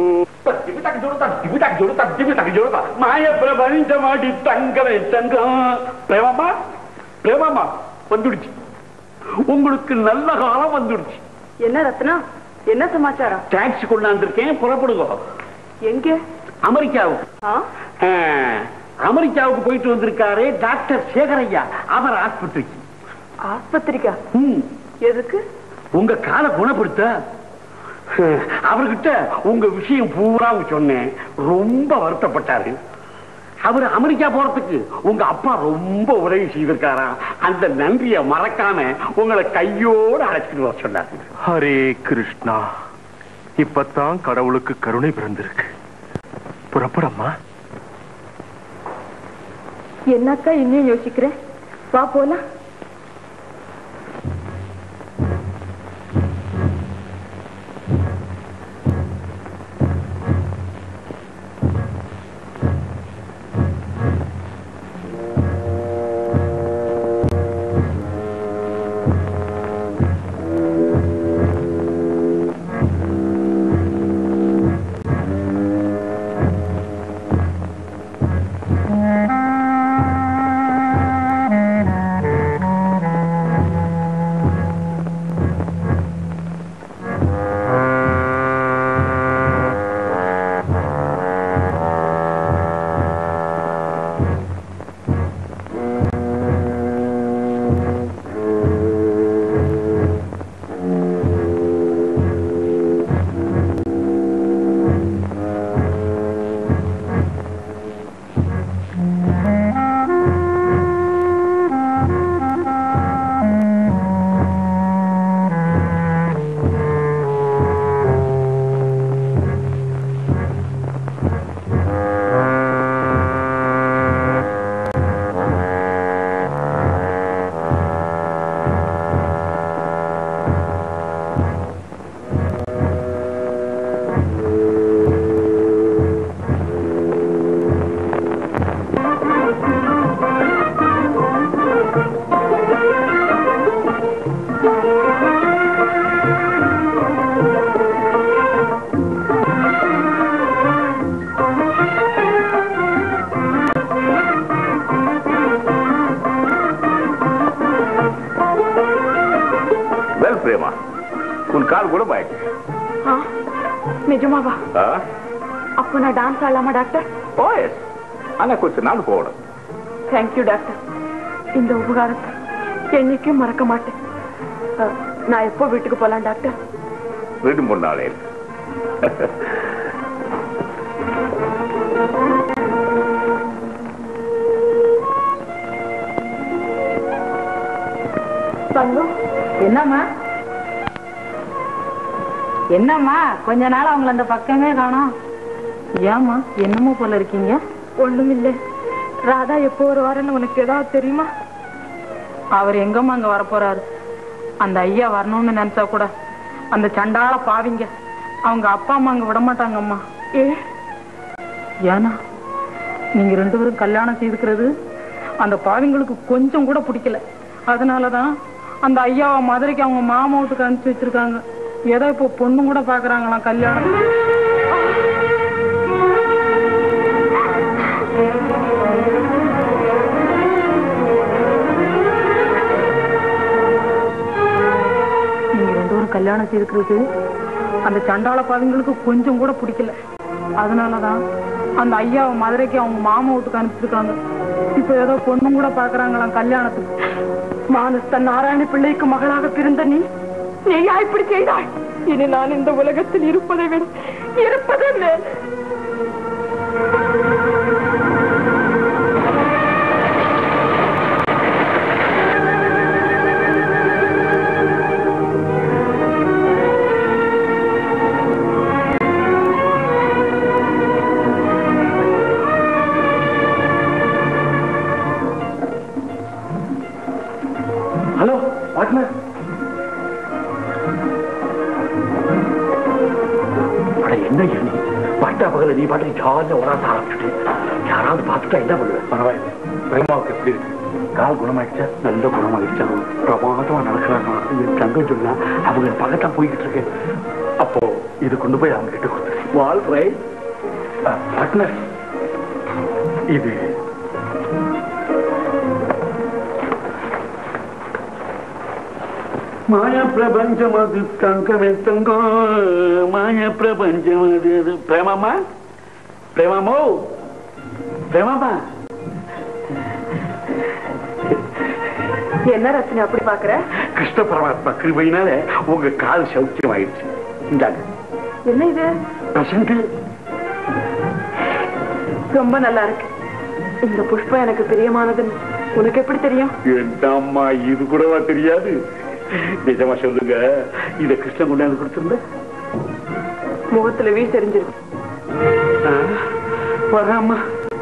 மாய பிரபஞ்சமாடி தங்கமே தங்கம் பிரேமாமா பிரேமாமா வந்துடுச்சு உங்களுக்கு நல்ல காலம் வந்துடுச்சு என்ன ரத்னம் என்ன சமாச்சாரம் டாக்ஸி கொண்டாந்துருக்கேன் புறப்படுங்க எங்க அமெரிக்காவுக்கு ஆ? ஆ, அமெரிக்காவுக்கு போயிட்டு வந்திருக்காரு டாக்டர் சேகரையா அவர் ஆஸ்பத்திரிக்கு ஆஸ்பத்திரிக்கா ம், எதுக்கு உங்க காலை குணப்படுத்த அவர்கிட்ட உங்க விஷயம் பூரா சொன்னேன் ரொம்ப வருத்தப்பட்டாரு அவர் அமெரிக்கா போறதுக்கு உங்க அப்பா ரொம்ப உதவி செய்திருக்காராம் அந்த நன்றியை மறக்காம உங்களை கையோடு அழைச்சிட்டு வர சொன்னாரு ஹரே கிருஷ்ணா இப்பத்தான் கடவுளுக்கு கருணை பிறந்திருக்கு புறப்படம்மா என்னக்கா இன்னும் யோசிக்கிறேன் வா போலாம் வெல் பிரேமா உன் கால் குணமாயிடுச்சு ஆ, நிஜமாவா ஆ? அப்போ நான் டான்ஸ் ஆடலாமா டாக்டர் ஓ எஸ் ஆனா கொஞ்ச நாள் போகணும் தேங்க்யூ டாக்டர் இந்த உபகாரத்தை என்னைக்கும் மறக்க மாட்டேன் அ, நான் எப்போ வீட்டுக்கு போலாம் டாக்டர் ரெண்டு மூணு நாளே தங்கம் என்னம்மா என்னம்மா கொஞ்ச நாள் அவங்கள அந்த பக்கமே காணோம் ஏம்மா என்னமோ போல இருக்கீங்க ஒண்ணும் இல்ல ராதா எப்போ வருவாருன்னு உனக்கு ஏதாவது தெரியுமா அவர் எங்கம்மா அங்க வரப்போறாரு அந்த ஐயா வரணும்னு நினைச்சா கூட அந்த சண்டால பாவிங்க அவங்க அப்பா அம்மா அங்க விட மாட்டாங்கம்மா ஏ ஏன்னா நீங்க ரெண்டு பேரும் கல்யாணம் செய்துக்கிறது அந்த பாவிங்களுக்கு கொஞ்சம் கூட பிடிக்கல அதனாலதான் அந்த ஐயாவை மதுரைக்கு அவங்க மாமா வீட்டுக்கு அனுப்பிச்சு வச்சிருக்காங்க ஏதோ இப்போ பொண்ணு கூட பாக்குறாங்களாம் கல்யாணம் நீங்க ரெண்டு பேரும் கல்யாணம் செய்திருக்கிறது அந்த சண்டாள பாவிங்களுக்கு கொஞ்சம் கூட பிடிக்கல அதனாலதான் அந்த ஐயாவை மதுரைக்கு அவங்க மாமா வீட்டுக்கு அனுப்பிச்சிருக்காங்க இப்ப ஏதோ பொண்ணும் கூட பாக்குறாங்களாம் கல்யாணத்துக்கு மானஸ்த நாராயண பிள்ளைக்கு மகளாக பிறந்த நீ நீயா இப்படி செய்தாய் இனி நான் இந்த உலகத்தில் இருப்பதை விட இருப்பதே மேல் ஹலோ பார்ட்னர் அட என்ன எண்ணி பட்டா பகல நீ பாட்டு ஜாலியா உராச ஆரம்பிச்சுட்டு யாராவது பார்த்துட்டா என்ன பண்ணுவேன் பரவாயில்ல பிரேமாவுக்கு எப்படி இருக்கு கால் குணமாயிடுச்சா நல்ல குணமாயிடுச்சா பிரமாதமா நடக்கிறாங்க என் தங்கம் சொன்னா அவங்க பக்கத்தான் போய்கிட்டு இருக்கு அப்போ இது கொண்டு போய் அவங்க கிட்ட கொடுத்துரு வால் ரைட் பார்ட்னர் இது மாய பிரபஞ்சம் அது தங்கமே தங்கம் மாய பிரபஞ்சம் அது அது பிரேமாமா பிரேமாமோ பிரேமாமா என்ன ரச்சனை அப்படி பாக்குற கிருஷ்ண பரமாத்மா கிருபையினால உங்க கால் சௌக்கியம் ஆயிடுச்சு இந்தாங்க என்ன இது பிரசன்ட் ரொம்ப நல்லா இருக்கு இந்த புஷ்பம் எனக்கு பிரியமானதுன்னு உனக்கு எப்படி தெரியும் என்னம்மா இது கூடவா தெரியாது நிஜமா சொல்லுங்க இத கிருஷ்ணன் கொண்டாந்து கொடுத்துருந்த முகத்துல வீசெறிஞ்சிருக்கு வராமா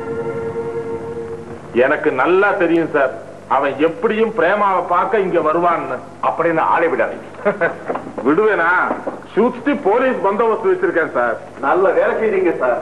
எனக்கு நல்லா தெரியும் சார் அவன் எப்படியும் பிரேமாவை பார்க்க இங்க வருவான்னு அப்படின்னு ஆளை விடாதீங்க விடுவேனா சுத்தி போலீஸ் பந்தோபஸ்து வச்சிருக்கேன் சார் நல்ல வேலை செய்றீங்க சார்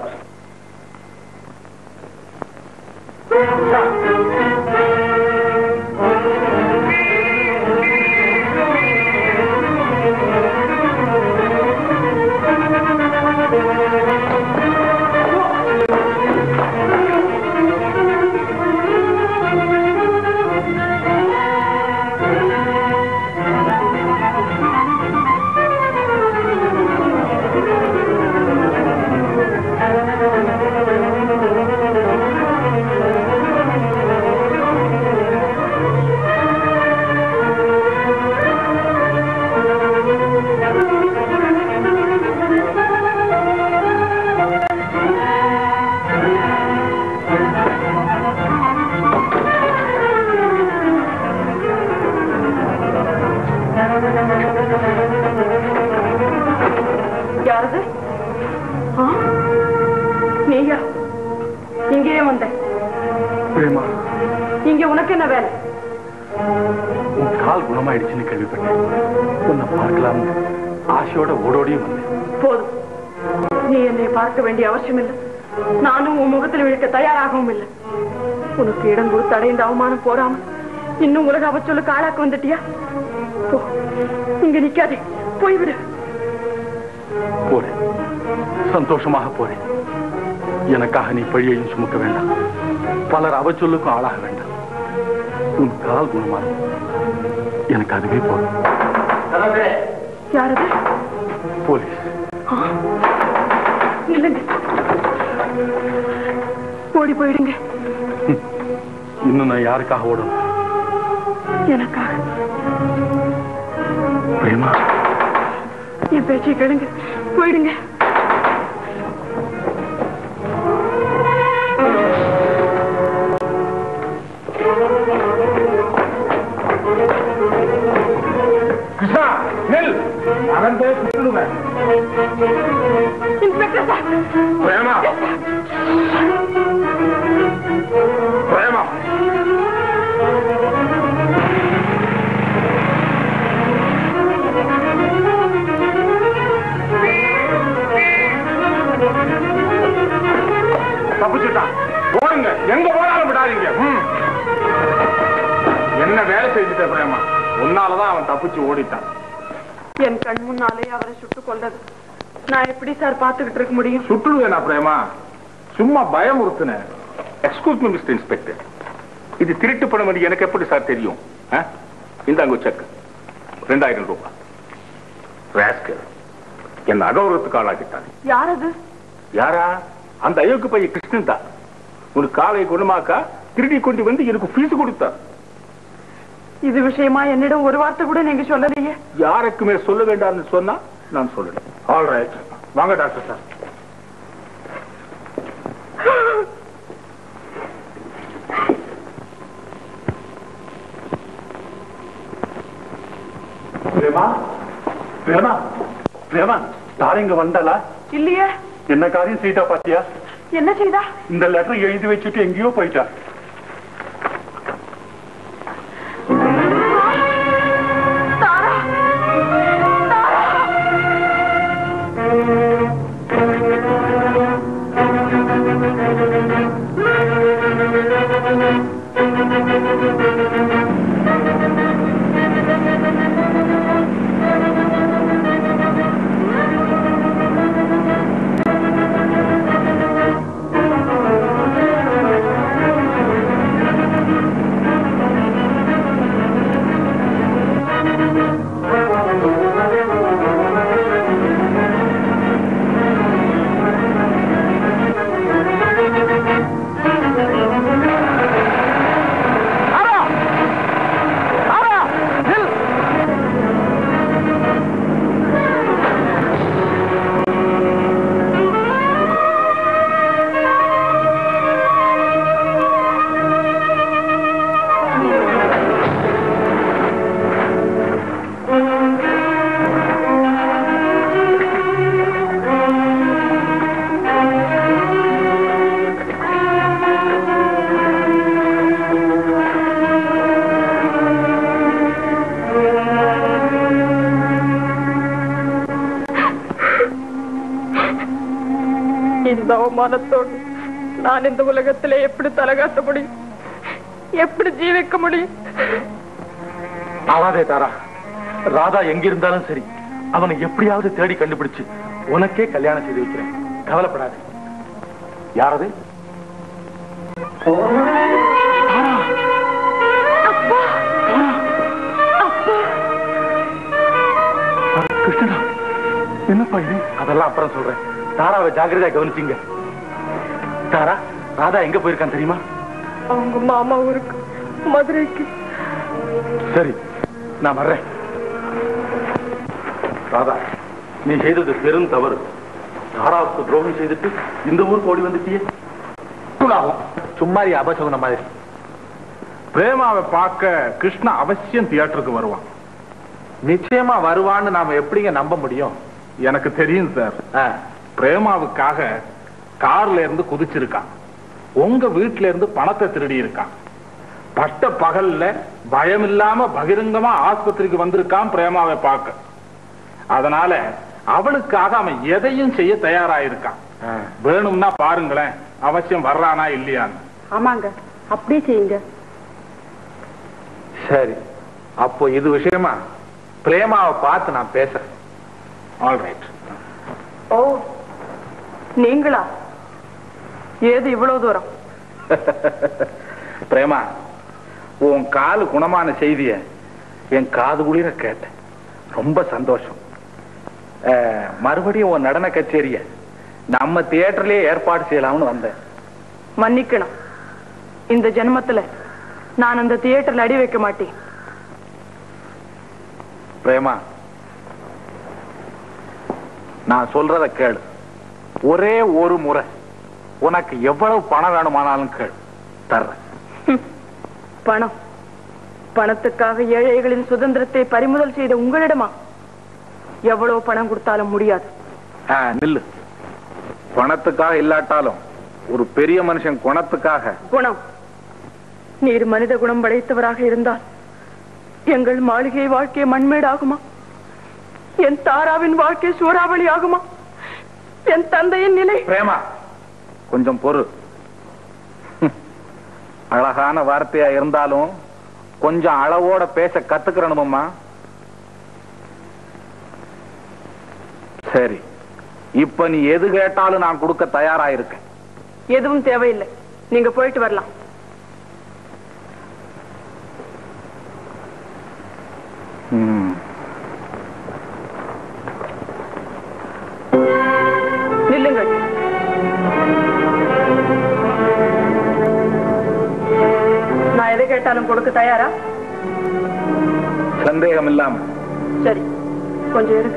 யாரது ஆ? நீயா இங்கேயே வந்த பிரேமா இங்க உனக்கு என்ன வேலை உன் கால் குணமாயிடுச்சுன்னு கேள்விப்பட்டேன் உன்னை பார்க்கலாம் ஆசையோட ஓடோடியும் வந்தேன் போதும் நீ என்னை பார்க்க வேண்டிய அவசியம் இல்லை நானும் உன் முகத்தில் விழுக்க தயாராகவும் இல்லை உனக்கு இடம் கொடுத்து அடைந்த அவமானம் போறாம இன்னும் உலக அவச்சொல்லுக்கு ஆளாக்க வந்துட்டியா போ இங்க நிக்காதே போய்விடு போறேன் சந்தோஷமாக போறேன் எனக்காக நீ பழியையும் சுமக்க வேண்டாம் பலர் அவச்சொல்லுக்கும் ஆளாக வேண்டாம் உன் கால் குணமாக எனக்கு அதுவே போதும் யாரது போலீஸ் ஆ? நில்லுங்க ஓடி போயிடுங்க இன்னும் நான் யாருக்காக ஓடணும் எனக்காக பிரேமா என் பேச்சை கேளுங்க போயிடுங்க கிருஷ்ணா நெல் அவன் பேர் சுட்டுடுவேன் இன்ஸ்பெக்டர் சார் பிரேமா பிரேமா தப்பிச்சுட்டான் போடுங்க எங்க போனாலும் விடாதீங்க ம். என்ன வேலை செஞ்சுட்ட பிரேமா உன்னாலதான் அவன் தப்பிச்சு ஓடிட்டான் என் கண் முன்னாலே அவரை சுட்டுக் கொண்டது நான் எப்படி சார் பார்த்துக்கிட்டு இருக்க முடியும் சுட்டுடுவேனா பிரேமா சும்மா பயமுறுத்துனேன் எக்ஸ்கூஸ் மீ மிஸ்டர் இன்ஸ்பெக்டர் இது திருட்டு பணம் என்று எனக்கு எப்படி சார் தெரியும் ஆ? இந்தாங்க செக் ரெண்டாயிரம் ரூபாய் ராஸ்கல் என் அகௌரவத்துக்கு ஆளாக்கிட்டான் யார் அது யாரா அந்த அயோக்கு பையன் கிருஷ்ணன் தான் உனக்கு காலை குணமாக்கா திருடி கொண்டு வந்து எனக்கு ஃபீஸ் கொடுத்தா இது விஷயமா என்னிடம் ஒரு வார்த்தை கூட நீங்க சொல்லலையே யாருக்குமே சொல்ல வேண்டாம்னு சொன்னா நான் சொல்லணும் ஆல் ரைட் வாங்க டாக்டர் சார் பிரேமா பிரேமா பிரேமா தாரிங்க வந்தாளா இல்லையே என்ன காரியம் செய்தா பாத்தியா என்ன செய்தா இந்த லெட்டர் எழுதி வச்சுட்டு எங்கேயோ போயிட்டா தாரா தாரா இந்த அவமானத்தோடு நான் இந்த உலகத்திலே எப்படி தலகாட்ட முடியும் எப்படி ஜீவிக்க முடியும் அழாதே தாரா ராதா எங்க இருந்தாலும் சரி அவனை எப்படியாவது தேடி கண்டுபிடிச்சு உனக்கே கல்யாணம் செய்து வைக்கிறேன் கவலைப்படாதே யாரது கிருஷ்ணா என்னப்பா இது அதெல்லாம் அப்புறம் சொல்றேன் தாராவை ஜாக்கிரதையா கவனிச்சிங்க தாரா ராதா எங்க போயிருக்கான் தெரியுமா அவங்க மாமா ஊருக்கு மதுரைக்கு சரி நான் வர்றேன் ராதா நீ செய்தது பெரும் தவறு தாராவுக்கு துரோகம் செய்துட்டு இந்த ஊருக்கு ஓடி வந்துட்டியே சும்மாரி அபசகுன மாதிரி பிரேமாவை பார்க்க கிருஷ்ணா அவசியம் தியேட்டருக்கு வருவான் நிச்சயமா வருவான்னு நாம எப்படிங்க நம்ப முடியும் எனக்கு தெரியும் சார் பிரேமாவுக்காக கார்ல இருந்து குதிச்சிருக்கான் உங்க வீட்ல இருந்து பணத்தை திருடி இருக்கான் பட்ட பகல்ல பயம் இல்லாம பகிரங்கமா ஆஸ்பத்திரிக்கு வந்திருக்கான் பிரேமாவை பார்க்க அதனால அவளுக்காக அவன் எதையும் செய்ய தயாராயிருக்கான் வேணும்னா பாருங்களேன் அவசியம் வர்றானா இல்லையான்னு ஆமாங்க அப்படியே செய்யுங்க சரி அப்போ இது விஷயமா பிரேமாவை பார்த்து நான் பேசுறேன் ஆல் ரைட் ஓ நீங்களா ஏது இவ்வளவு தூரம் பிரேமா உன் காலு குணமான செய்திய என் காது குளிர கேட்டேன் ரொம்ப சந்தோஷம் அஹ், மறுபடியும் உன் நடன கச்சேரிய நம்ம தியேட்டர்லயே ஏற்பாடு செய்யலாம்னு வந்தேன் மன்னிக்கணும் இந்த ஜென்மத்துல நான் அந்த தியேட்டர்ல அடி வைக்க மாட்டேன் பிரேமா நான் சொல்றத கேளு ஒரே ஒரு முறை உனக்கு எவ்வளவு பணம் வேணுமானாலும் கேளு தர்றேன் பணம் பணத்துக்காக ஏழைகளின் சுதந்திரத்தை பறிமுதல் செய்த உங்களிடமா எவ்வளவு பணம் கொடுத்தாலும் முடியாது ஆ, நில்லு பணத்துக்காக இல்லாட்டாலும் ஒரு பெரிய மனுஷன் குணத்துக்காக குணம் நீர் மனித குணம் படைத்தவராக இருந்தால் எங்கள் மாளிகை வாழ்க்கை மண்மேடாகுமா என் தாராவின் வாழ்க்கை சூறாவளி ஆகுமா என் தந்தையின் நிலை பிரேமா கொஞ்சம் பொறு ஹம். அழகான வார்த்தையா இருந்தாலும் கொஞ்சம் அளவோட பேச கத்துக்கிறணுமம்மா சரி இப்ப நீ எது கேட்டாலும் நான் கொடுக்க தயாரா இருக்கேன் எதுவும் தேவையில்லை நீங்க போயிட்டு வரலாம் ம். நில்லுங்கள் நான் எதை கேட்டாலும் கொடுக்க தயாரா சந்தேகம் இல்லாம சரி கொஞ்சம் இருக்கு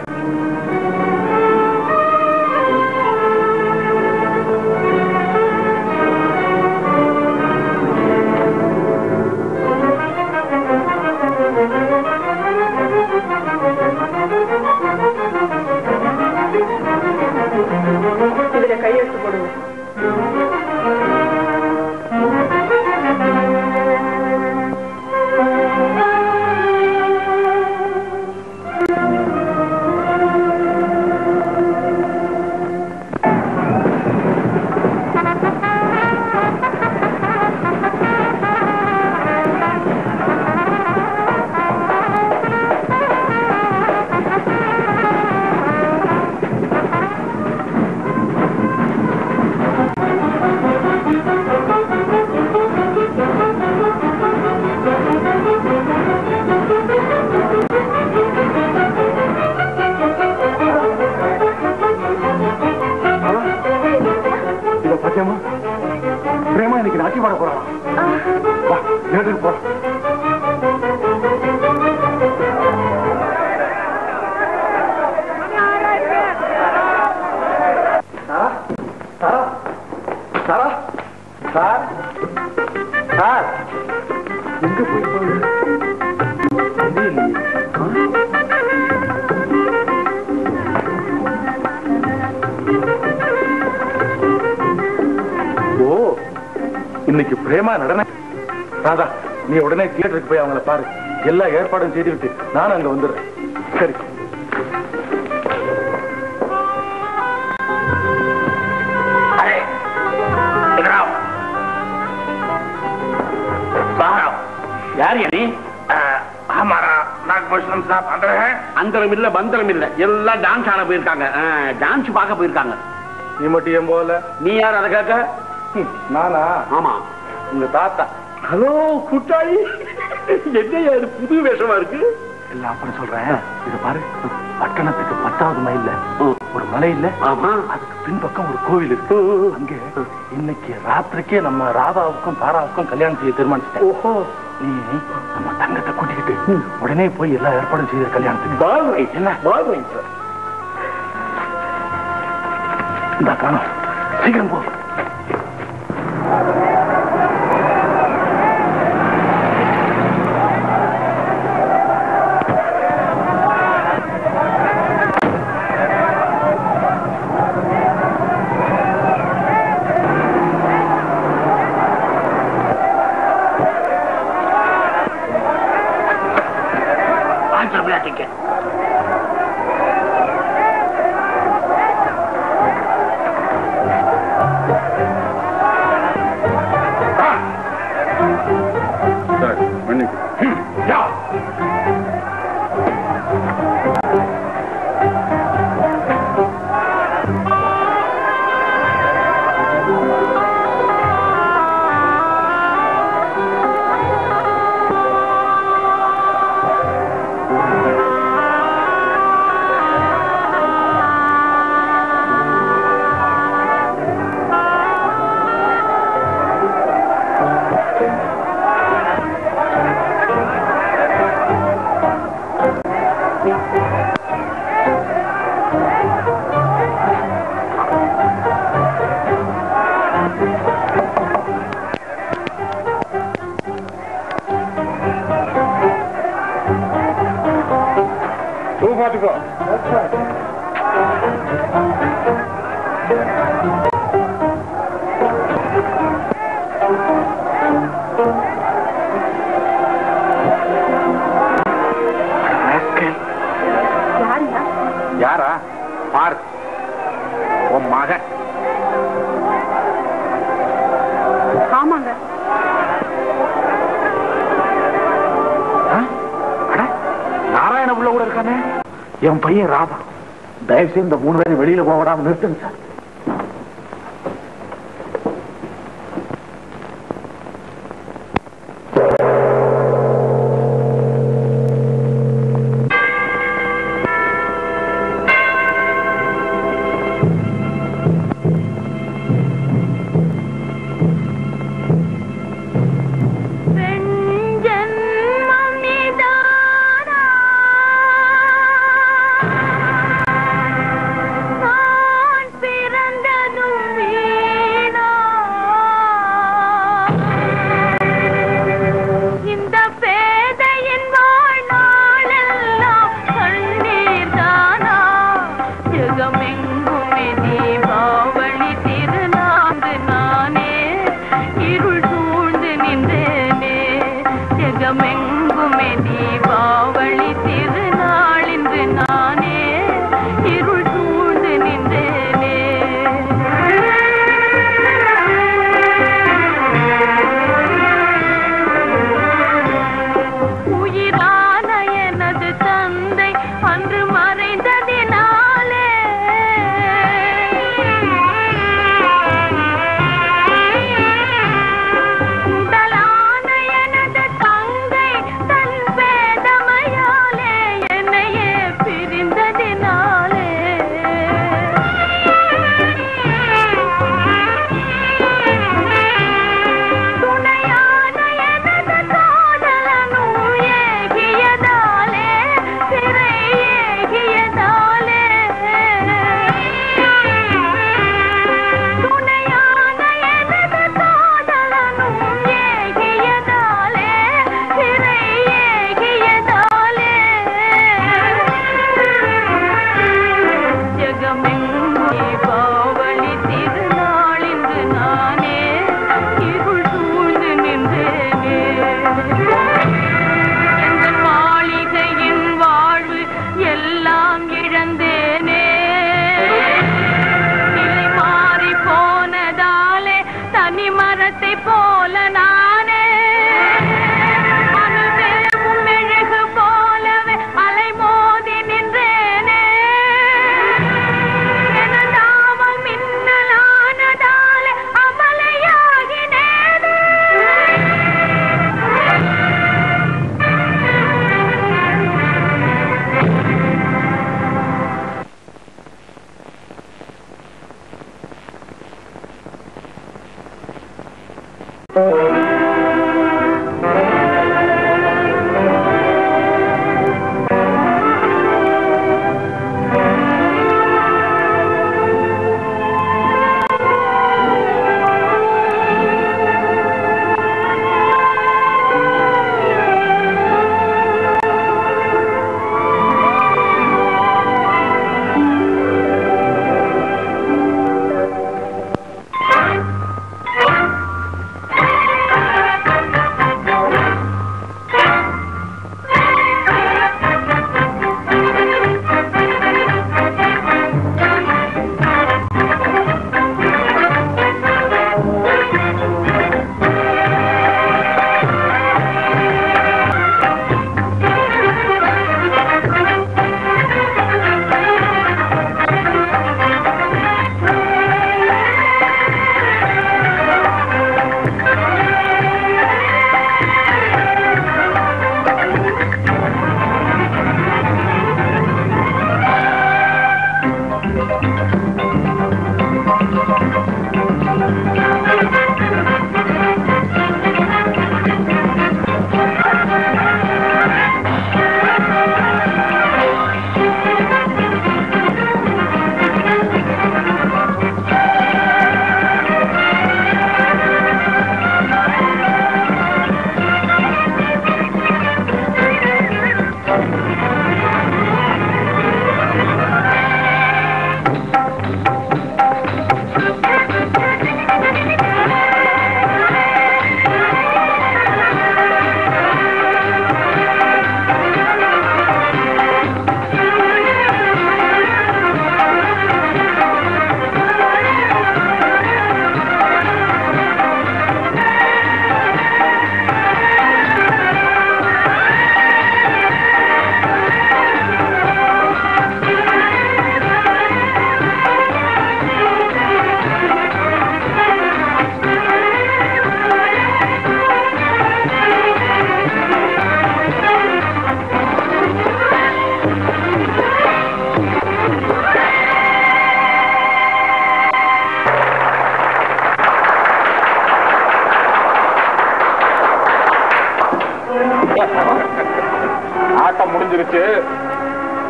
இன்னைக்கு பிரேமா நடன ராதா நீ உடனே தியேட்டருக்கு போய் அவங்கள பாரு எல்லா ஏற்பாடும் செய்து விட்டு நானும் அங்க வந்துடுறேன் சரி अरे इधर आओ बाहर आओ யார் நீ हमारा नागभूषण साहब अंदर है அந்தரம் இல்ல பந்தரம் இல்ல எல்லாம் டான்ஸ் ஆட போயிருக்காங்க டான்ஸ் பார்க்க போயிருக்காங்க நீ மட்டும் ஏன் போகல நீ யார் அதை கேட்க நானா ஆமா உங்க தாத்தா ஹலோ குட்டாளி என்ன இது புது வேஷமா இருக்கு எல்லாம் அப்புறம் சொல்றேன் இது பாரு பட்டணத்துக்கு பத்தாவது மைல்ல ஒரு மலை இல்ல அதுக்கு பின்பக்கம் ஒரு கோவில் இருக்கு அங்க இன்னைக்கு ராத்திரிக்கே நம்ம ராதாவுக்கும் தாராவுக்கும் கல்யாணம் செய்ய தீர்மானிச்சிட்டேன் ஓஹோ நீ நம்ம தங்கத்தை கூட்டிக்கிட்டு உடனே போய் எல்லா ஏற்பாடும் செய்த கல்யாணத்துக்கு என்ன இந்த காணும் சீக்கிரம் போ पांच रुपया टिकट तू मत गो யாருயா யாரா பார் உன் மகன் ஆமாங்க நாராயண உள்ள கூட இருக்கானே என் பையன் ராதா தயவு செய்து இந்த மூணு பேரும் வெளியில போக விடாம நிறுத்துங்க சார் நான் பிற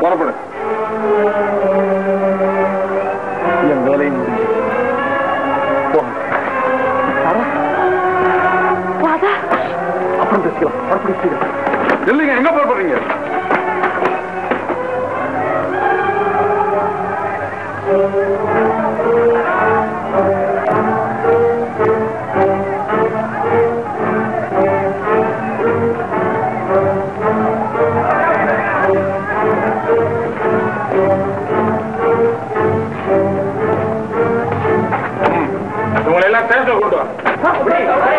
புறப்படு என் வேலையும் முடிஞ்சு போங்க அப்புறம் பேசிக்கலாம் புறப்படு சீக்கிரம் இல்லைங்க எங்க புறப்படுறீங்க உங்களை எல்லாம் சேர்த்து கொண்டு வா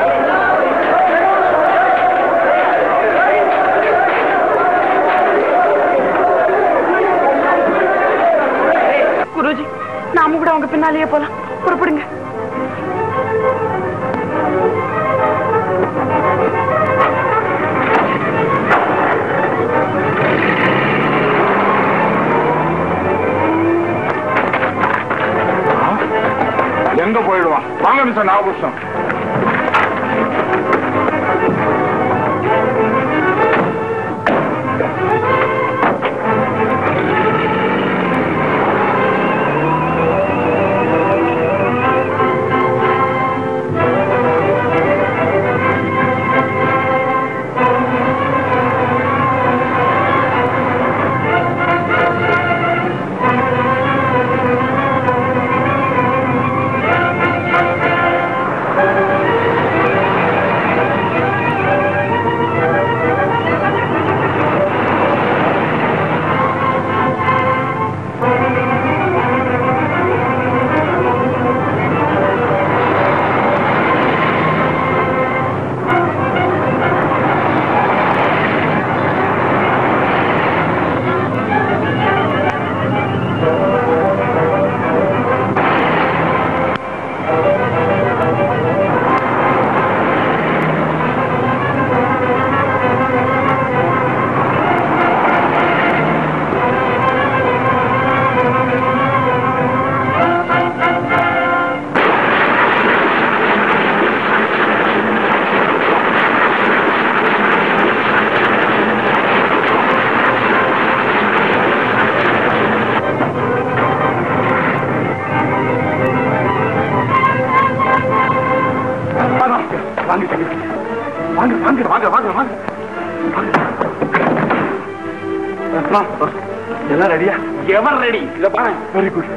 குருஜி நாம கூட அவங்க பின்னாலேயே போலாம் புறப்படுங்க எங்க போயிடுவான் வாங்க மிஸ்டர் நாகபூஷன் வாங்க தம்பி. வாங்க வாங்க வாங்க வாங்க வாங்க வாங்க. எல்லாம் ரெடியா எவர் ரெடி இத பாருங்க வெரி குட்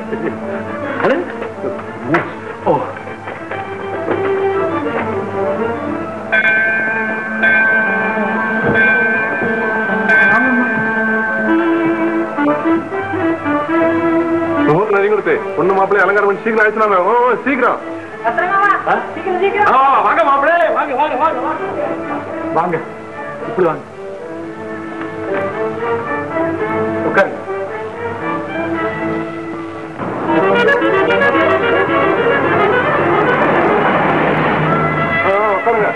ஓ முகூர்த்த நதி கொடுத்து பொண்ணு மாப்பிள்ளை அலங்காரம் பண்ணி சீக்கிரம் ஆயிடுச்சுனா ஓ ஓ, சீக்கிரம் ஆ, வாங்க மாப்பிளே வாங்க வாங்க வாங்க வாங்க வாங்க இப்படி வாங்க உட்காருங்க ஆ, உட்காருங்க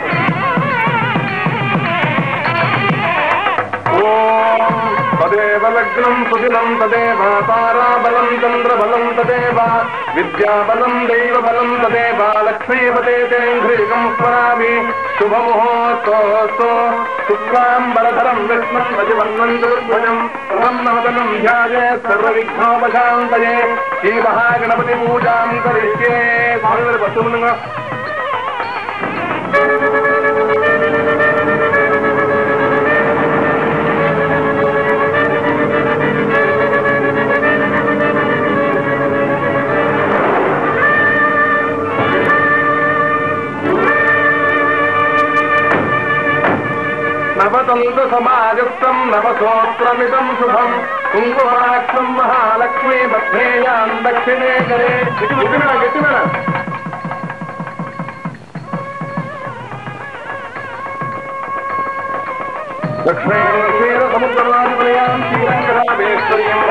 ஓம் ததேவ லக்னம் சுதினம் ததேவ தாராபலம் சந்திரபலம் ததேவ வித்யாபலம் தெய்வபலம் ததேவ லக்ஷ்மீபதே தேங்கிரிகம் ஸ்மராமி சுபமுகூர்த்தோஸ்து சுக்லாம்பரதரம் விஷ்ணம் ரஜவர்ணம் சதுர்புஜம் பிரசன்னவதனம் ध्याये सर्वविघ्नोपशान्तये श्रीमहागणपति पूजां करिष्ये स्वामी பத்து பண்ணுங்க நவதந்த சமாஜஸ்தம் நவசோத்திரமிதம் சுபம் குங்குமாட்சம் மகாலட்சுமி பத்ரேயாம் தட்சிணே கரே கெட்டி மேடம் கெட்டி மேடம் லக்ஷ்மீ க்ஷீர சமுத்திரராஜபுரியாம் ஸ்ரீரங்கராமேஸ்வரியம்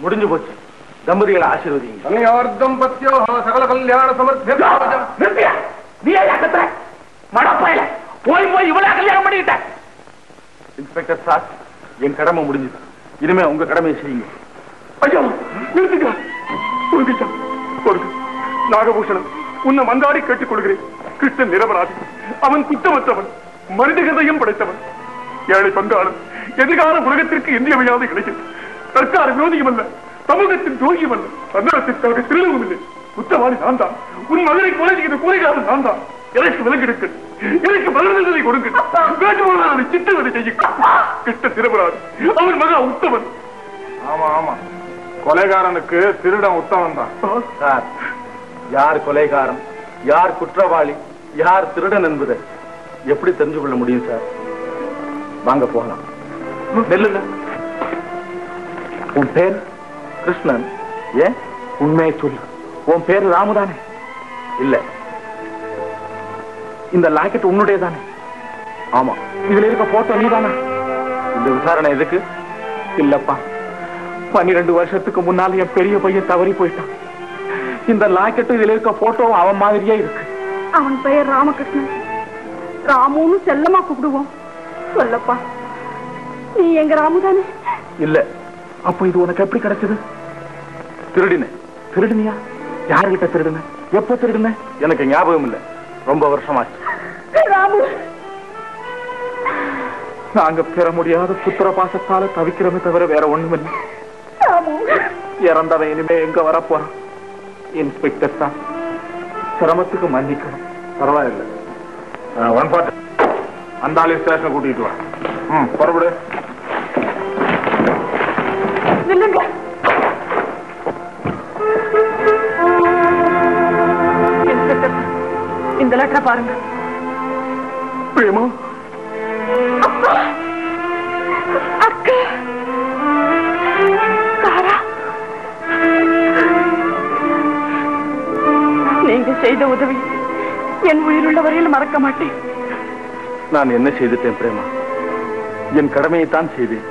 முடிஞ்சு போச்சு தம்பதிகளை ஆசீர்வதிங்க தன்யார்த்தம் பத்யோ சகல கல்யாண சமர்த்தியம் நிறுத்தியா நீ ஏன் கத்துற மடப்பையில போய் போய் இவ்வளவு கல்யாணம் பண்ணிக்கிட்ட இன்ஸ்பெக்டர் சார் என் கடமை முடிஞ்சது இனிமே உங்க கடமையை செய்யுங்க ஐயா நிறுத்துங்க பொறுங்கய்யா பொறுங்க நாகபூஷணன் உன்னை மந்தாடி கேட்டுக் கொள்கிறேன் கிருஷ்ணன் நிரபராதி அவன் குற்றமற்றவன் மனித ஹிருதயம் படைத்தவன் ஏழை பங்காளன் எதிர்கால உலகத்திற்கு இன்றியமையாத இளைஞன் சர்க்கார் விரோதியும் அல்ல சமூகத்தின் துரோகியும் அல்ல சந்தனத்திற்காக திருடவும் இல்லை குற்றவாளி நான் தான் உன் மகனை கொலை செய்த கூலிகாரன் நான் தான் எனக்கு விலங்கெடுக்க எனக்கு மரணத்தை கொடுங்க வேண்டுமானால் அவனை சித்தவதை செய்ய கிட்ட நிரபராதி அவன் மகா உத்தவன் ஆமா ஆமா கொலைகாரனுக்கு திருடன் உத்தமன் தான் சார் யார் கொலைகாரன் யார் குற்றவாளி யார் திருடன் என்பதை எப்படி தெரிஞ்சு கொள்ள முடியும் சார் வாங்க போகலாம் நெல்லுங்க உன் பேர் கிருஷ்ணன் ஏன் உண்மையை சொல்லு உன் பேர் ராமுதானே இல்ல இந்த லாக்கெட் உன்னுடைய தானே ஆமா இதுல இருக்க போட்டோ நீதானே இந்த விசாரணை எதுக்கு இல்லப்பா பன்னிரெண்டு வருஷத்துக்கு முன்னால் என் பெரிய பையன் தவறி போயிட்டான் இந்த லாக்கெட்டும் இதுல இருக்க போட்டோவும் அவன் மாதிரியே இருக்கு அவன் பெயர் ராமகிருஷ்ணன் ராமுன்னு செல்லமா கூப்பிடுவோம் சொல்லப்பா நீ எங்க ராமு தானே இல்ல அப்ப இது உனக்கு எப்படி கிடைச்சது திருடின திருடுனியா யாருகிட்ட திருடுன எப்ப திருடுன எனக்கு ஞாபகம் இல்ல ரொம்ப வருஷமாச்சு ராமு நாங்க பெற முடியாத புத்திர பாசத்தால தவிக்கிறோமே தவிர வேற ஒண்ணும் இல்லை ராமு இறந்தவன் இனிமே எங்க வரப்போறான் இன்ஸ்பெக்டர் தான் சிரமத்துக்கு மன்னிக்கணும் பரவாயில்லை ஒன் பார்ட் அந்த ஆளு ஸ்டேஷனை கூட்டிட்டு வா ம் புறப்படு நில்லுங்க இன்ஸ்பெக்டர் இந்த லெட்டரை பாருங்க பிரேமா அக்கா தாரா நீங்க செய்த உதவி என் உயிருள்ள வரையில் மறக்க மாட்டேன் நான் என்ன செய்துட்டேன் பிரேமா என் கடமையை தான் செய்தேன்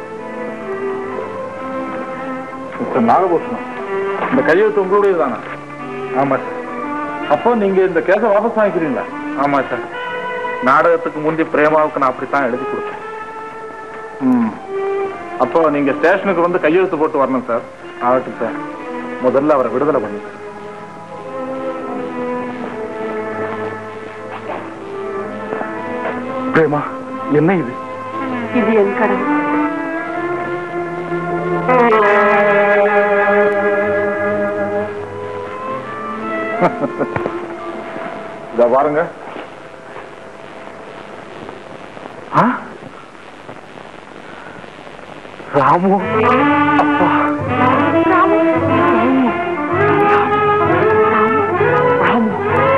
மிஸ்டர் நாகபூஷணம் இந்த கையெழுத்து உங்களுடைய தானே ஆமா சார் அப்போ நீங்க இந்த கேஸை வாபஸ் வாங்கிக்கிறீங்களா ஆமா சார் நாடகத்துக்கு முந்தி பிரேமாவுக்கு நான் அப்படித்தான் எழுதி கொடுத்தேன் ம் அப்போ நீங்க ஸ்டேஷனுக்கு வந்து கையெழுத்து போட்டு வரணும் சார் ஆகட்டும் சார் முதல்ல அவரை விடுதலை பண்ணுங்க பிரேமா என்ன இது இது என் கடமை இத பாருங்க ஆ? ராமு அப்பா ராமு ராமு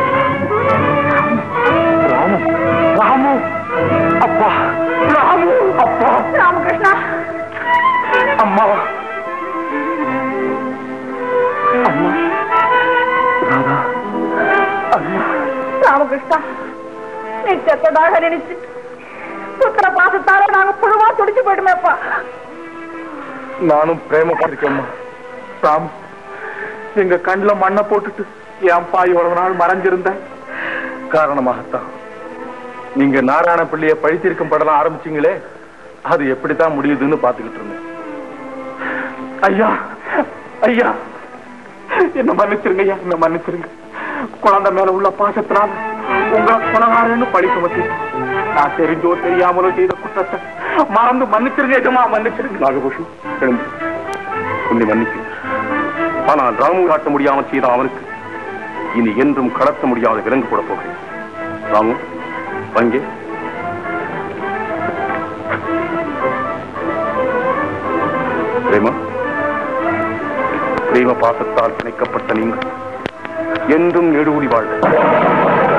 ராமு ராமு அப்பா ராமு அப்பா ராமகிருஷ்ணா அம்மா அம்மா ராதா அம்மா ராமகிருஷ்ணா நீ செத்ததாக நினைச்சு புத்திர பாசத்தால நாங்க புழுவா துடிச்சு போயிடுமேப்பா நானும் பிரேமப்பட்டிருக்கேம்மா ராம் எங்க கண்ணுல மண்ணை போட்டுட்டு ஏன்பா இவ்வளவு நாள் மறைஞ்சிருந்த காரணமாகத்தான் நீங்க நாராயண பிள்ளைய பழித்திருக்கும் படலாம் ஆரம்பிச்சீங்களே அது எப்படித்தான் முடியுதுன்னு பாத்துக்கிட்டு இருந்தேன் ஐயா ஐயா என்ன மன்னிச்சிருங்க ஐயா என்ன மன்னிச்சிருங்க குழந்தை மேல உள்ள பாசத்தினால உங்க குணகாரன்னு பழி சுமத்தி நான் தெரிஞ்சோ தெரியாமலோ செய்த குற்றத்தை மறந்து மன்னிச்சிருங்க எஜமா மன்னிச்சிருங்க நாகபூஷன் எழுந்து உன்னை மன்னிக்கிறேன் ஆனால் ராமு காட்ட முடியாமல் செய்த அவனுக்கு இனி என்றும் கடத்த முடியாத விலங்கு கூட போகிறேன் ராமு வங்கே பிரேமா பிரேம பாசத்தால் பிணைக்கப்பட்ட நீங்கள் என்றும் நெடுவுடி வாழ்க